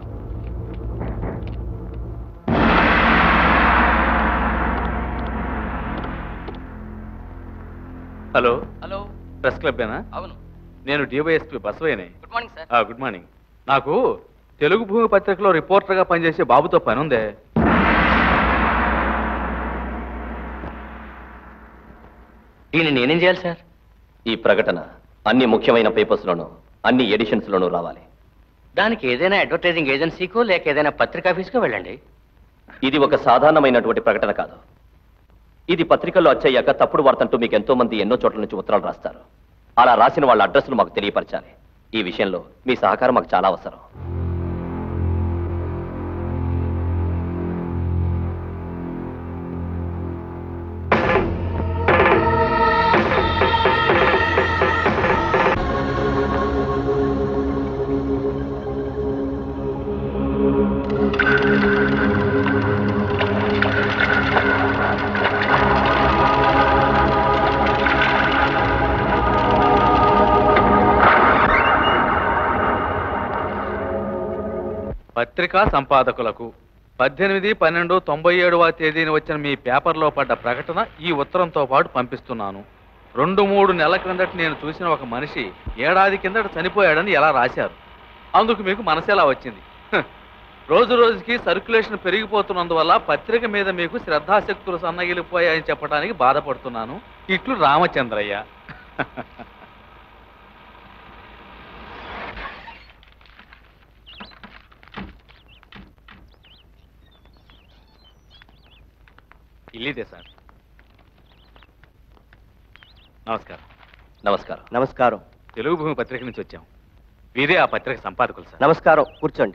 హలో హలో ప్రెస్ క్లబ్బేనా అవును నేను డివైఎస్పీ బసవయ్యనే గుడ్ మార్నింగ్ సార్ ఆ, గుడ్ మార్నింగ్ నాకు తెలుగు భూమి పత్రికలో రిపోర్టర్గా పనిచేసే బాబుతో పని ఉందే దీన్ని నేనేం చేయాలి సార్ ఈ ప్రకటన అన్ని ముఖ్యమైన పేపర్స్లోనూ అన్ని ఎడిషన్స్లోనూ రావాలి దానికి ఏదైనా అడ్వర్టైజింగ్ ఏజెన్సీకో లేక ఏదైనా పత్రికా ఆఫీస్కో వెళ్ళండి ఇది ఒక సాధారణమైనటువంటి ప్రకటన కాదు ఇది పత్రికల్లో వచ్చాయాక తప్పుడు వార్తంటూ మీకు ఎంతో మంది ఎన్నో చోట్ల నుంచి ఉత్తరాలు రాస్తారు అలా రాసిన వాళ్ళ అడ్రస్లు మాకు తెలియపరచాలి ఈ విషయంలో మీ సహకారం మాకు చాలా అవసరం పత్రికా సంపాదకులకు పద్దెనిమిది పన్నెండు తొంభై ఏడవ తేదీన వచ్చిన మీ పేపర్లో పడ్డ ప్రకటన ఈ ఉత్తరంతో పాటు పంపిస్తున్నాను రెండు మూడు నెలల క్రిందట నేను చూసిన ఒక మనిషి ఏడాది కిందట చనిపోయాడని ఎలా రాశారు అందుకు మీకు మనసెలా వచ్చింది హ్. రోజు రోజుకి సర్క్యులేషన్ పెరిగిపోతున్నందువల్ల పత్రిక మీద మీకు శ్రద్ధాశక్తులు సన్నగిలిపోయాయని చెప్పడానికి బాధపడుతున్నాను ఇట్లు రామచంద్రయ్య ఇల్లిదే సార్ నమస్కారం నమస్కారం నమస్కారం తెలుగు భూమి పత్రిక నుంచి వచ్చాం వీరే ఆ పత్రిక సంపాదకులు సార్ నమస్కారం కూర్చోండి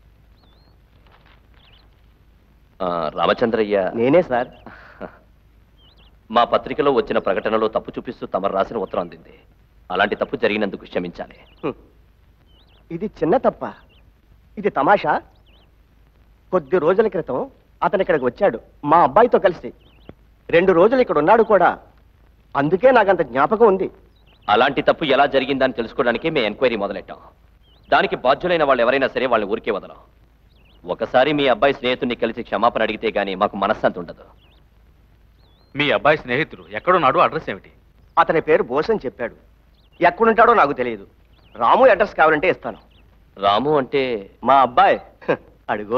ఆ, రామచంద్రయ్య నేనే సార్ మా పత్రికలో వచ్చిన ప్రకటనలో తప్పు చూపిస్తూ తమరు రాసిన ఉత్తరం అందింది అలాంటి తప్పు జరిగినందుకు క్షమించాలి హ్మ్. ఇది చిన్న తప్ప ఇది తమాషా కొద్ది రోజుల క్రితం అతను ఇక్కడికి వచ్చాడు మా అబ్బాయితో కలిసి రెండు రోజులు ఇక్కడ ఉన్నాడు కూడా అందుకే నాకంత జ్ఞాపకం ఉంది అలాంటి తప్పు ఎలా జరిగిందని తెలుసుకోవడానికి మేము ఎంక్వైరీ మొదలెట్టాం దానికి బాధ్యులైన వాళ్ళు ఎవరైనా సరే వాళ్ళని ఊరికే వదలం ఒకసారి మీ అబ్బాయి స్నేహితుడిని కలిసి క్షమాపణ అడిగితే గానీ మాకు మనశ్శాంతి ఉండదు మీ అబ్బాయి స్నేహితుడు ఎక్కడున్నాడు అడ్రస్ ఏమిటి అతని పేరు బోస్ అని చెప్పాడు ఎక్కడుంటాడో నాకు తెలియదు రాము అడ్రస్ కావాలంటే ఇస్తాను రాము అంటే మా అబ్బాయి హ, అడుగో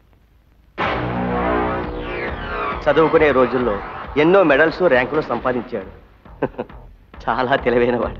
చదువుకునే రోజుల్లో ఎన్నో మెడల్స్ ర్యాంకులు సంపాదించాడు చాలా తెలివైనవాడు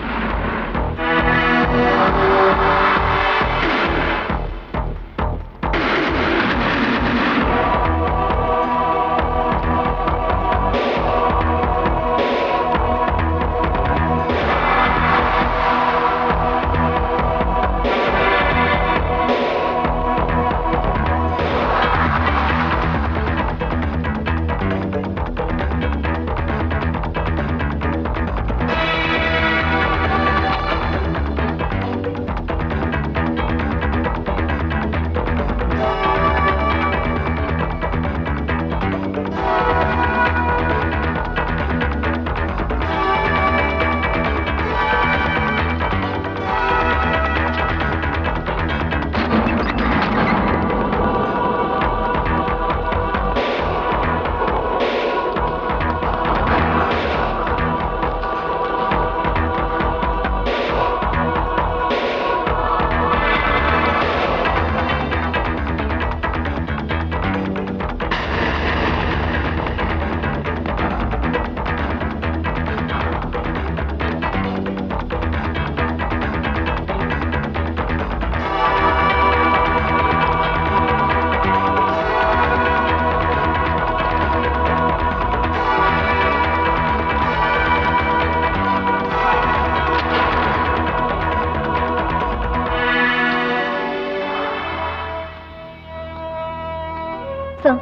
సో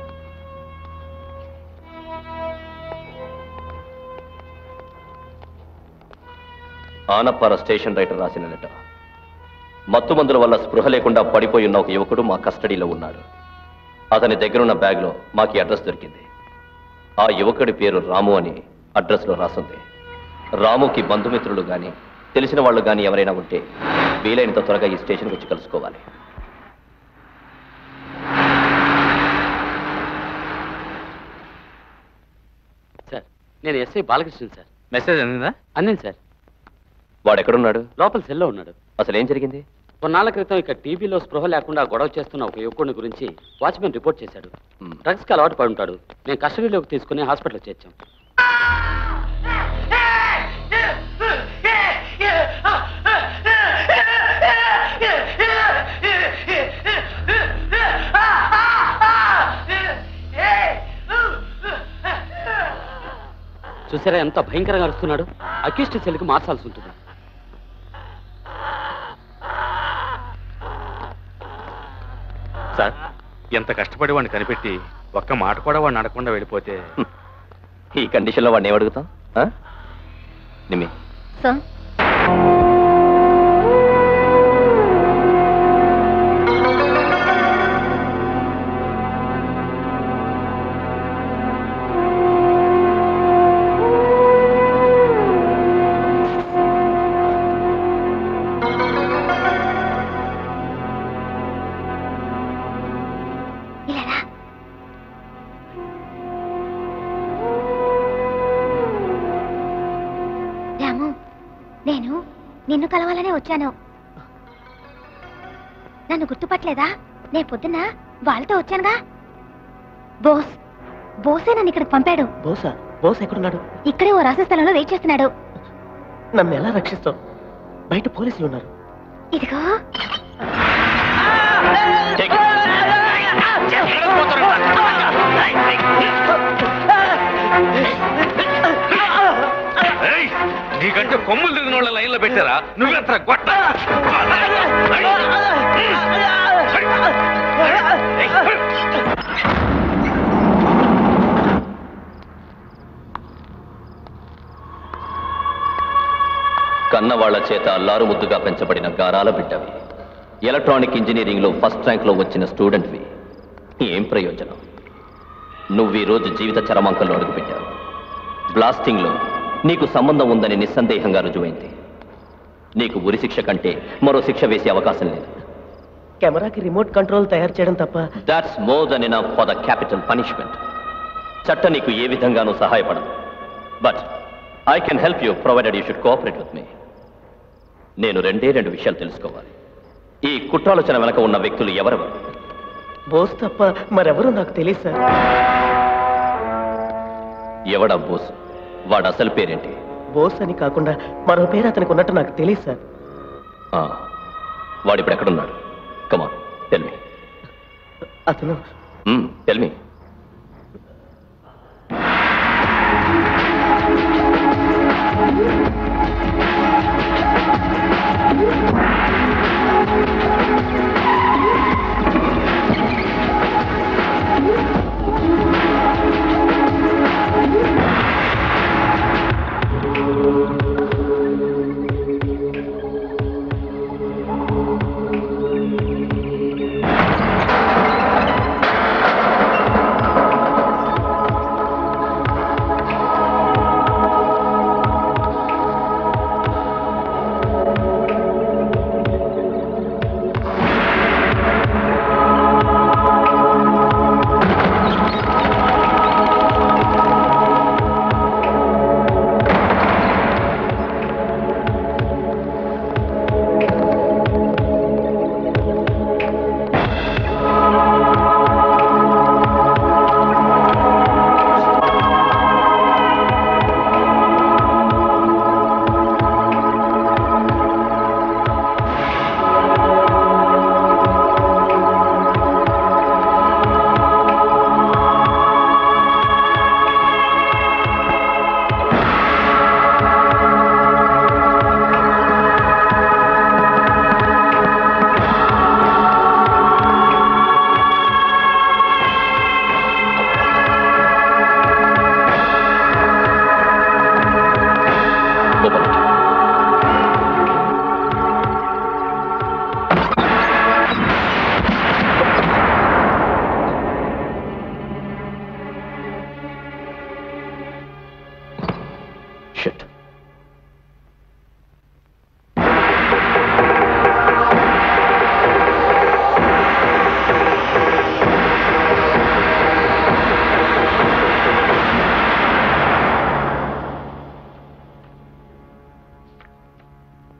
ఆనప్పార స్టేషన్ రైటర్ రాసిన లెటర్ మత్తు మందుల వల్ల స్పృహ లేకుండా పడిపోయి ఉన్న ఒక యువకుడు మా కస్టడీలో ఉన్నాడు అతని దగ్గరున్న బ్యాగ్లో మాకు ఈ అడ్రస్ దొరికింది ఆ యువకుడి పేరు రాము అని అడ్రస్లో రాసుంది రాముకి బంధుమిత్రులు గాని తెలిసిన వాళ్ళు గాని ఎవరైనా ఉంటే వీలైనంత త్వరగా ఈ స్టేషన్కి వచ్చి కలుసుకోవాలి సార్ నేను ఎస్ఐ బాలకృష్ణ సార్ మెసేజ్ అందిందా అందింది సార్ వాడు ఎక్కడున్నాడు లోపల సెల్లో ఉన్నాడు అసలు ఏం జరిగింది కొన్నాళ్ల క్రితం ఇక టీవీలో స్పృహ లేకుండా గొడవ చేస్తున్న ఒక యువకుడిని గురించి వాచ్మెన్ రిపోర్ట్ చేశాడు డ్రగ్స్కి అలవాటు పడి ఉంటాడు నేను కస్టడీలోకి తీసుకుని హాస్పిటల్ చేర్చాం చూసారా ఎంత భయంకరంగా అరుస్తున్నాడు అక్యూస్ట్ సెల్కి మార్చాల్సి ఉంటుంది సార్ ఎంత కష్టపడి వాడిని కనిపెట్టి ఒక్క మాట కూడా వాడిని అడగకుండా వెళ్ళిపోతే ఈ కండిషన్లో వాడిని ఏమడుగుతాం ఆ? నిమి సార్ ఇలా రా. రాము నేను నిన్ను కలవాలనే వచ్చాను నన్ను గుర్తుపట్టలేదా నే పొద్దున్న వాళ్ళతో వచ్చానుగా బోస్ బోసే నన్ను ఇక్కడికి పంపాడు బోసా బోస్ ఎక్కడున్నాడు ఇక్కడే ఓ రాసే స్థలంలో వెయిట్ చేస్తున్నాడు నన్ను ఎలా రక్షిస్తావు బయట పోలీసులు ఉన్నారు ఇదిగో నీకంటే కొమ్ములు దిగిన వాళ్ళ లైన్లో పెట్టారా నువ్వెంత గొట్ట కన్నవాళ్ల చేత అల్లారు ముద్దుగా పెంచబడిన గారాల బిడ్డవి ఎలక్ట్రానిక్ ఇంజనీరింగ్ లో ఫస్ట్ ర్యాంక్ లో వచ్చిన స్టూడెంట్వి ఏం ప్రయోజనం నువ్వు ఈ రోజు జీవిత చరమాంకంలో అడుగుపెట్టావు బ్లాస్టింగ్ లో నీకు సంబంధం ఉందని నిస్సందేహంగా రుజువైంది నీకు ఉరి శిక్ష కంటే మరో శిక్ష వేసే అవకాశం లేదు కెమెరాకి రిమోట్ కంట్రోల్ తయారు చేయడం తప్ప that's more than enough for the capital punishment చట్ట నీకు ఏ విధంగానూ సహాయపడదు but I can help you provided you should cooperate with me నేను రెండే రెండు విషయాలు తెలుసుకోవాలి ఈ కుట్రాలోచన వెనక ఉన్న వ్యక్తులు ఎవరెవరు బోస్ తప్ప మరెవరూ నాకు తెలియదు సార్ ఎవడా బోస్ వాడు అసలు పేరేంటి బోస్ అని కాకుండా మరో పేరు అతనికి ఉన్నట్టు నాకు తెలియదు సార్ ఆ, వాడు ఇప్పుడు ఎక్కడున్నాడు కమాన్ టెల్ మీ అతను tell me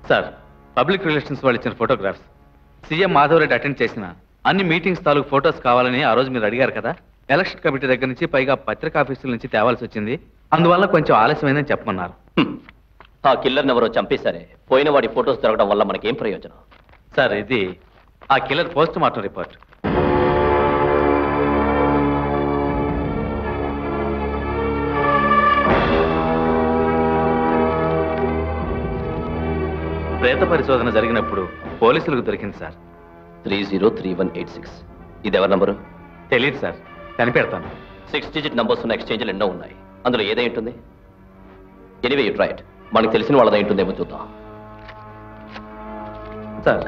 sir public relations వాళ్ళు ఇచ్చిన ఫోటోగ్రాఫ్స్ సీఎం మాధవరెడ్డి అటెండ్ చేసిన అన్ని మీటింగ్స్ తాలూకు ఫోటోస్ కావాలని ఆ రోజు మీరు అడిగారు కదా ఎలక్షన్ కమిటీ దగ్గర నుంచి పైగా పత్రికా ఆఫీసుల నుంచి తేవాల్సి వచ్చింది అందువల్ల కొంచెం ఆలస్యమైందని చెప్పమన్నారు ఆ కిల్లర్ని ఎవరో చంపేశారే పోయిన వాడి ఫొటోస్ దొరకడం వల్ల మనకేం ప్రయోజనం సార్ ఇది ఆ కిల్లర్ పోస్ట్ మార్టం రిపోర్ట్ ప్రేత పరిశోధన జరిగినప్పుడు పోలీసులకు దొరికింది sir three zero three one eight six ఇది ఎవరి నంబరు తెలియదు సార్ కనిపెడతాను సిక్స్ డిజిట్ నంబర్స్ ఉన్న ఎక్స్చేంజ్లు ఎన్నో ఉన్నాయి అందులో ఏదై ఉంటుంది ఎనివే యూ ట్రైట్ మనకు తెలిసిన వాళ్ళదై ఉంటుందేమో చూద్దాం సార్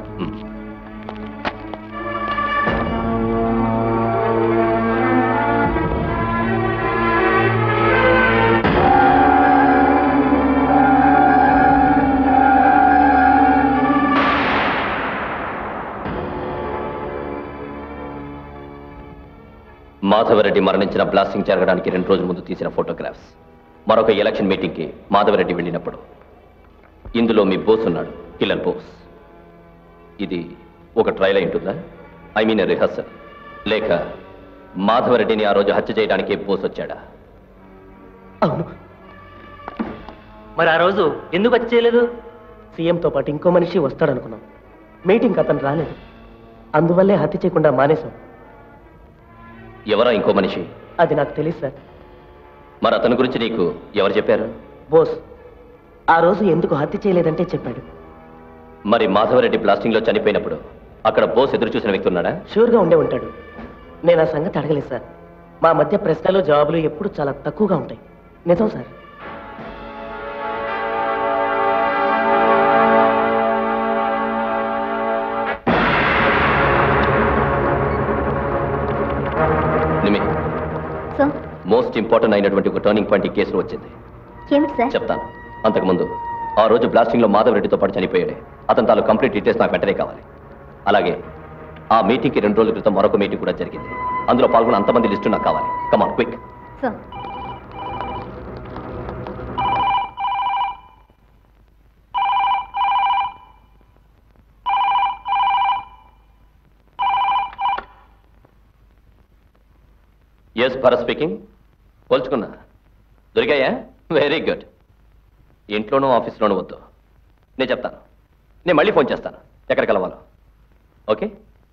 మాధవరెడ్డి మరణించిన బ్లాస్టింగ్ జరగడానికి రెండు రోజుల ముందు తీసిన ఫోటోగ్రాఫ్స్ మరొక ఎలక్షన్ మీటింగ్కి మాధవరెడ్డి వెళ్ళినప్పుడు ఇందులో మీ బోస్ ఉన్నాడు కిల్లర్ బోస్ ఇది ఒక ట్రయల్ అయి ఉంటుందా ఐ మీన్ రిహర్సల్ లేక మాధవరెడ్డిని ఆ రోజు హత్య చేయడానికి బోస్ వచ్చాడా అవును మరి ఆ రోజు ఎందుకు వచ్చి చేయలేదు సీఎంతో పాటు ఇంకో మనిషి వస్తాడనుకున్నాం మీటింగ్ అతను రాలేదు అందువల్లే హత్య చేయకుండా మానేశాం ఎవరా ఇంకో మనిషి అది నాకు తెలియదు సార్ మరి అతని గురించి నీకు ఎవరు చెప్పారు బోస్ ఆ రోజు ఎందుకు హత్య చేయలేదంటే చెప్పాడు మరి మాధవరెడ్డి బ్లాస్టింగ్ లో చనిపోయినప్పుడు అక్కడ బోస్ ఎదురు చూసిన వ్యక్తి ఉన్నాడా షూర్గా ఉండే ఉంటాడు నేను ఆ సంగతి అడగలేదు సార్ మా మధ్య ప్రశ్నలు జవాబులు ఎప్పుడు చాలా తక్కువగా ఉంటాయి నిజం సార్ నిమి సార్ మోస్ట్ ఇంపార్టెంట్ అయినటువంటి ఒక టర్నింగ్ పాయింట్ ఈ కేసులో వచ్చింది ఏమిటి సార్ చెప్తాను అంతకుముందు ఆ రోజు బ్లాస్టింగ్ లో మాధవ్ రెడ్డితో పాటు చనిపోయాడే అతని తాలూ కంప్లీట్ డీటెయిల్స్ నాకు వెంటనే కావాలి అలాగే ఆ మీటింగ్ కి రెండు రోజుల క్రితం మరొక మీటింగ్ కూడా జరిగింది అందులో పాల్గొన్న అంతమంది లిస్టు నాకు కావాలి come on quick sir yes Bharat speaking పోల్చుకున్నా దొరికాయా వెరీ గుడ్ ఇంట్లోనూ ఆఫీస్లోనూ వద్దు నేను చెప్తాను నేను మళ్ళీ ఫోన్ చేస్తాను ఎక్కడ కలవాలో ఓకే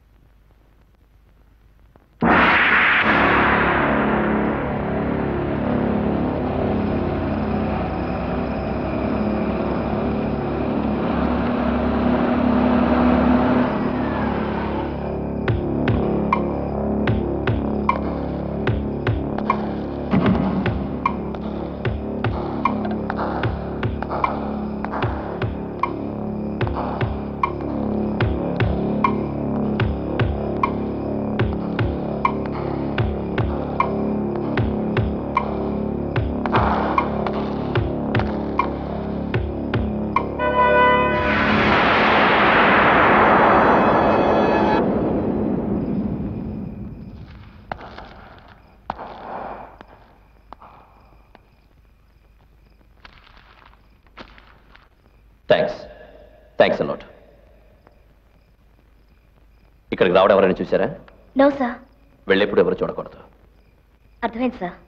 థ్యాంక్స్ థ్యాంక్స్ అలాట్ ఇక్కడికి రావడం ఎవరైనా చూసారా నో సార్ వెళ్ళేప్పుడు ఎవరు చూడకూడదు అర్థమైంది సార్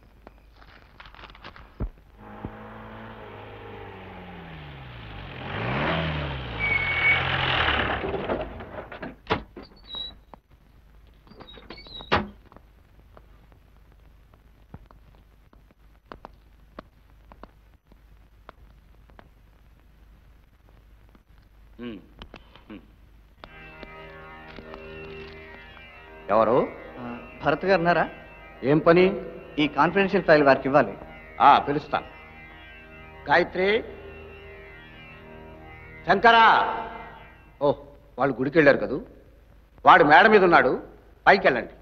ఎవరు భరత్ గారు ఉన్నారా ఏం పని ఈ కాన్ఫిడెన్షియల్ ఫైల్ వారికి ఇవ్వాలి ఆ పిలుస్తాను గాయత్రి శంకరా ఓ వాళ్ళు గుడికి వెళ్ళారు కదూ వాడు మేడ మీద ఉన్నాడు పైకి వెళ్ళండి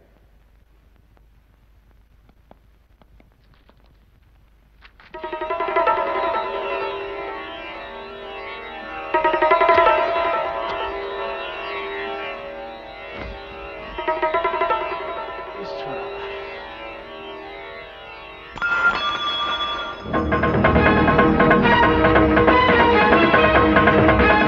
ఆ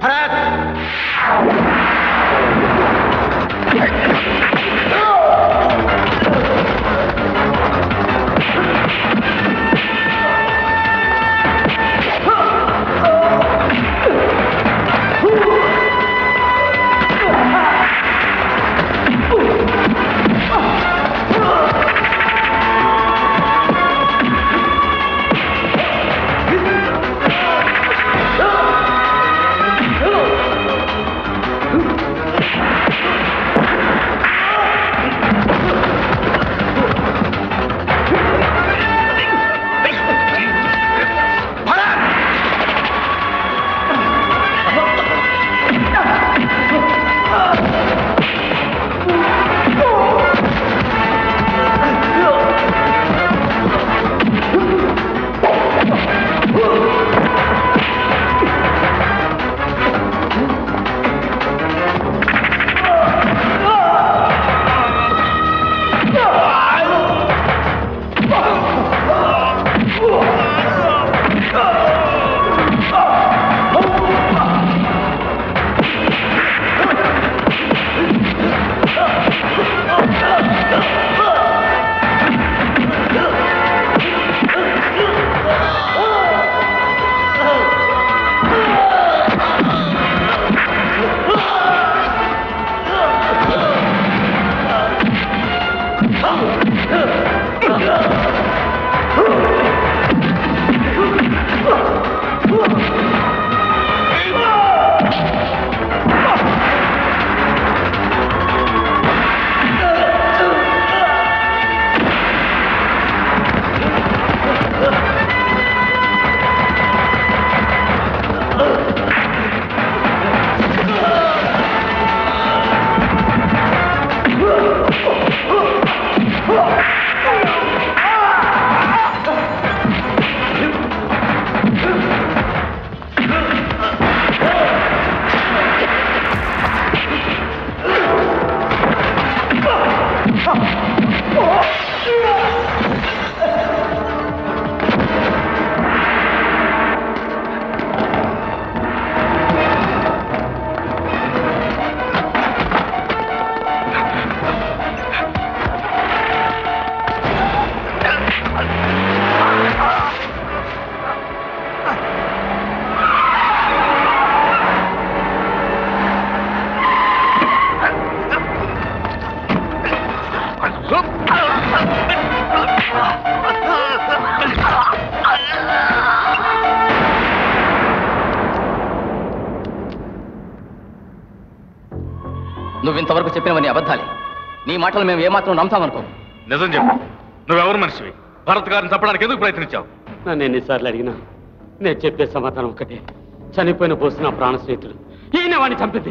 నువ్వు ఇంతవరకు చెప్పినవన్నీ అబద్ధాలే నీ మాటలు మేము ఏమాత్రం నమ్ముతామనుకో నిజం చెప్పు నువ్వెవరు మనిషివి భరత్ గారిని చంపడానికి ఎందుకు ప్రయత్నించావు నన్ను ఎన్నిసార్లు అడిగినా నేను చెప్పే సమాధానం ఒకటే చనిపోయిన పోసిన నా ప్రాణ స్నేహితుడు ఈయన వాడిని చంపింది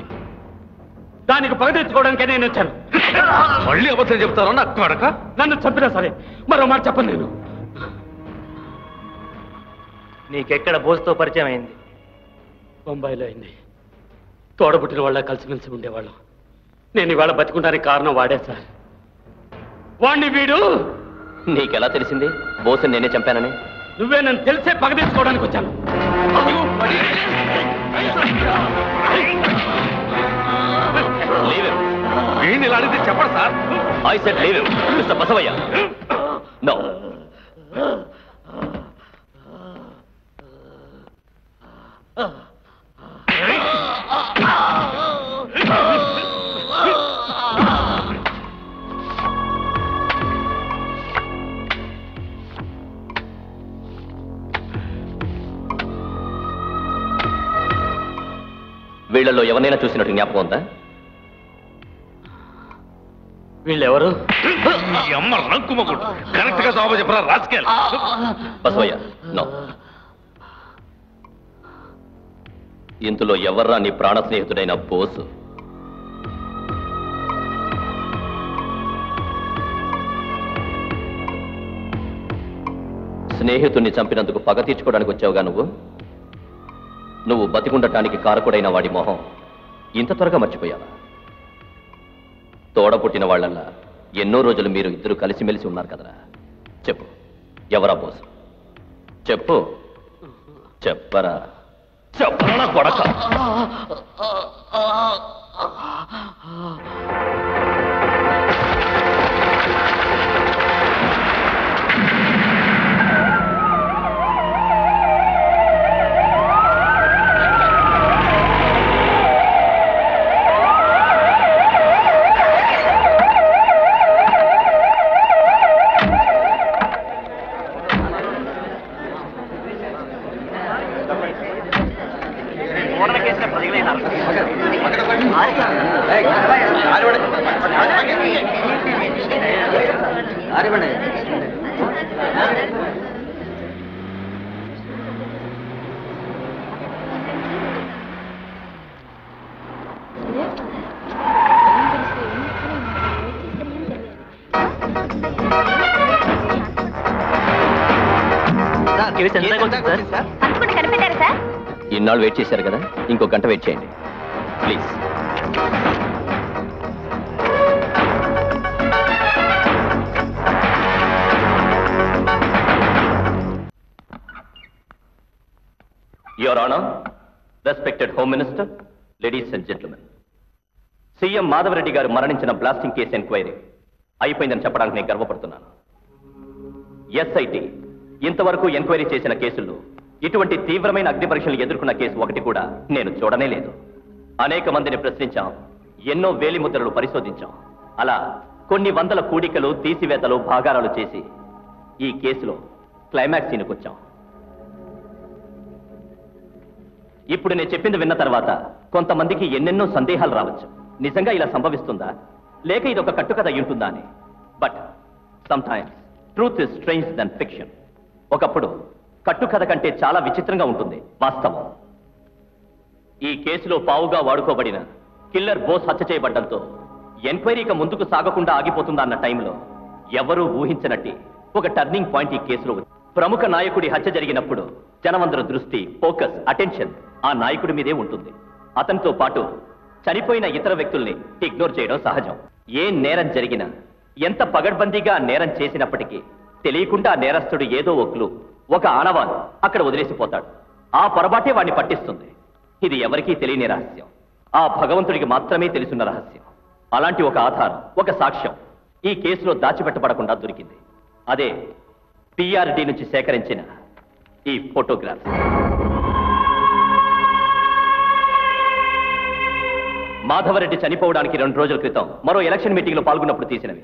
దానికి పగ తెచ్చుకోవడానికే నేను వచ్చాను మళ్ళీ అబద్ధం చెప్తారా నా కొడక నన్ను చంపినా సరే మరో మాట చెప్పను నేను నీకెక్కడ బోస్తో పరిచయం అయింది బొంబాయిలో అయింది తోడబుట్టిన వాళ్ళ కలిసిమెలిసి ఉండేవాళ్ళం నేను ఇవాళ బతికుంటానికి కారణం వాడే సార్ వాణ్ణి వీడు నీకెలా తెలిసింది బోసుని నేనే చంపానని నువ్వే నన్ను తెలిసే పగ తెచ్చుకోవడానికి వచ్చాను వీడిని ఇలా అడిగితే చెప్పడు sir I said leave mister Basavayya no వీళ్ళల్లో ఎవరినైనా చూసినట్టు జ్ఞాపకం ఉందా వీళ్ళెవరు ఈ అమ్మ రంకుమకుడు కరెక్ట్ గా జవాబు చెప్పరా రాసుకెళ్ళి బసవయ్య నో ఇందులో ఎవర్రా నీ ప్రాణ స్నేహితుడైన బోసు స్నేహితుణ్ణి చంపినందుకు పగ తీర్చుకోవడానికి వచ్చావుగా నువ్వు నువ్వు బతికుండటానికి కారకుడైన వాడి మొహం ఇంత త్వరగా మర్చిపోయావా తోడ పుట్టిన వాళ్ళల్లా ఎన్నో రోజులు మీరు ఇద్దరు కలిసిమెలిసి ఉన్నారు కదరా చెప్పు ఎవరా బోసు చెప్పు చెప్పరా చెప్పరా కొడక అనుకుంటే కనిపెట్టారా సార్ ఇన్నాళ్ళు వెయిట్ చేశారు కదా ఇంకో గంట వెయిట్ చేయండి please your honour respected home minister ladies and gentlemen CM Madhavareddy garu మరణించిన బ్లాస్టింగ్ కేసు ఎంక్వైరీ అయిపోయిందని చెప్పడానికి నేను గర్వపడుతున్నాను ఎస్ఐటి ఇంతవరకు ఎంక్వైరీ చేసిన కేసుల్లో ఇటువంటి తీవ్రమైన అగ్ని పరీక్షలు ఎదుర్కొన్న కేసు ఒకటి కూడా నేను చూడనే లేదు అనేక మందిని ప్రశ్నించాం ఎన్నో వేలిముద్రలు పరిశోధించాం అలా కొన్ని వందల కూడికలు తీసివేతలు భాగారాలు చేసి ఈ కేసులో క్లైమాక్స్ సీన్కి వచ్చాం ఇప్పుడు నేను చెప్పింది విన్న తర్వాత కొంతమందికి ఎన్నెన్నో సందేహాలు రావచ్చు నిజంగా ఇలా సంభవిస్తుందా లేక ఇది ఒక కట్టుకథ అయి ఉంటుందా అని but some times truth is strange than fiction ఒకప్పుడు కట్టుకథ కంటే చాలా విచిత్రంగా ఉంటుంది వాస్తవం ఈ కేసులో పావుగా వాడుకోబడిన కిల్లర్ బోస్ హత్య చేయబడ్డంతో ఎంక్వైరీకి ముందుకు సాగకుండా ఆగిపోతుందా అన్న టైంలో ఎవరూ ఊహించనట్టి ఒక టర్నింగ్ పాయింట్ ఈ కేసులో ఉంది. ప్రముఖ నాయకుడి హత్య జరిగినప్పుడు జనమందరి దృష్టి ఫోకస్ అటెన్షన్ ఆ నాయకుడి మీదే ఉంటుంది అతనితో పాటు చనిపోయిన ఇతర వ్యక్తుల్ని ఇగ్నోర్ చేయడం సహజం ఏ నేరం జరిగినా ఎంత పగడ్బందీగా ఆ నేరం చేసినప్పటికీ తెలియకుండా ఆ నేరస్తుడు ఏదో ఒకలు ఒక ఆనవాలు అక్కడ వదిలేసిపోతాడు ఆ పొరపాటే వాడిని పట్టిస్తుంది ఇది ఎవరికీ తెలియని రహస్యం ఆ భగవంతుడికి మాత్రమే తెలుసున్న రహస్యం అలాంటి ఒక ఆధారం ఒక సాక్ష్యం ఈ కేసులో దాచిపెట్టబడకుండా దొరికింది అదే పిఆర్డి నుంచి సేకరించిన ఈ ఫోటోగ్రాఫ్ మాధవరెడ్డి చనిపోవడానికి రెండు రోజుల క్రితం మరో ఎలక్షన్ మీటింగ్ లో పాల్గొన్నప్పుడు తీసినవి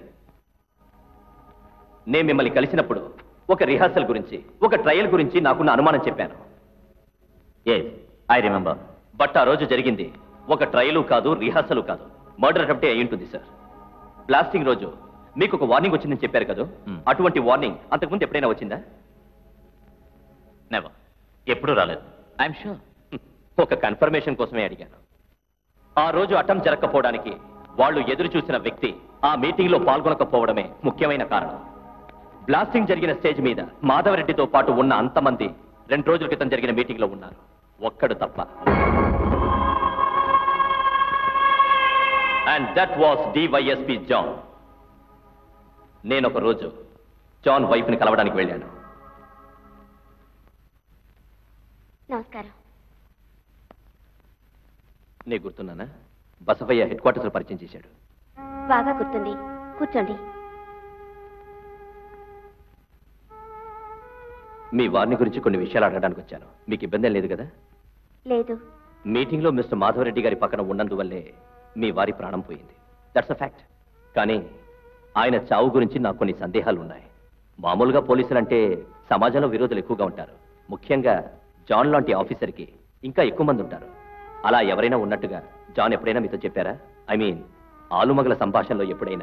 నేను మిమ్మల్ని కలిసినప్పుడు ఒక రిహార్సల్ గురించి ఒక ట్రయల్ గురించి నాకున్న అనుమానం చెప్పాను ఏ ఐ రిమెంబర్ బట్ ఆ రోజు జరిగింది ఒక ట్రయలు కాదు రిహార్సల్ కాదు మర్డర్ అటెంప్టే అయి ఉంటుంది సార్ బ్లాస్టింగ్ రోజు మీకు ఒక వార్నింగ్ వచ్చిందని చెప్పారు కదా అటువంటి వార్నింగ్ అంతకుముందు ఎప్పుడైనా వచ్చిందా నెవర్ ఎప్పుడూ రాలేదు ఐఎమ్ షూర్ ఒక కన్ఫర్మేషన్ కోసమే అడిగాను ఆ రోజు అటం జరగకపోవడానికి వాళ్ళు ఎదురు చూసిన వ్యక్తి ఆ మీటింగ్ లో పాల్గొనకపోవడమే ముఖ్యమైన కారణం బ్లాస్టింగ్ జరిగిన స్టేజ్ మీద మాధవరెడ్డితో పాటు ఉన్న అంతమంది రెండు రోజుల క్రితం జరిగిన మీటింగ్ లో ఉన్నారు ఒక్కడు తప్ప and that was DySP John నేను ఒక రోజు జాన్ వైఫ్ ని కలవడానికి వెళ్ళాను నమస్కారం నీ గుర్తున్నానా బసవయ్య హెడ్ క్వార్టర్స్ లో పరిచయం చేశాడు బాగా గుర్తుంది కూర్చోండి మీ వారిని గురించి కొన్ని విషయాలు అడగడానికి వచ్చాను మీకు ఇబ్బంది ఏం లేదు కదా లేదు మీటింగ్ లో మిస్టర్ మాధవరెడ్డి గారి పక్కన ఉన్నందువల్లే మీ వారి ప్రాణం పోయింది దట్స్ అ ఫ్యాక్ట్ కానీ ఆయన చావు గురించి నాకు కొన్ని సందేహాలు ఉన్నాయి మామూలుగా పోలీసులంటే సమాజంలో విరోధులు ఎక్కువగా ఉంటారు ముఖ్యంగా జాన్ లాంటి ఆఫీసర్కి ఇంకా ఎక్కువ మంది ఉంటారు అలా ఎవరైనా ఉన్నట్టుగా జాన్ ఎప్పుడైనా మీతో చెప్పారా ఐ మీన్ ఆలుమగల సంభాషణలో ఎప్పుడైనా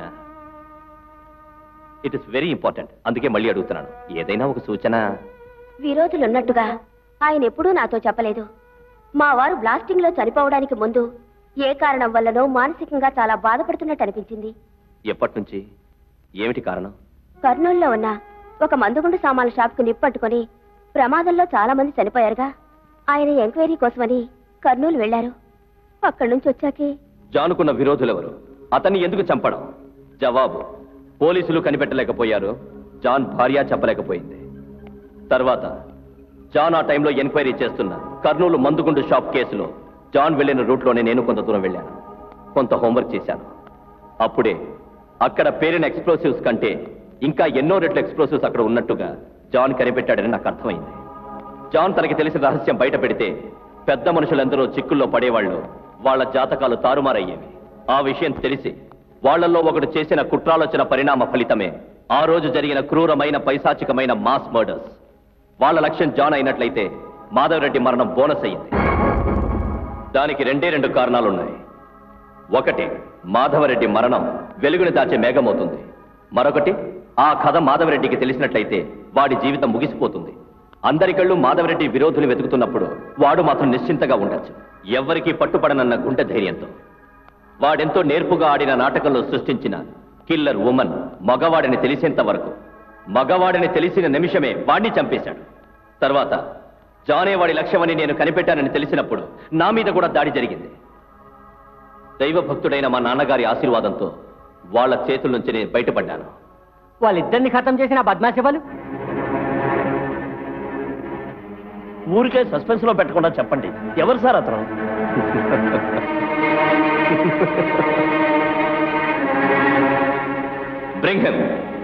ఇట్ ఇస్ వెరీ ఇంపార్టెంట్ అందుకే మళ్ళీ అడుగుతున్నాను ఏదైనా ఒక సూచన విరోధులున్నట్టుగా ఆయన ఎప్పుడూ నాతో చెప్పలేదు మా వారు బ్లాస్టింగ్ లో చనిపోవడానికి ముందు ఏ కారణం వల్లనో మానసికంగా చాలా బాధపడుతున్నట్టు అనిపించింది ఎప్పటి నుంచి ఏమిటి కారణం కర్నూలులో ఉన్న ఒక మందుగుండు సామాన్ల షాప్కు నిప్పట్టుకొని ప్రమాదంలో చాలా మంది చనిపోయారుగా ఆయన ఎంక్వైరీ కోసమని కర్నూలు వెళ్లారు అక్కడి నుంచి వచ్చాకే జానుకున్న విరోధులెవరు అతన్ని ఎందుకు చంపడం జవాబు పోలీసులు కనిపెట్టలేకపోయారు జాన్ భార్య చెప్పలేకపోయింది తర్వాత జాన్ ఆ టైంలో ఎంక్వైరీ చేస్తున్న కర్నూలు మందుగుండు షాప్ కేసులో జాన్ వెళ్ళిన రూట్లోనే నేను కొంత దూరం వెళ్ళాను కొంత హోంవర్క్ చేశాను అప్పుడే అక్కడ పేరిన ఎక్స్ప్లోసివ్స్ కంటే ఇంకా ఎన్నో రెట్ల ఎక్స్ప్లోసివ్స్ అక్కడ ఉన్నట్టుగా జాన్ కనిపెట్టాడని నాకు అర్థమైంది జాన్ తనకి తెలిసిన రహస్యం బయట పెడితే పెద్ద మనుషులందరూ చిక్కుల్లో పడేవాళ్ళు వాళ్ళ జాతకాలు తారుమారయ్యేవి ఆ విషయం తెలిసి వాళ్ళల్లో ఒకడు చేసిన కుట్రాలోచన పరిణామ ఫలితమే ఆ రోజు జరిగిన క్రూరమైన పైశాచికమైన మాస్ మర్డర్స్ వాళ్ళ లక్ష్యం జాన్ అయినట్లయితే మాధవరెడ్డి మరణం బోనస్ అయింది దానికి రెండే రెండు కారణాలున్నాయి ఒకటి మాధవరెడ్డి మరణం వెలుగుని దాచే మేఘమవుతుంది మరొకటి ఆ కథ మాధవరెడ్డికి తెలిసినట్లయితే వాడి జీవితం ముగిసిపోతుంది అందరి కళ్ళు మాధవరెడ్డి విరోధులు వెతుకుతున్నప్పుడు వాడు మాత్రం నిశ్చింతగా ఉండొచ్చు ఎవ్వరికీ పట్టుపడనన్న గుండె ధైర్యంతో వాడెంతో నేర్పుగా ఆడిన నాటకంలో సృష్టించిన కిల్లర్ ఉమన్ మగవాడిని తెలిసేంత వరకు మగవాడిని తెలిసిన నిమిషమే వాణ్ణి చంపేశాడు తర్వాత జానే వాడి లక్ష్యమని నేను కనిపెట్టానని తెలిసినప్పుడు నా మీద కూడా దాడి జరిగింది దైవభక్తుడైన మా నాన్నగారి ఆశీర్వాదంతో వాళ్ళ చేతుల నుంచి నేను బయటపడ్డాను వాళ్ళిద్దరిని ఖతం చేసిన బద్మాసి వాళ్ళు ఊరికే సస్పెన్స్ లో పెట్టకుండా చెప్పండి ఎవరు సార్ అతను బ్రింగ్ హెమ్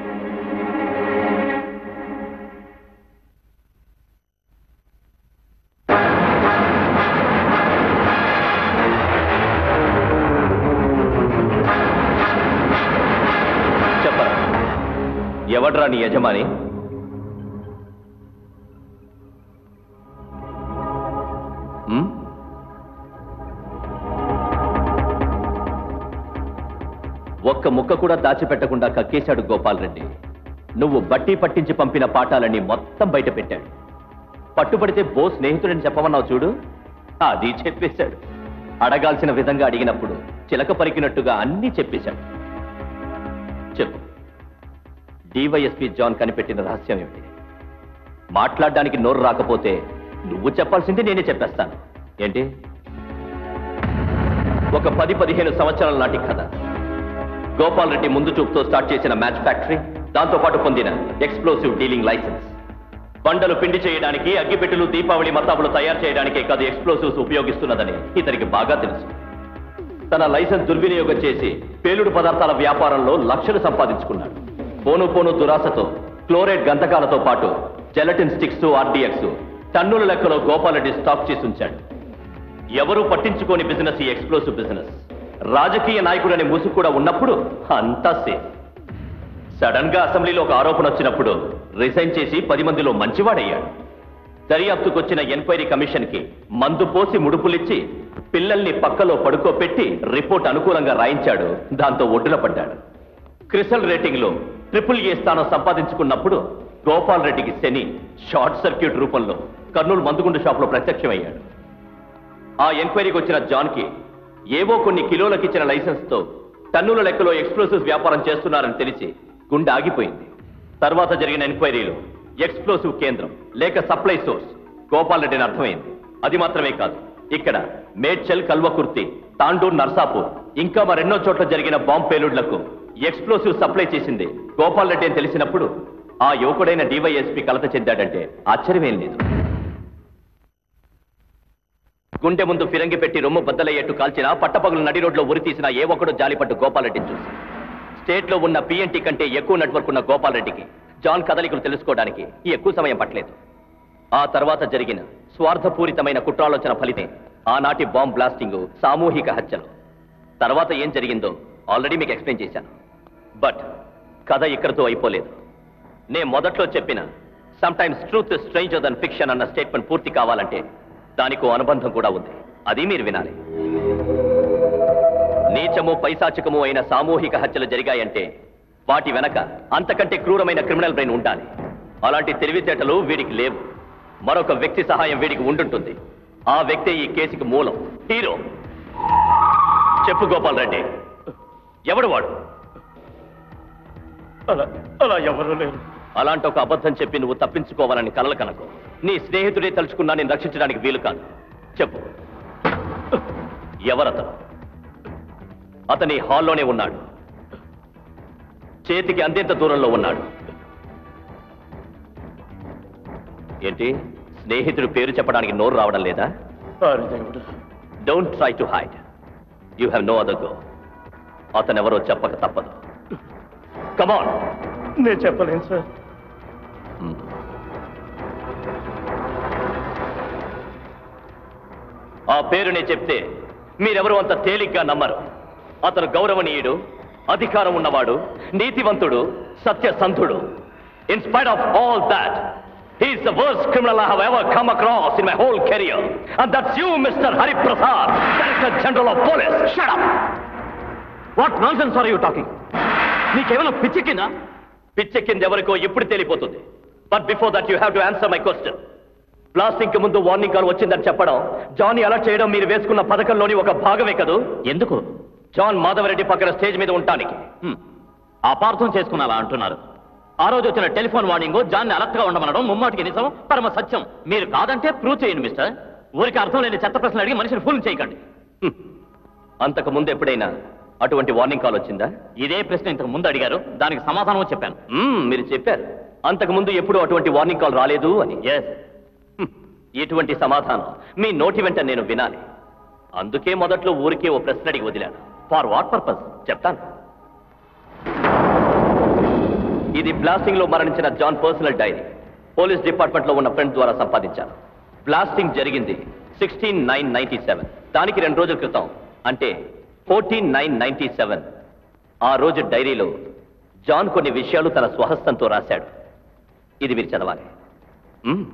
చెప్పరా ఎవడ్రా నీ యజమాని ఉమ్? ఒక్క ముక్క కూడా దాచిపెట్టకుండా కక్కేశాడు గోపాల్ రెడ్డి నువ్వు బట్టి పట్టించి పంపిన పాఠాలన్నీ మొత్తం బయట పెట్టాడు పట్టుబడితే బో స్నేహితుడని చెప్పమన్నావు చూడు అది చెప్పేశాడు అడగాల్సిన విధంగా అడిగినప్పుడు చిలక పరికినట్టుగా అన్నీ చెప్పేశాడు చెప్పు డివైఎస్పి జాన్ కనిపెట్టిన రహస్యం ఏమిటి మాట్లాడడానికి నోరు రాకపోతే నువ్వు చెప్పాల్సింది నేనే చెప్పేస్తాను ఏంటి ఒక పది పదిహేను సంవత్సరాల నాటి కథ గోపాల్ రెడ్డి ముందు చూపుతో స్టార్ట్ చేసిన మ్యాచ్ ఫ్యాక్టరీ దాంతో పాటు పొందిన ఎక్స్ప్లోసివ్ డీలింగ్ లైసెన్స్ బండలు పిండి చేయడానికి అగ్గిపెట్టెలు దీపావళి మతాబులు తయారు చేయడానికే కాదు ఎక్స్ప్లోసివ్స్ ఉపయోగిస్తున్నదని ఇతనికి బాగా తెలుసు తన లైసెన్స్ దుర్వినియోగం చేసి పేలుడు పదార్థాల వ్యాపారంలో లక్షలు సంపాదించుకున్నాడు పోను పోను దురాశతో క్లోరైడ్ గంధకాలతో పాటు జెలటిన్ స్టిక్స్ ఆర్డీఎక్స్ టన్నుల లెక్కలో గోపాలరెడ్డి స్టాక్ చేసి ఉంచాడు ఎవరూ పట్టించుకోని బిజినెస్ ఈ ఎక్స్ప్లోసివ్ బిజినెస్ రాజకీయ నాయకుడనే ముసుగు కూడా ఉన్నప్పుడు అంతా సేఫ్ సడన్ గా అసెంబ్లీలో ఒక ఆరోపణ వచ్చినప్పుడు రిజైన్ చేసి పది మందిలో మంచివాడయ్యాడు దర్యాప్తుకొచ్చిన ఎంక్వైరీ కమిషన్ కి మందు పోసి ముడుపులిచ్చి పిల్లల్ని పక్కలో పడుకోపెట్టి రిపోర్ట్ అనుకూలంగా రాయించాడు దాంతో ఒడ్డున పడ్డాడు క్రిసల్ రేటింగ్ లో ట్రిపుల్ ఏ స్థానం సంపాదించుకున్నప్పుడు గోపాల్ రెడ్డికి శని షార్ట్ సర్క్యూట్ రూపంలో కర్నూలు మందుగుండు షాప్ లో ప్రత్యక్షమయ్యాడు ఆ ఎంక్వైరీకి వచ్చిన జాన్ కి ఏవో కొన్ని కిలోలకు ఇచ్చిన లైసెన్స్ తో టన్నుల లెక్కలో ఎక్స్ప్లోసివ్స్ వ్యాపారం చేస్తున్నారని తెలిసి గుండె ఆగిపోయింది తర్వాత జరిగిన ఎంక్వైరీలో ఎక్స్ప్లోసివ్ కేంద్రం లేక సప్లై సోర్స్ గోపాల్ రెడ్డిని అర్థమైంది అది మాత్రమే కాదు ఇక్కడ మేడ్చల్ కల్వకుర్తి తాండూర్ నర్సాపూర్ ఇంకా మరెన్నో చోట్ల జరిగిన బాంబ్ పేలుడ్లకు ఎక్స్ప్లోసివ్ సప్లై చేసింది గోపాల్ రెడ్డి అని తెలిసినప్పుడు ఆ యువకుడైన డివైఎస్పీ కలత చెందాడంటే ఆశ్చర్యమేం లేదు గుండె ముందు ఫిరంగి పెట్టి రొమ్ము బద్దలయ్యేట్టు కాల్చిన పట్టపగులు నడి రోడ్లో ఉరి తీసిన ఏ ఒక్కడు జాలిపట్టు గోపాలరెడ్డిని చూసి స్టేట్ లో ఉన్న పిఎన్టీ కంటే ఎక్కువ నెట్వర్క్ ఉన్న గోపాలరెడ్డికి జాన్ కదలికలు తెలుసుకోవడానికి ఎక్కువ సమయం పట్టలేదు ఆ తర్వాత జరిగిన స్వార్థపూరితమైన కుట్రాలోచన ఫలితే ఆనాటి బాంబ్ బ్లాస్టింగ్ సామూహిక హత్యలు తర్వాత ఏం జరిగిందో ఆల్రెడీ మీకు ఎక్స్ప్లెయిన్ చేశాను బట్ కథ ఇక్కడితో అయిపోలేదు నేను మొదట్లో చెప్పిన some times truth stranger than fiction అన్న స్టేట్మెంట్ పూర్తి కావాలంటే దానికో అనుబంధం కూడా ఉంది అది మీరు వినాలి నీచము పైశాచికము అయిన సామూహిక హత్యలు జరిగాయంటే వాటి వెనక అంతకంటే క్రూరమైన క్రిమినల్ బ్రెయిన్ ఉండాలి అలాంటి తెలివితేటలు వీడికి లేవు మరొక వ్యక్తి సహాయం వీడికి ఉండుంటుంది ఆ వ్యక్తే ఈ కేసుకి మూలం హీరో చెప్పు గోపాల్ రెడ్డి ఎవడు వాడు అలా అలా ఎవరు లేరు అలాంటి ఒక అబద్ధం చెప్పి నువ్వు తప్పించుకోవాలని కలలు కనకు నీ స్నేహితుడే తలుచుకున్నా నేను రక్షించడానికి వీలు కాదు చెప్పు ఎవరతను అతని హాల్లోనే ఉన్నాడు చేతికి అందేంత దూరంలో ఉన్నాడు ఏంటి స్నేహితుడు పేరు చెప్పడానికి నోరు రావడం లేదా వారి దేవుడు don't try to hide you have no other go అతనెవరో చెప్పక తప్పదు కమాన్ నేను చెప్పలేను సార్ ఆ పేరునే చెప్తే మీరెవరూ అంత తేలిగ్గా నమ్మరు అతను గౌరవనీయుడు అధికారం ఉన్నవాడు నీతివంతుడు సత్యసంధుడు in spite of all that He's the worst criminal I have ever come across in my whole career. And that's you, Mr. Hari Prasad, Director General of Police. Shut up! What nonsense are you talking? నీకేమైనా పిచ్చెక్కిందా పిచ్చెక్కింది ఎవరికో ఎప్పుడు తెలియపోతుంది but before that you have to answer my question blasting కి ముందు warning call వచ్చిందని చెప్పడం John alert చేయడం మీరు వేసుకున్న పథకంలోని ఒక భాగమే కదూ ఎందుకు జాన్ మాధవరెడ్డి పక్కన స్టేజ్ మీద ఉండటానికి అపార్థం చేసుకుని అలా అంటున్నారు ఆ రోజు వచ్చిన టెలిఫోన్ వార్నింగ్ జాన్ని అలర్ట్ గా ఉండమనడం ముమ్మాటికి నిజం పరమ సత్యం మీరు కాదంటే ప్రూవ్ చేయండి మిస్టర్ ఊరికి అర్థం లేని చెత్త ప్రశ్నలు అడిగి మనిషిని ఫోన్ చేయకండి అంతకు ముందు ఎప్పుడైనా అటువంటి వార్నింగ్ కాల్ వచ్చిందా ఇదే ప్రశ్న ఇంతకు ముందు అడిగారు దానికి సమాధానం చెప్పాను మ్మ్, మీరు చెప్పారు అంతకు ముందు ఎప్పుడు అటువంటి వార్నింగ్ కాల్ రాలేదు అని ఎస్ ఇటువంటి సమాధానం మీ నోటి వెంట నేను వినాలి అందుకే మొదట్లో ఊరికే ఓ ప్రశ్న అడిగి వదిలాను ఫార్ వాట్ పర్పస్ చెప్తాను ఇది బ్లాస్టింగ్ లో మరణించిన John personal diary police department లో ఉన్న ఫ్రెండ్ ద్వారా సంపాదించాను బ్లాస్టింగ్ జరిగింది సిక్స్టీన్ నైన్ నైన్టీ సెవెన్ దానికి రెండు రోజుల క్రితం అంటే ఫోర్టీన్ నైన్ నైన్టీ సెవెన్ ఆ రోజు డైరీలో జాన్ కొన్ని విషయాలు తన స్వహస్తంతో రాశాడు ఇది మీరు చదవాలి మ్మ్.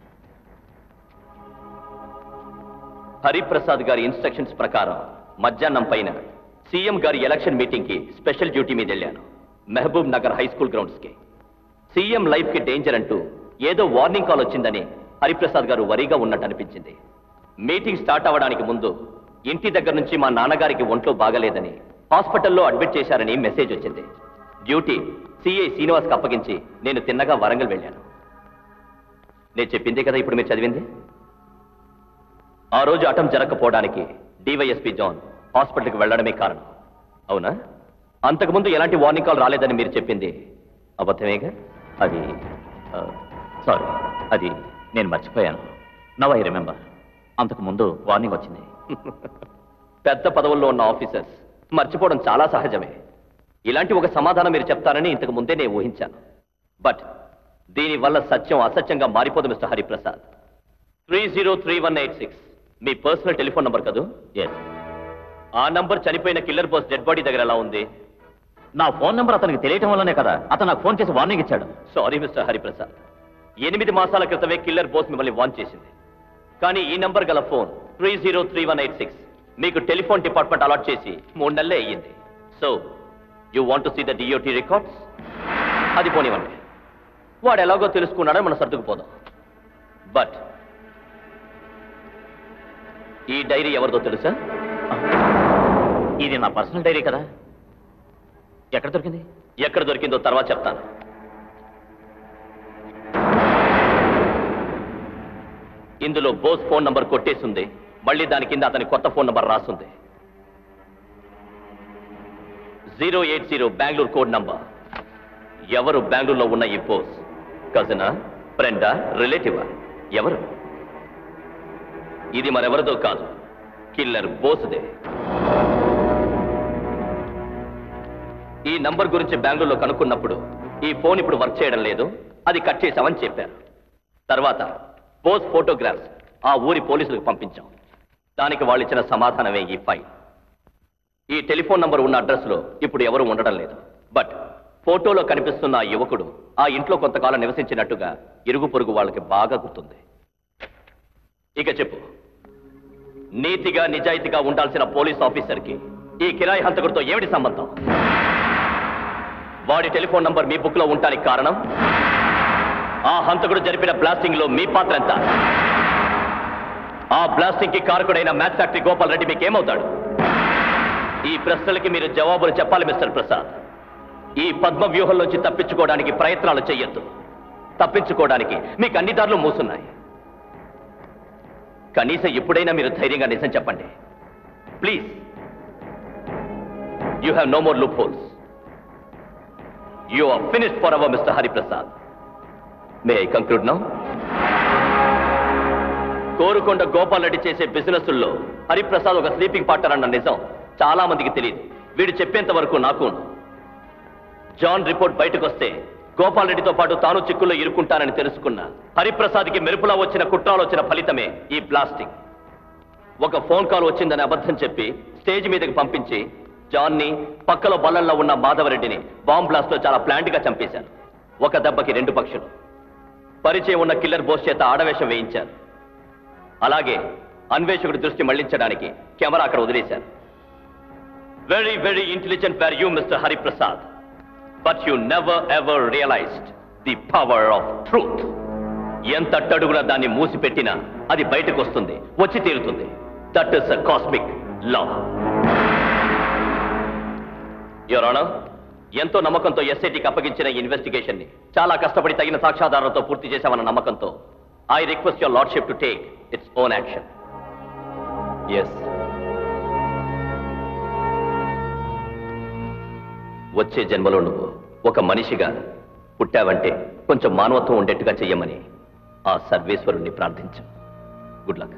హరిప్రసాద్ గారి ఇన్స్ట్రక్షన్స్ ప్రకారం మధ్యాహ్నం పైన సీఎం గారి ఎలక్షన్ మీటింగ్ కి స్పెషల్ డ్యూటీ మీద వెళ్ళాను Mahabubnagar high school grounds కి సీఎం లైఫ్ కి డేంజర్ అంటూ ఏదో వార్నింగ్ కాల్ వచ్చిందని హరిప్రసాద్ గారు వరిగా ఉన్నట్టు అనిపించింది మీటింగ్ స్టార్ట్ అవ్వడానికి ముందు ఇంటి దగ్గర నుంచి మా నాన్నగారికి ఒంట్లో బాగలేదని హాస్పిటల్లో అడ్మిట్ చేశారని మెసేజ్ వచ్చింది డ్యూటీ సిఐ శ్రీనివాస్కి అప్పగించి నేను తిన్నగా వరంగల్ వెళ్ళాను నేను చెప్పిందే కదా ఇప్పుడు మీరు చదివింది ఆ రోజు అటం జరగకపోవడానికి డివైఎస్పీ జాన్ హాస్పిటల్కి వెళ్ళడమే కారణం అవునా అంతకుముందు ఎలాంటి వార్నింగ్ కాల్ రాలేదని మీరు చెప్పింది అబద్ధమేగా అది సారీ అది నేను మర్చిపోయాను నవ్ ఐ రిమెంబర్ అంతకు ముందు వార్నింగ్ వచ్చింది పెద్ద పదవుల్లో ఉన్న ఆఫీసర్స్ మర్చిపోవడం చాలా సహజమే ఇలాంటి ఒక సమాధానం మీరు చెప్తారని ఇంతకు ముందే నేను ఊహించాను బట్ దీనివల్ల సత్యం అసత్యంగా మారిపోదు mister Hariprasad three zero three one eight six మీ పర్సనల్ టెలిఫోన్ నంబర్ కదూ ఎస్ ఆ నంబర్ చనిపోయిన కిల్లర్ బాస్ డెడ్ బాడీ దగ్గర ఎలా ఉంది నా ఫోన్ నెంబర్ అతనికి తెలియటం వల్లనే కదా అతను నాకు ఫోన్ చేసి వార్నింగ్ ఇచ్చాడు సారీ మిస్టర్ హరిప్రసాద్ ఎనిమిది మాసాల క్రితమే కిల్లర్ బోస్ మిమ్మల్ని వాన్ చేసింది కానీ ఈ నంబర్ గల phone three zero three one eight six మీకు టెలిఫోన్ డిపార్ట్మెంట్ అలాట్ చేసి మూడు నెలలే అయ్యింది so you want to see the DOT records అది పోనివ్వండి వాడు ఎలాగో తెలుసుకున్నాడని మనం సర్దుకుపోదాం బట్ ఈ డైరీ ఎవరిదో తెలుసా ఇది నా పర్సనల్ డైరీ కదా ఎక్కడ దొరికింది ఎక్కడ దొరికిందో తర్వాత చెప్తాను ఇందులో బోస్ ఫోన్ నంబర్ కొట్టేసింది మళ్ళీ దాని కింద అతని కొత్త ఫోన్ నంబర్ రాసుంది zero eight zero Bengaluru code number ఎవరు బెంగళూరులో ఉన్న ఈ బోస్ కజనా ఫ్రెండా రిలేటివా ఎవరు ఇది మరెవరిదో కాదు కిల్లర్ బోసుదే ఈ నంబర్ గురించి బెంగళూరులో కనుక్కున్నప్పుడు ఈ ఫోన్ ఇప్పుడు వర్క్ చేయడం లేదు అది కట్ చేశామని చెప్పారు తర్వాత పోస్ట్ ఫోటోగ్రాఫ్స్ ఆ ఊరి పోలీసులకు పంపించాం దానికి వాళ్ళు ఇచ్చిన సమాధానమే ఈ ఫైల్ ఈ టెలిఫోన్ నంబర్ ఉన్న అడ్రస్ లో ఇప్పుడు ఎవరు ఉండడం లేదు బట్ ఫోటోలో కనిపిస్తున్న ఆ యువకుడు ఆ ఇంట్లో కొంతకాలం నివసించినట్టుగా ఇరుగు పొరుగు వాళ్ళకి బాగా గుర్తుంది ఇక చెప్పు నీతిగా నిజాయితీగా ఉండాల్సిన పోలీస్ ఆఫీసర్కి ఈ కిరాయి హంతకుడితో ఏమిటి సంబంధం వాడి టెలిఫోన్ నంబర్ మీ బుక్ లో ఉండటానికి కారణం ఆ హంతకుడు జరిపిన బ్లాస్టింగ్ లో మీ పాత్ర ఎంత ఆ బ్లాస్టింగ్ కి కారకుడైన మ్యాచ్ ఫ్యాక్టరీ గోపాల్ రెడ్డి మీకేమవుతాడు ఈ ప్రశ్నలకి మీరు జవాబులు చెప్పాలి మిస్టర్ ప్రసాద్ ఈ పద్మ వ్యూహంలోంచి తప్పించుకోవడానికి ప్రయత్నాలు చెయ్యొద్దు తప్పించుకోవడానికి మీకు అన్ని దారులు మూసున్నాయి కనీసం ఎప్పుడైనా మీరు ధైర్యంగా నిజం చెప్పండి please you have no more loop holes you are finished for our mister Hariprasad may I conclude now Korukonda Gopal Reddy చేసే బిజినెస్ల్లో హరిప్రసాద్ ఒక స్లీపింగ్ పార్ట్నర్ అన్న నిజం చాలా మందికి తెలియదు వీడు చెప్పేంత వరకు నాకు జాన్ రిపోర్ట్ బయటకు వస్తే గోపాల్ రెడ్డితో పాటు తాను చిక్కుల్లో ఇరుక్కుంటానని తెలుసుకున్న హరిప్రసాద్కి మెరుపులా వచ్చిన కుట్రాలు వచ్చిన ఫలితమే ఈ బ్లాస్టింగ్ ఒక ఫోన్ కాల్ వచ్చిందని అబద్ధం చెప్పి స్టేజ్ మీదకి పంపించి జాన్ని పక్కలో బల్లల్లో ఉన్న మాధవరెడ్డిని బాంబ్ బ్లాస్ట్ లో చాలా ప్లాంట్ గా చంపేశారు ఒక దెబ్బకి రెండు పక్షులు పరిచయం ఉన్న కిల్లర్ బోస్ చేత ఆడవేషం వేయించారు అలాగే అన్వేషకుడి దృష్టి మళ్లించడానికి కెమెరా అక్కడ వదిలేశారు very very intelligent were you mister Hariprasad but you never ever realised the power of truth ఎంత అట్టడుగున దాన్ని మూసిపెట్టినా అది బయటకు వస్తుంది వచ్చి తీరుతుంది that is a cosmic law యువరానా ఎంతో నమ్మకంతో ఎస్ఐటికి అప్పగించిన ఈ ఇన్వెస్టిగేషన్ ని చాలా కష్టపడి తగిన సాక్ష్యాధారాలతో పూర్తి చేశామన్న నమ్మకంతో I request your lordship to take its own action yes వచ్చే జన్మలో నువ్వు ఒక మనిషిగా పుట్టావంటే కొంచెం మానవత్వం ఉండేట్టుగా చెయ్యమని ఆ సర్వేశ్వరుణ్ణి ప్రార్థించు గుడ్ లక్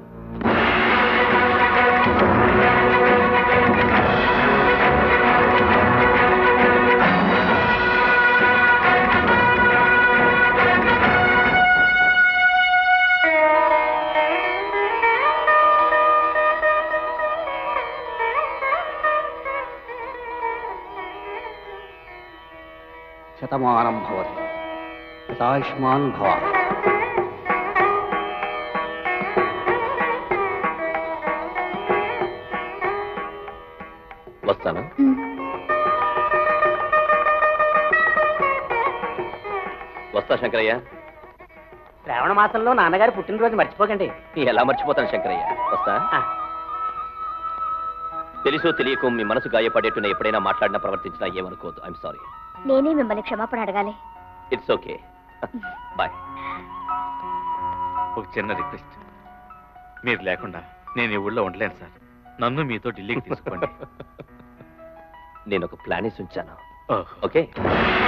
శతమానం భవతి శతాయుష్మాన్ భవ వస్తానా వస్తా శంకరయ్య శ్రావణ మాసంలో నాన్నగారు పుట్టినరోజు మర్చిపోకండి ఎలా మర్చిపోతాను శంకరయ్య వస్తా తెలుసో తెలియకో మీ మనసు గాయపడేట్టున ఎప్పుడైనా మాట్లాడినా ప్రవర్తించినా ఏమనుకోవద్దు ఐఎమ్ సారీ నేనే మిమ్మల్ని క్షమాపణ అడగాలి ఇట్స్ ఓకే బాయ్ ఒక చిన్న రిక్వెస్ట్ మీరు లేకుండా నేను ఈ ఊళ్ళో ఉండలేను సార్ నన్ను మీతో ఢిల్లీకి తీసుకోండి నేను ఒక ప్లాన్ వేసి ఉంచాను ఓహ్. ఓకే